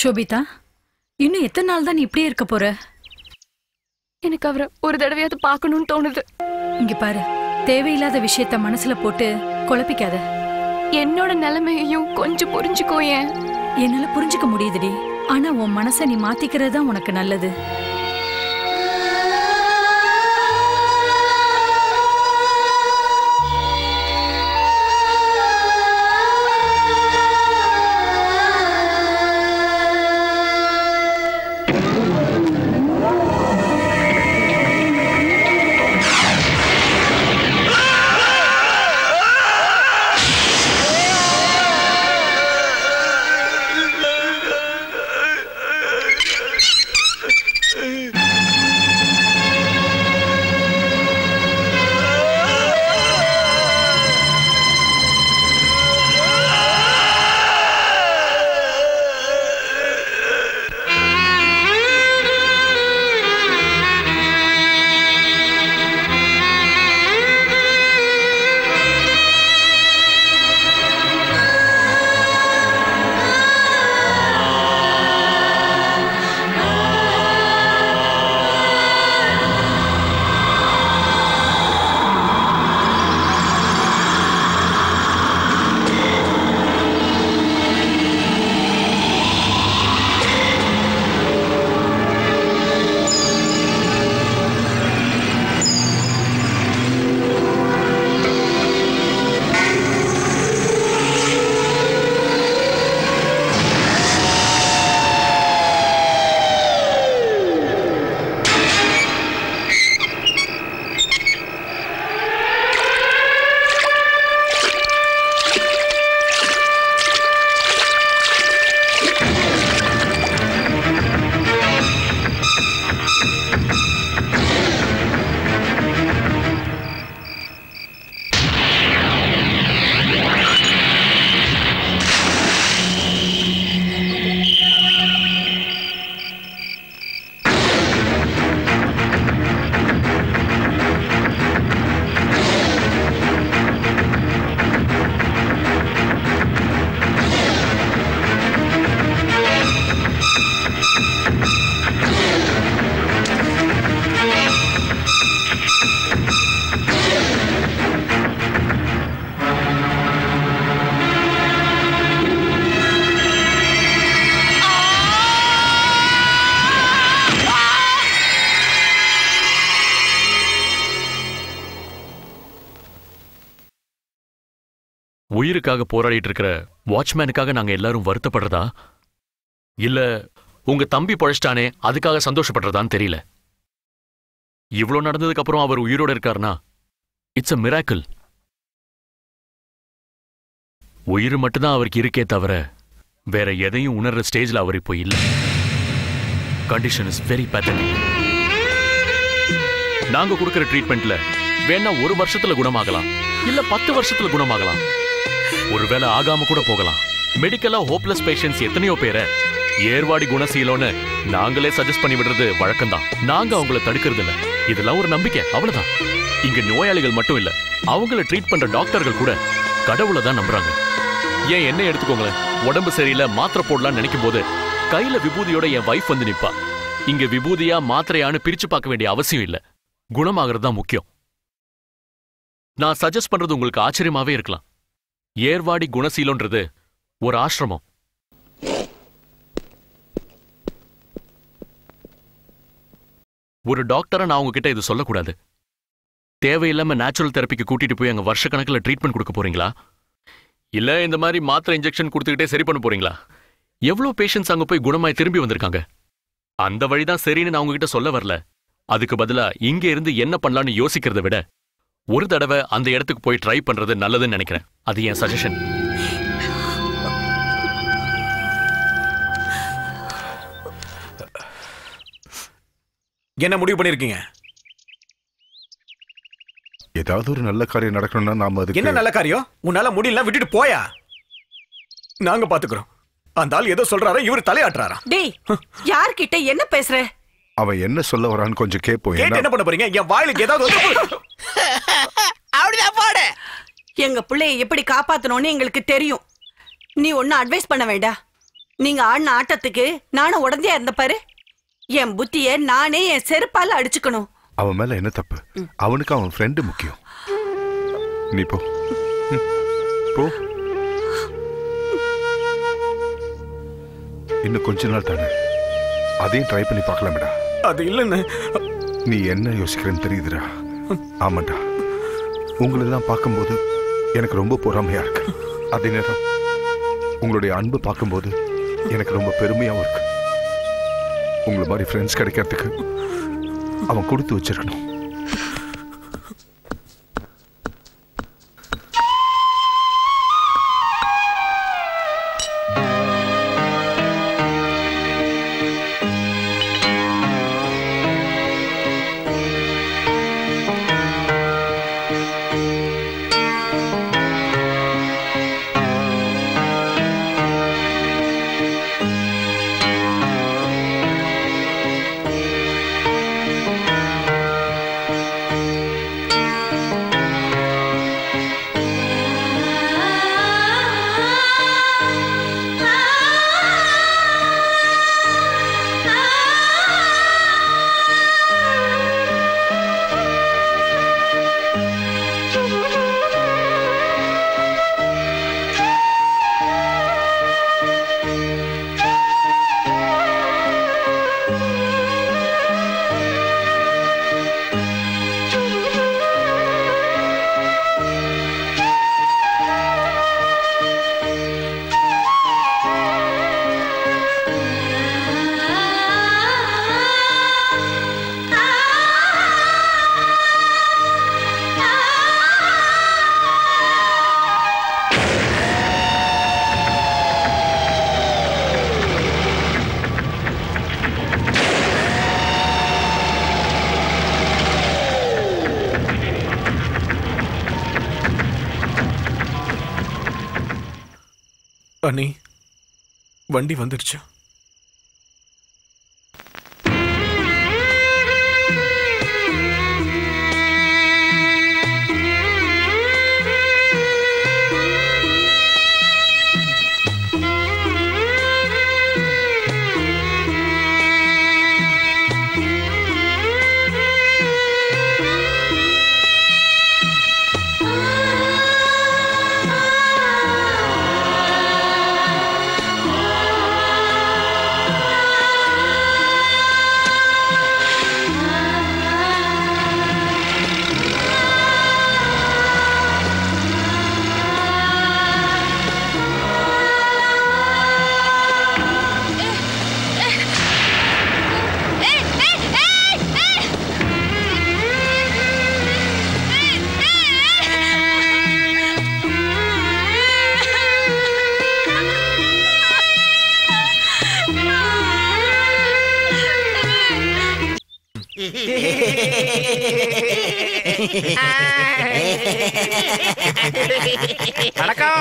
ஷோபிதா இன்னும் எத்தனை நாள் தான் நீ இப்படியே இருக்க போற எனக்கு அவரை ஒரு தடவையாவது பார்க்கணும்னு தோணுது இங்க பாரு தேவையில்லாத விஷயத்த மனசுல போட்டு குழப்பிக்காத என்னோட நிலைமையையும் கொஞ்சம் புரிஞ்சுக்கோயேன் என்னால புரிஞ்சுக்க முடியுதுடி ஆனா உன் மனசை நீ மாத்திக்கிறது தான் உனக்கு நல்லது உயிருக்காக போராடிட்டு இருக்கிற வாட்ச்மேனுக்காக நாங்க எல்லாரும் வருத்தப்படுறதா இல்ல உங்க தம்பி பழச்சிட்டானே அதுக்காக சந்தோஷப்படுறதான்னு தெரியல இவ்ளோ நடந்ததுக்கு அப்புறம் அவர் உயிரோட இருக்காருனா இட்ஸ் a miracle உயிர் மட்டும்தான் அவருக்கு இருக்கே தவிர வேற எதையும் உணர்ற ஸ்டேஜ்ல அவர் இப்போ இல்ல கண்டிஷன் இஸ் வெரி பேத்தட்டிக் நாங்க கொடுக்கிற ட்ரீட்மெண்ட்ல வேணா ஒரு வருஷத்துல குணமாகலாம் இல்ல பத்து வருஷத்துல குணமாகலாம் ஒருவேளை ஆகாம கூட போகலாம் மெடிக்கலா ஹோப்லெஸ் பேஷண்ட்ஸ் எத்தனையோ பேரை ஏர்வாடி குணசீலோன்னு நாங்களே சஜஸ்ட் பண்ணி விடுறது வழக்கம்தான் நாங்க அவங்கள தடுக்கிறது இல்ல இதெல்லாம் ஒரு நம்பிக்கை அவ்வளவுதான் இங்க நோயாளிகள் மட்டும் இல்ல அவங்கள ட்ரீட் பண்ற டாக்டர்கள் கூட கடவுளை தான் நம்புறாங்க ஏன் என்ன எடுத்துக்கோங்களேன் உடம்பு சரியில்லை மாத்திரை போடலாம்னு நினைக்கும் போது கையில விபூதியோட என் வைஃப் வந்து நிப்பா இங்க விபூதியா மாத்திரையான்னு பிரிச்சு பார்க்க வேண்டிய அவசியம் இல்ல குணமாகிறது தான் முக்கியம் நான் சஜஸ்ட் பண்றது உங்களுக்கு ஆச்சரியமாவே இருக்கலாம் ஏர்வாடி குணசீலன்றது ஒரு ஆசிரமம் ஒரு டாக்டரை நான் உங்ககிட்ட இது சொல்லக்கூடாது தேவையில்லாம நேச்சுரல் தெரப்பிக்கு கூட்டிட்டு போய் அங்க வருஷக்கணக்கில் ட்ரீட்மெண்ட் கொடுக்க போறீங்களா இல்ல இந்த மாதிரி மாத்திரை இன்ஜெக்ஷன் கொடுத்துக்கிட்டே சரி பண்ண போறீங்களா எவ்வளவு பேஷண்ட்ஸ் அங்க போய் குணமாய் திரும்பி வந்திருக்காங்க அந்த வழிதான் சரின்னு நான் உங்ககிட்ட சொல்ல வரல அதுக்கு பதிலா இங்க இருந்து என்ன பண்ணலாம்னு யோசிக்கிறத விட ஒரு தடவை அந்த இடத்துக்கு போய் ட்ரை பண்றது நல்லதுன்னு நினைக்கிறேன் அது என் சஜஷன் என்ன முடிவு பண்ணிருக்கீங்க ஏதாவது ஒரு நல்ல காரியம் நடக்கணும்னா நாம அதுக்கு என்ன நல்ல காரியம் உன்னால முடியல விட்டுட்டு போயா நாங்க பாத்துக்கிறோம் அந்த ஆள் ஏதோ சொல்றாரா இவர் தலையாட்டுறாரா டேய் யார்கிட்ட என்ன பேசுற அவன் என்ன சொல்ல வரான்னு கொஞ்சம் கேட்போம் கேட்டு என்ன பண்ண போறீங்க என் வாயிலுக்கு ஏதாவது வந்து அப்படிதான் போடு எங்க பிள்ளைய எப்படி காப்பாத்தணும்னு எங்களுக்கு தெரியும் நீ ஒன்னும் அட்வைஸ் பண்ண வேண்டாம் நீங்க ஆடின ஆட்டத்துக்கு நானும் உடந்தையா இருந்த பாரு என் புத்திய நானே என் செருப்பால அடிச்சுக்கணும் அவன் மேல என்ன தப்பு அவனுக்கு அவன் ஃப்ரெண்டு முக்கியம் நீ போ ம், போ இன்னும் கொஞ்ச நாள் தானே அதையும் ட்ரை பண்ணி பார்க்கலாமேடா அது இல்லைன்னு நீ என்ன யோசிக்கிறேன்னு தெரியுதுடா ஆமாண்டா உங்களெல்லாம் பார்க்கும்போது எனக்கு ரொம்ப பொறாமையா இருக்கு அதே நேரம் உங்களுடைய அன்பு பார்க்கும்போது எனக்கு ரொம்ப பெருமையாவும் இருக்கு உங்களை மாதிரி ஃப்ரெண்ட்ஸ் கிடைக்கிறதுக்கு அவன் கொடுத்து வச்சிருக்கணும் அண்ணி வண்டி வந்துருச்சு வணக்கம்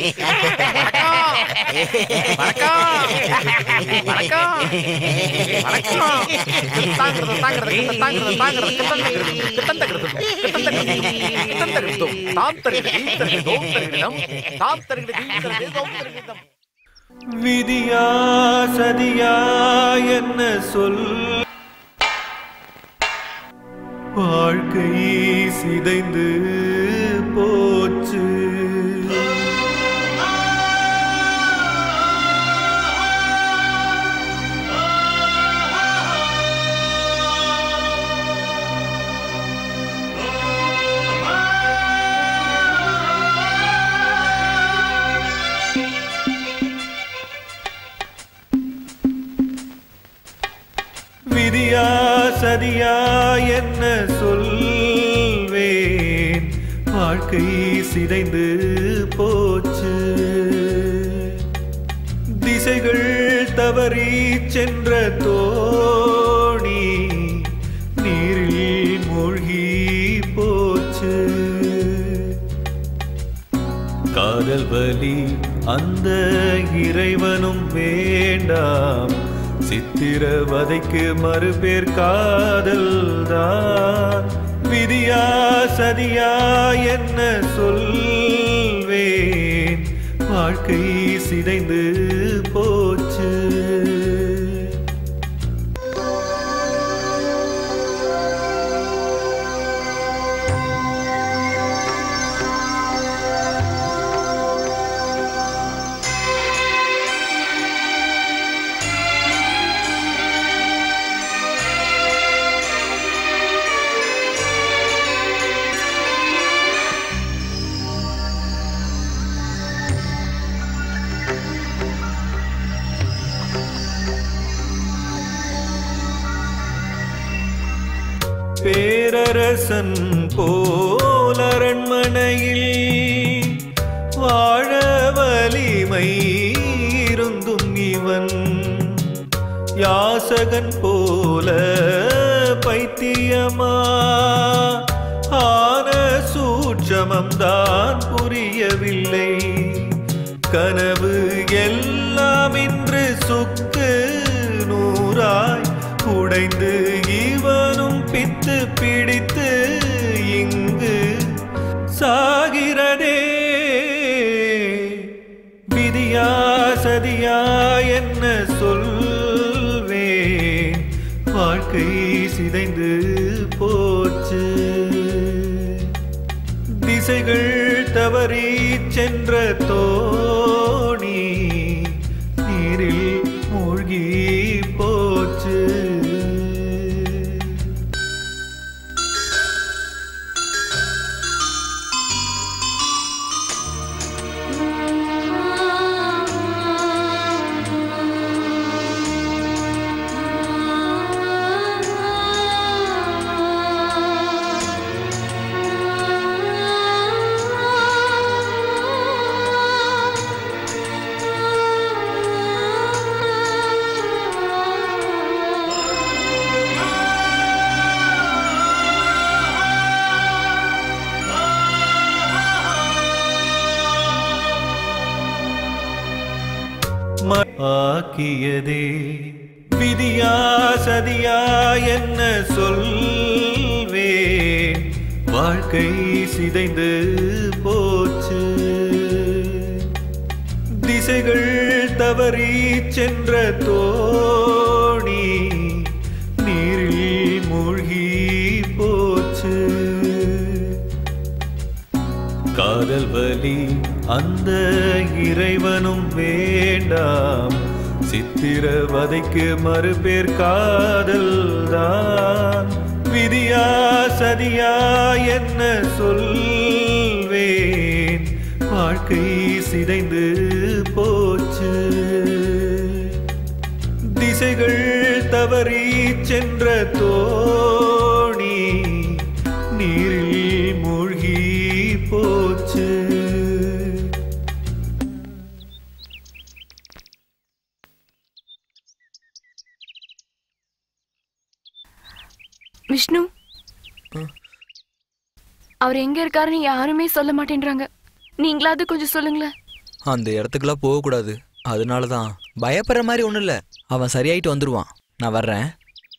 வணக்கம் வணக்கம் வணக்கம் தாங்கிறது தாங்கிறது தாங்கிறது தாங்கிறது கிட்டம் தங்கிறது கிட்டம் தங்கிறது கிட்டம் தங்கிறது தாம் தருகிறது தீ தருகிறது தோம் தருகிறதம் தாம் தருகிறது தீ தருகிறது தோம் தருகிறதம் விதியா சதியா என்ன சொல் வாழ்க்கை சிதைந்து போச்சு விதியா சதியா என்ன சொல்வேன் வாழ்க்கை சிதைந்து போச்சு திசைகள் தவறி சென்ற தோணி நீரில் மூழ்கி போச்சு காதல் வலி அந்த இறைவனும் வேண்டாம் சித்திரவதைக்கு மறுபேர் காதல் தான் விதியா சதியா என்ன சொல்வேன் வாழ்க்கை சிதைந்து போச்சு பேரரசன் போல் அரண்மனையில் வாழ வலிமை இருந்தும் இவன் யாசகன் போல பைத்தியமா ஆன சூட்சமம் தான் புரியவில்லை கனவு எல்லாம் இன்று சுக்கு நூறாய் உடைந்து இவனும் பித்து பிடித்து இங்கு சாகிறதே விதியா சதியா என்ன சொல்வேன் வாழ்க்கை சிதைந்து போச்சு திசைகள் தவறி சென்ற தோணி நீரில் மூழ்கி போச்சு ம- ஆக்கியதே விதியா சதியா என்ன சொல்வேன் வாழ்க்கை சிதைந்து போச்சு திசைகள் தவறி சென்ற தோணி நீரில் மூழ்கி போச்சு காதல் வலி அந்த இறைவனும் வேண்டாம் சித்திரவதைக்கு மறுபேர் காதல் தான் விதியா சதியா என்ன சொல்வேன் வாழ்க்கை சிதைந்து போச்சு திசைகள் தவறி சென்ற தோணி நீரில் மூழ்கி போச்சு விஷ்ணு அவர் எங்க இருக்காருன்னு யாருமே சொல்ல மாட்டேன்றாங்க நீங்களாவது கொஞ்சம் சொல்லுங்களேன் அந்த இடத்துக்குலாம் போகக்கூடாது அதனால தான் பயப்படுற மாதிரி ஒன்றும் இல்லை அவன் சரியாயிட்டு வந்துடுவான் நான் வர்றேன்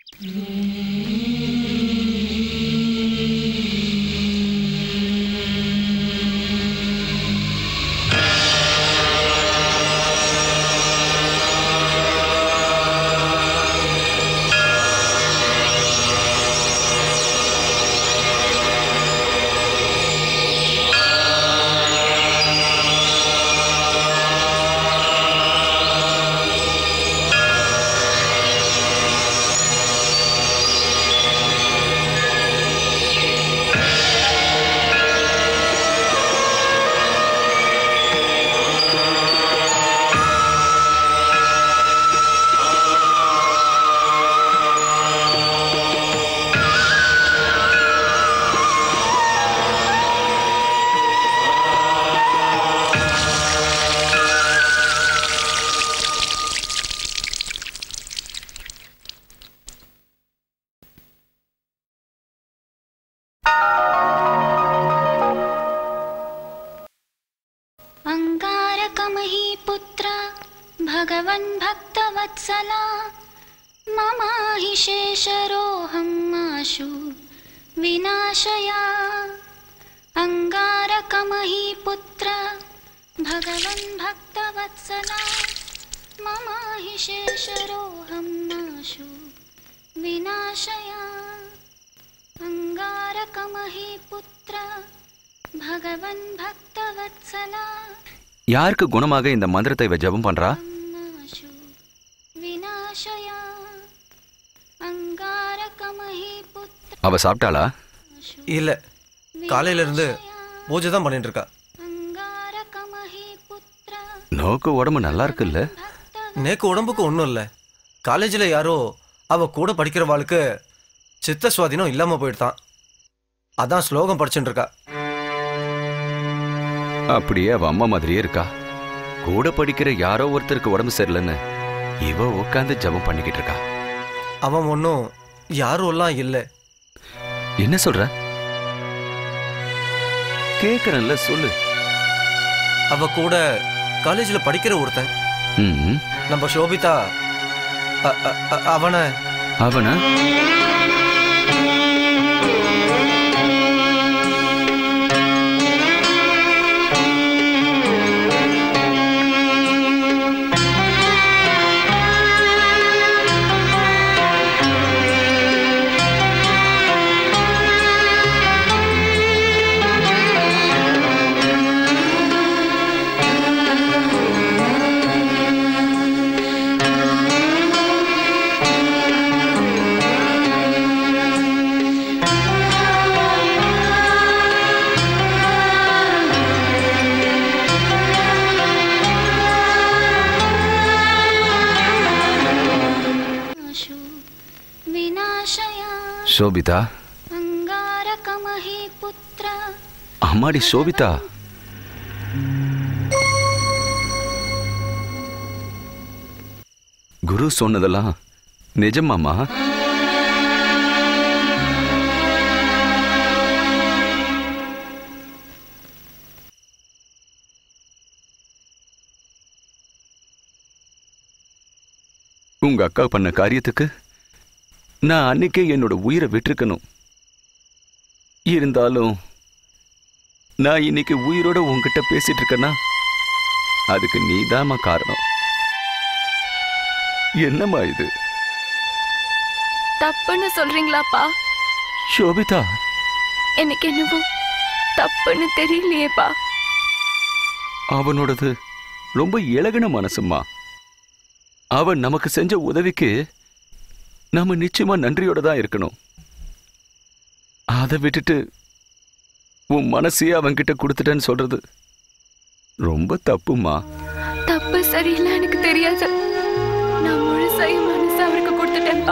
अङ्गारकमही पुत्र भगवन् भक्तवत्सला मम हि शेषरोऽहम् आशु विनाशया अङ्गारकमही पुत्र भगवन् भक्तवत्सला मम हि शेषरोऽहम् आशु विनाशया अङ्गारकमही पुत्र भगवन् भक्तवत्सला யாருக்கு குணமாக இந்த மந்திரத்தை இவ ஜெபம் பண்றா विनाशया अङ्गारकमही पुत्र அவ சாப்பிட்டாளா இல்ல காலையில இருந்து பூஜை தான் பண்ணிட்டு இருக்கா நோக்கு உடம்பு நல்லா இருக்குல்ல நேக்கு உடம்புக்கு ஒன்றும் இல்லை காலேஜில் யாரோ அவ கூட படிக்கிறவாளுக்கு சித்த சுவாதீனம் இல்லாம போயிட்டான் அதான் ஸ்லோகம் படிச்சுட்டு இருக்கா அப்படியே அவ அம்மா மாதிரியே இருக்கா கூட படிக்கிற யாரோ ஒருத்தருக்கு உடம்பு சரியில்லைன்னு இவ உட்காந்து ஜெபம் பண்ணிக்கிட்டு இருக்கா அவன் ஒன்றும் யாரும் எல்லாம் இல்லை என்ன சொல்ற கேக்குறேன்ல சொல்லு அவ கூட காலேஜில் படிக்கிற ஒருத்தன் ம் நம்ம சோபிதா அ- அ- அ- அவனை அவனா विनाशया சோபிதா अङ्गारकमहि पुत्र அம்மாடி சோபிதா குரு சொன்னதெல்லாம் நிஜமாமா உங்க அக்கா பண்ண காரியத்துக்கு நான் அன்னைக்கே என்னோட உயிரை விட்டிருக்கணும் இருந்தாலும் நான் இன்னைக்கு உயிரோட உன்கிட்ட பேசிட்டு இருக்கேன்னா அதுக்கு நீதாம்மா காரணம் என்னம்மா இது தப்புன்னு சொல்றீங்களாப்பா சோபிதா எனக்கு என்னவோ தப்புன்னு தெரியலையேப்பா அவனோடது ரொம்ப இலகின மனசும்மா அவன் நமக்கு செஞ்ச உதவிக்கு நாம நிச்சயமா நன்றியோட தான் இருக்கணும் அதை விட்டுட்டு உன் மனசையே அவன்கிட்ட கொடுத்துட்டேன்னு சொல்றது ரொம்ப தப்புமா தப்பு சரியில்லை எனக்கு தெரியாது நான் முழுசையும் மனசு அவருக்கு கொடுத்துட்டேன்ப்பா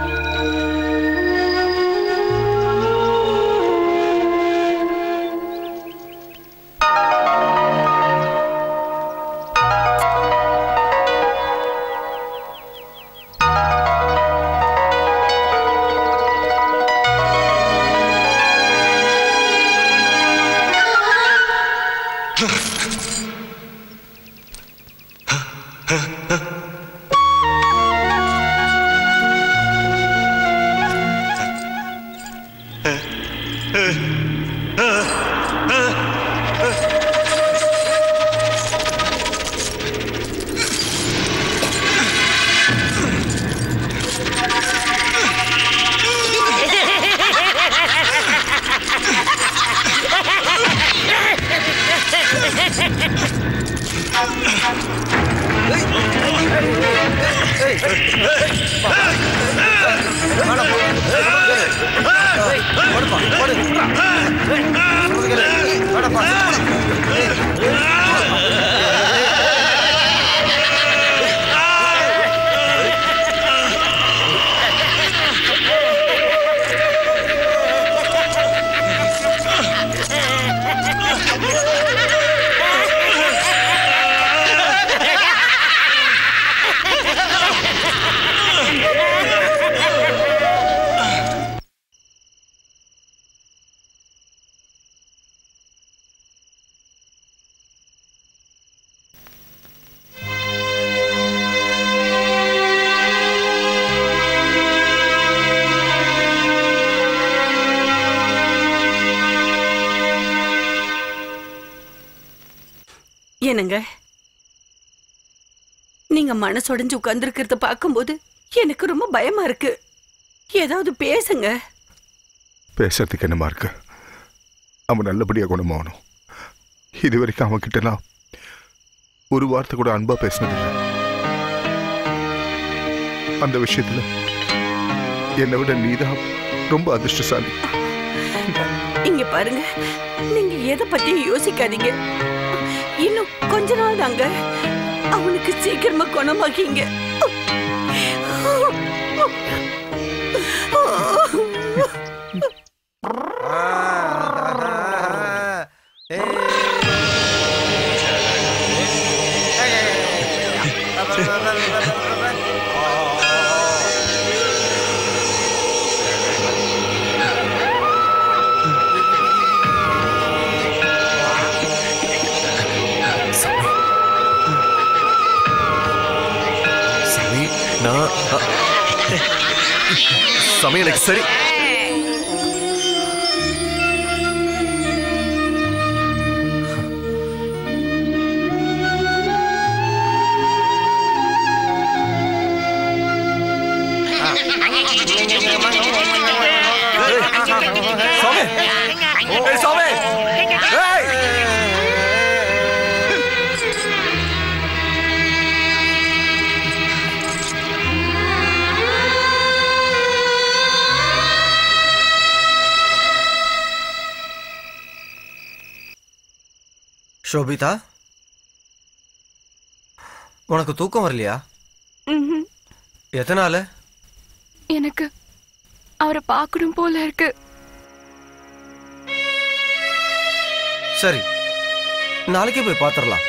என்னங்க நீங்க மனசுடைஞ்சு உட்கார்ந்துருக்கிறத பார்க்கும்போது எனக்கு ரொம்ப பயமா இருக்கு ஏதாவது பேசுங்க பேசுறதுக்கு என்னமா இருக்கு அவன் நல்லபடியா குணமாகணும் இது வரைக்கும் அவன் கிட்ட நான் ஒரு வார்த்தை கூட அன்பா பேசினதில்லை அந்த விஷயத்துல என்னை விட நீதான் ரொம்ப அதிர்ஷ்டசாலி இங்க பாருங்க நீங்க எதை பத்தியும் யோசிக்காதீங்க இன்னும் கொஞ்ச நாள் தாங்க அவனுக்கு சீக்கிரமா குணமாக்கிங்க சமையலுக்கு சரி சாமி ஏய் சாமி ஏய் ஷோபிதா உனக்கு தூக்கம் வரலையா ம்ஹும். எதனால எனக்கு அவரை பார்க்கணும் போல இருக்கு சரி நாளைக்கே போய் பார்த்துடலாம்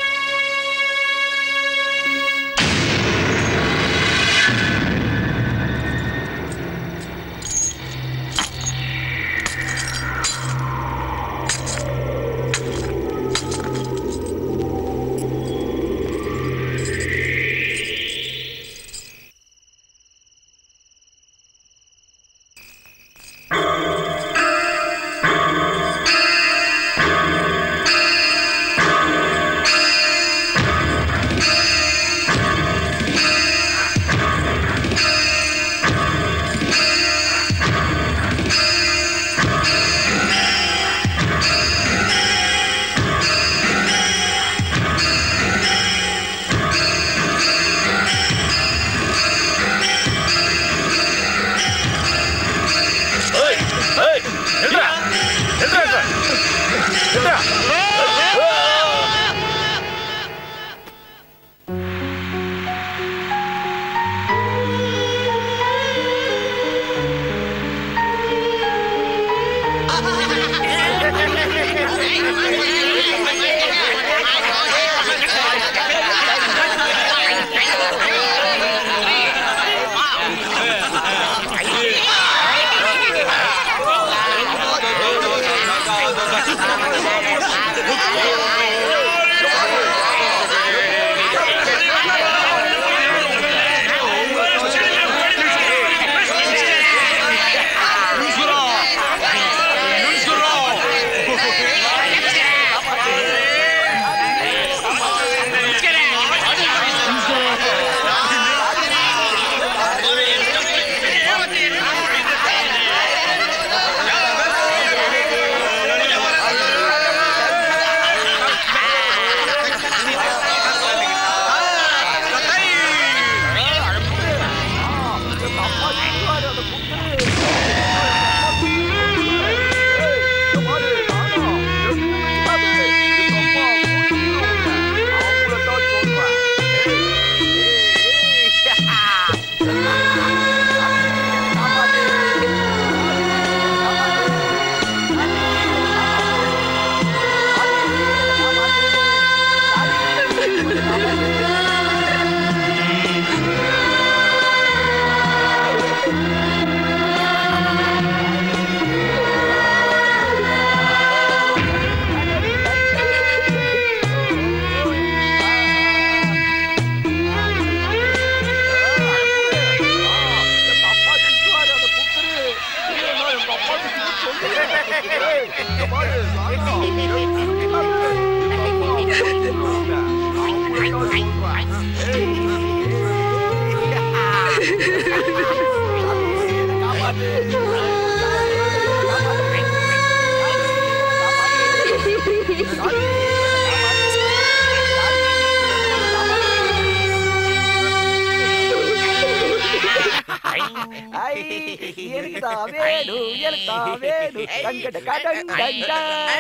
எனக்கு தான் வேணும் எனக்கு தான் வேணும் கங்கட கடங் கண்டா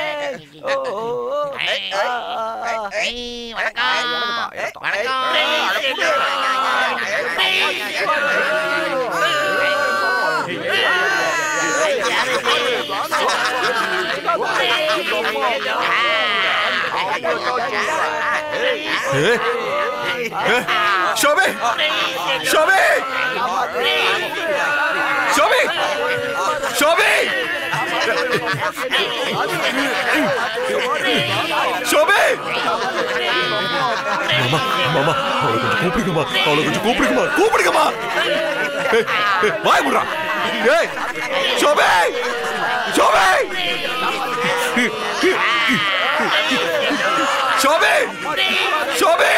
ஓ ஓ, ஓ. ஆ, ஆ, ஆ. ஷோபி ஷோபி ஷோபி ஷோபி ஷோபி மாமா மாமா அவளை கொஞ்சம் கூப்பிடுங்கம்மா அவளை கொஞ்சம் கூப்பிடுங்கம்மா கூப்பிடுங்கம்மா ஏய், ஏய், வாய் விடுறா ஏய் சோபே சோபே சோபே சோபே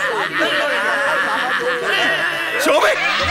சோபே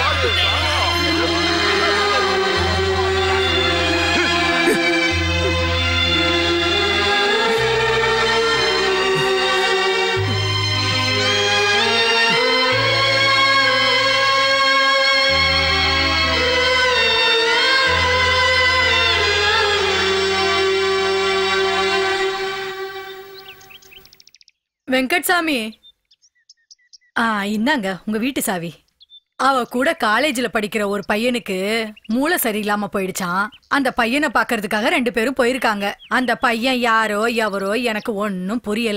வெங்கட்சாமி ஆ இந்தாங்க உங்க வீட்டு சாவி அவ கூட காலேஜ்ல படிக்கிற ஒரு பையனுக்கு மூளை சரியில்லாம போயிடுச்சான் அந்த பையனை பாக்குறதுக்காக ரெண்டு பேரும் போயிருக்காங்க அந்த பையன் யாரோ எவரோ எனக்கு ஒன்னும் புரியல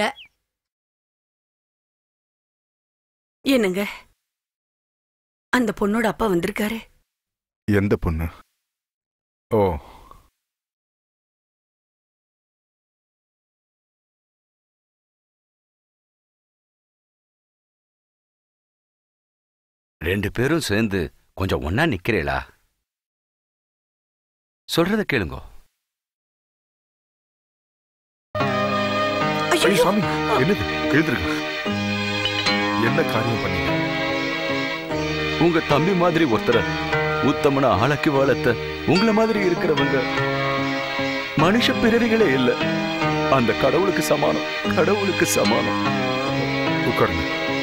என்னங்க அந்த பொண்ணோட அப்பா வந்திருக்காரு எந்த பொண்ணு ஓ ரெண்டு பேரும் சேர்ந்து கொஞ்சம் ஒன்னா நிக்கிறீளா சொல்றத கேளுங்க ஐயோ சாமி என்னது எழுந்திருக்க என்ன காரியம் பண்ணீங்க உங்க தம்பி மாதிரி ஒருத்தர உத்தமன ஆளக்கி வாழத்த உங்கள மாதிரி இருக்கிறவங்க மனுஷ பிறவிகளே இல்ல அந்த கடவுளுக்கு சமானம் கடவுளுக்கு சமானம் உட்காருங்க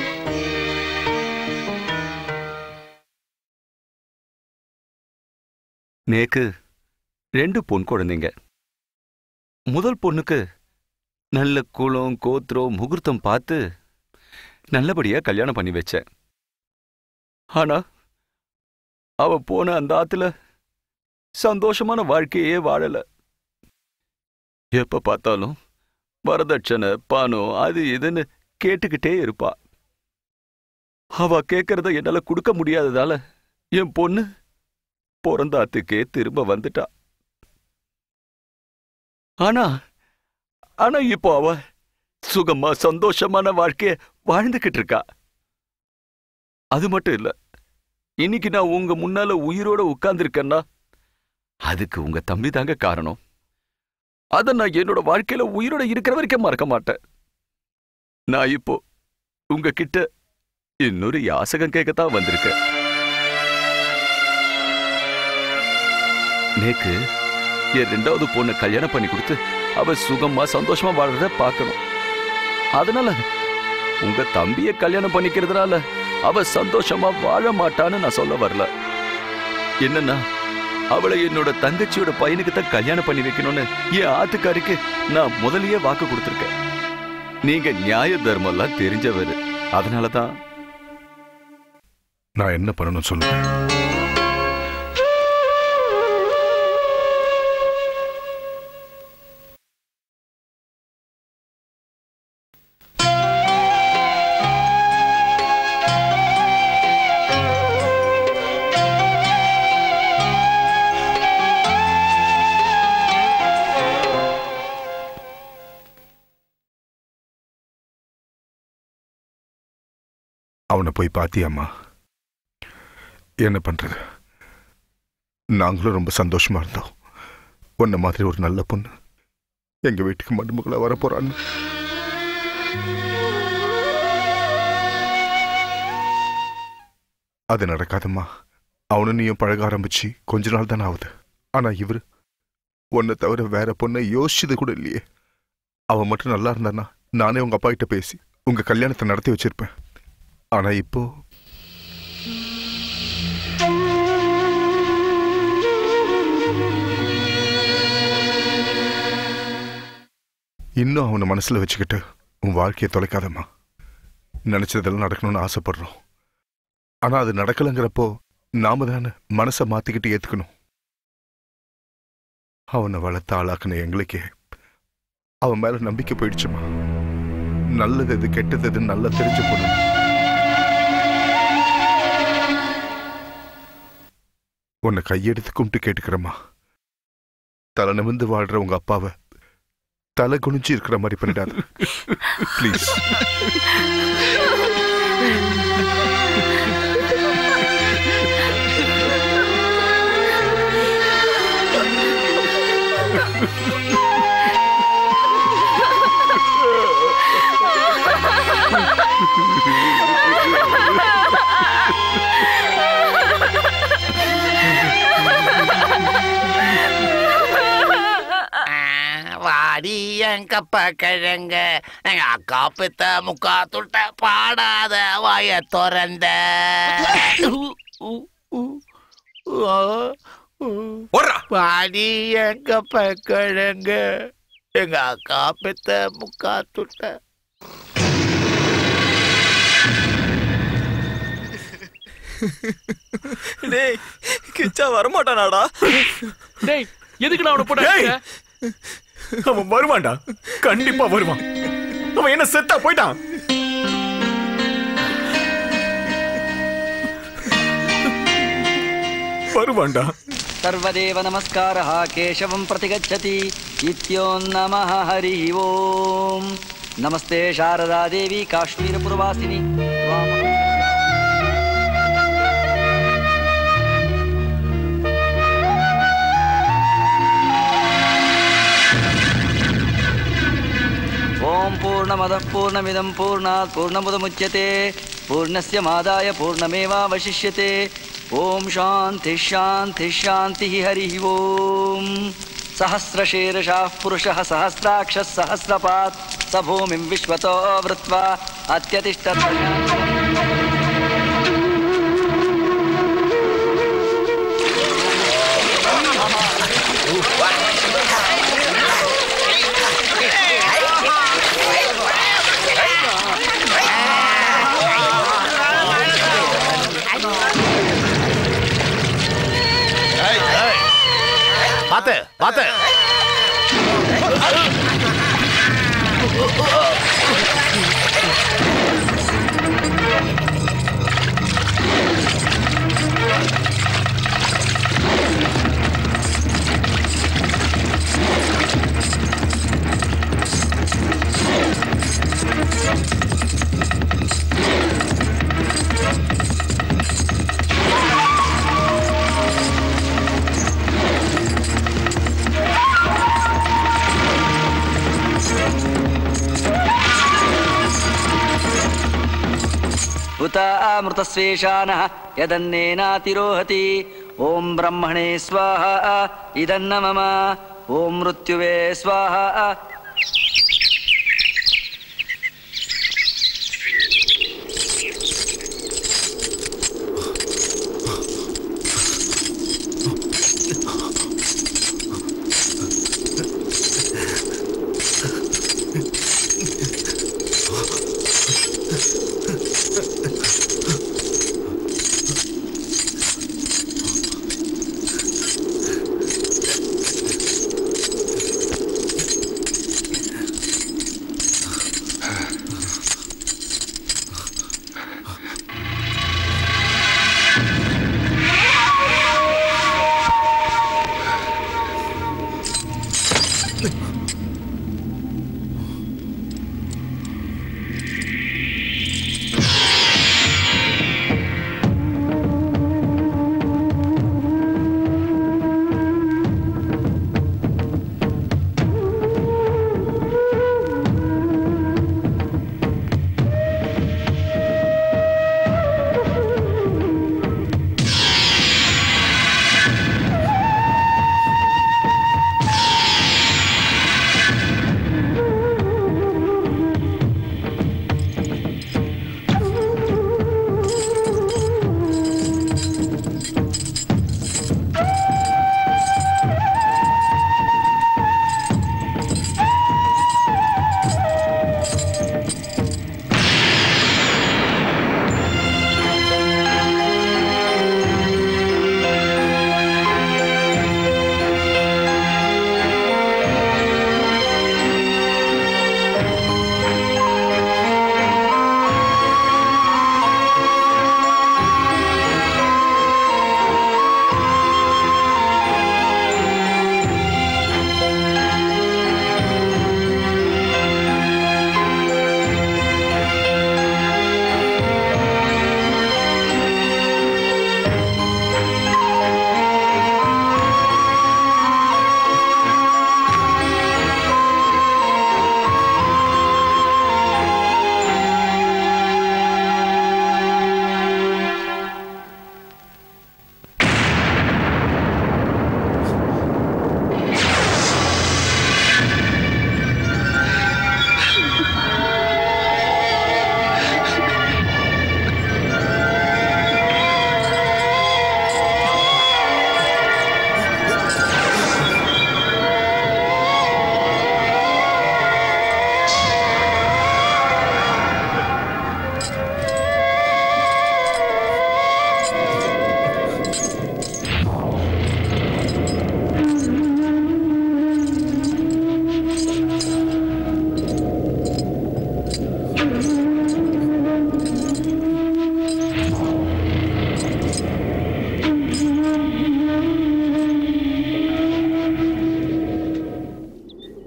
நேக்கு ரெண்டு பொன் குழந்தைங்க முதல் பொண்ணுக்கு நல்ல குலம் கோத்திரம் முகூர்த்தம் பார்த்து நல்லபடியா கல்யாணம் பண்ணி வச்சேன் ஆனா அவ போன அந்த ஆத்துல சந்தோஷமான வாழ்க்கையே வாழல எப்ப பார்த்தாலும் வரதட்சணை பணம் அது இதுன்னு கேட்டுக்கிட்டே இருப்பா அவ கேட்கறத என்னால கொடுக்க முடியாததால என் பொண்ணு பிறந்தாத்துக்கே திரும்ப வந்துட்டா ஆனா ஆனா இப்போ அவ சுகமா சந்தோஷமான வாழ்க்கைய வாழ்ந்துகிட்டு இருக்கா அது மட்டும் இல்ல இன்னைக்கு நான் உங்க முன்னால உயிரோட உட்கார்ந்துருக்கேன்னா அதுக்கு உங்க தம்பி தாங்க காரணம் அத நான் என்னோட வாழ்க்கையில உயிரோட இருக்கிற வரைக்கும் மறக்க மாட்டேன் நான் இப்போ உங்ககிட்ட இன்னொரு யாசகம் கேட்கத்தான் வந்திருக்கேன் நேக்கு என் ரெண்டாவது பொண்ணை கல்யாணம் பண்ணி கொடுத்து அவ சுகமா சந்தோஷமா வாழ்றத பார்க்கணும் அதனால உங்க தம்பிய கல்யாணம் பண்ணிக்கிறதுனால அவ சந்தோஷமா வாழ மாட்டான்னு நான் சொல்ல வரல என்னன்னா அவளை என்னோட தங்கச்சியோட பையனுக்கு தான் கல்யாணம் பண்ணி வைக்கணும்னு என் ஆத்துக்காரிக்கு நான் முதல்லயே வாக்கு கொடுத்துருக்கேன் நீங்க நியாய தர்மம்லாம் தெரிஞ்சவர் அதனாலதான் நான் என்ன பண்ணணும் சொல்லுங்க அவனை போய் பாத்தியாம்மா என்ன பண்றது நாங்களும் ரொம்ப சந்தோஷமா இருந்தோம் உன்ன மாதிரி ஒரு நல்ல பொண்ணு எங்க வீட்டுக்கு மருமகளா வர போறான்னு அது நடக்காதம்மா அவனும் நீயும் பழக ஆரம்பிச்சு கொஞ்ச நாள் தானே ஆகுது ஆனா இவரு உன்னை தவிர வேற பொண்ணை யோசிச்சது கூட இல்லையே அவன் மட்டும் நல்லா இருந்தானா நானே உங்க அப்பா கிட்ட பேசி உங்க கல்யாணத்தை நடத்தி வச்சிருப்பேன் ஆனா இப்போ இன்னும் அவனை மனசுல வச்சுக்கிட்டு உன் வாழ்க்கையை தொலைக்காதம்மா நினைச்சதெல்லாம் நடக்கணும்னு ஆசைப்படுறோம் ஆனா அது நடக்கலைங்கிறப்போ நாம தானே மனசை மாத்திக்கிட்டு ஏத்துக்கணும் அவனை வளர்த்த ஆளாக்குன எங்களுக்கே அவன் மேல நம்பிக்கை போயிடுச்சுமா நல்லது எது கெட்டது எது நல்லா தெரிஞ்சு பொண்ணு உன்னை கையெடுத்து கும்பிட்டு கேட்டுக்கிறேம்மா தலை நிமிந்து வாழ்ற உங்க அப்பாவை தலை குனிஞ்சு இருக்கிற மாதிரி பண்ணிடாது ப்ளீஸ் வாடி என் கப்ப கிழங்க எங்க அக்கா பித்த முக்கா துட்ட பாடாத வாய திறந்த வாடி என் கப்ப கிழங்க எங்க அக்கா பித்த முக்கா துட்ட டேய் கிச்சா வரமாட்டானாடா டேய் எதுக்கு நான் அவனை போட்டு டேய், அடிச்ச? அவன் வருவான்டா கண்டிப்பா வருவான் அவன் என்ன செத்தா போயிட்டான் வருவான்டா सर्वदेव नमस्कारः केशवं प्रतिगच्छति इत्यो नमः हरिः ओम् नमस्ते शारदा देवी काश्मीरपुरवासिनी ॐ पूर्णमदः पूर्णमिदं पूर्णात् पूर्णमुदमुच्यते पूर्णस्य मादाय पूर्णमेवावशिष्यते ॐ शान्तिः शान्तिः शान्तिः हरिः ॐ सहस्रशीर्षाः पुरुषः सहस्राक्षः सहस्रपात् स भूमिं विश्वतो वृत्वा अत्यतिष्ठत् பாத்து பாத்து उत अमृतस्वेशानः यदन्नेनातिरोहति ॐ ब्रह्मणे स्वाहा इदन्न मम ॐ मृत्युवे स्वाहा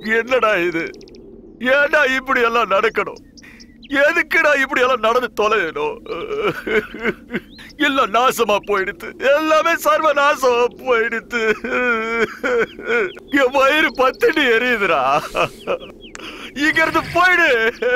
என்னடா இது ஏன்டா இப்படி எல்லாம் நடக்கணும் எதுக்குடா இப்படி எல்லாம் நடந்து தொலையணும் எல்லாம் நாசமா போயிடுத்து எல்லாமே சர்வ நாசமா போயிடுத்து என் வயிறு பத்தினி எரியுதுடா இங்க இருந்து போயிடு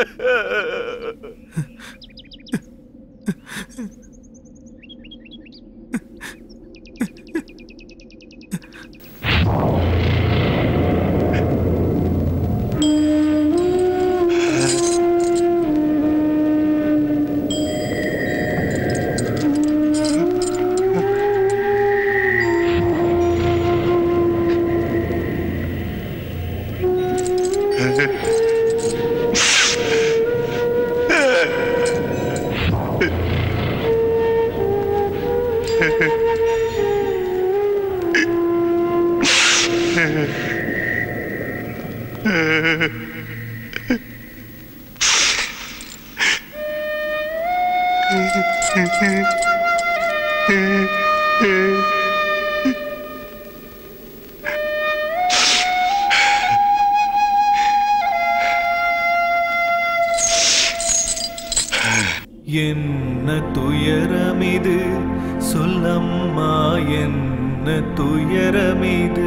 என்ன துயரமிது சொல்லம்மா என்ன துயரமிது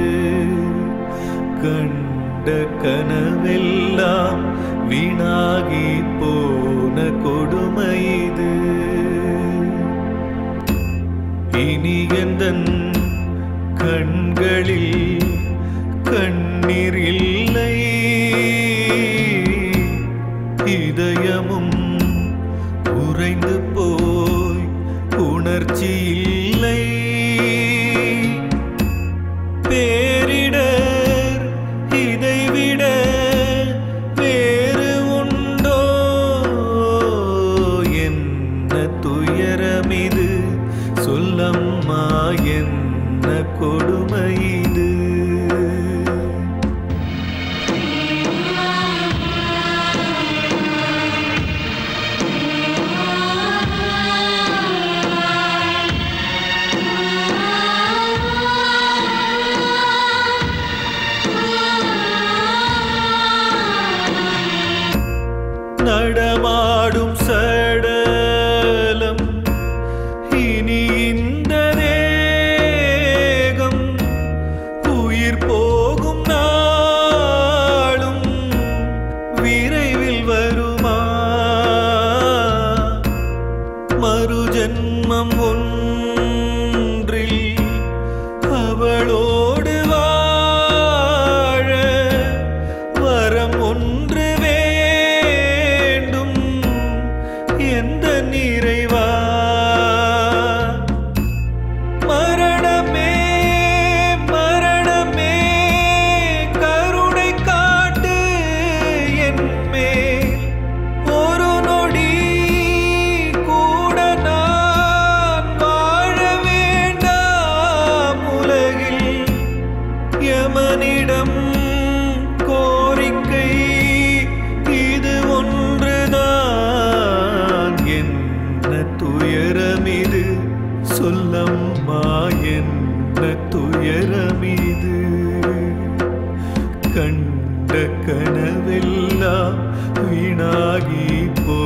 கண்ட கனவெல்லாம் வீணாகி போன கொடுமை இது இனி எந்தன் கண்களில் கண்ணீர் இல்லை இதயமும் உறைந்து போய் உணர்ச்சி இல்லை பேரிடர் இதைவிட வேறு உண்டோ என்ன துயரமிது சொல்லம்மா என்ன கொடுமை இது நடமாடும் சடலம் இனி இந்த தேகம் உயிர் போகும் நாளும் விரைவில் வருமா மறுஜன்மம் ஒன்றில் அவளோடு வாழ வரம் ஒன்று வேண்டும் எந்த நிறைவா மரணமே மரணமே கருணை காட்டு என் மேல் ஒரு நொடி கூட நான் வாழ வேண்டாம் உலகில் யமனிடம் கோரிக்கை இது ஒன்றுதான் என்ன துயரமிது சொல்லம்மா என்ன துயரமிது கண்ட கனவெல்லாம் வீணாகி போ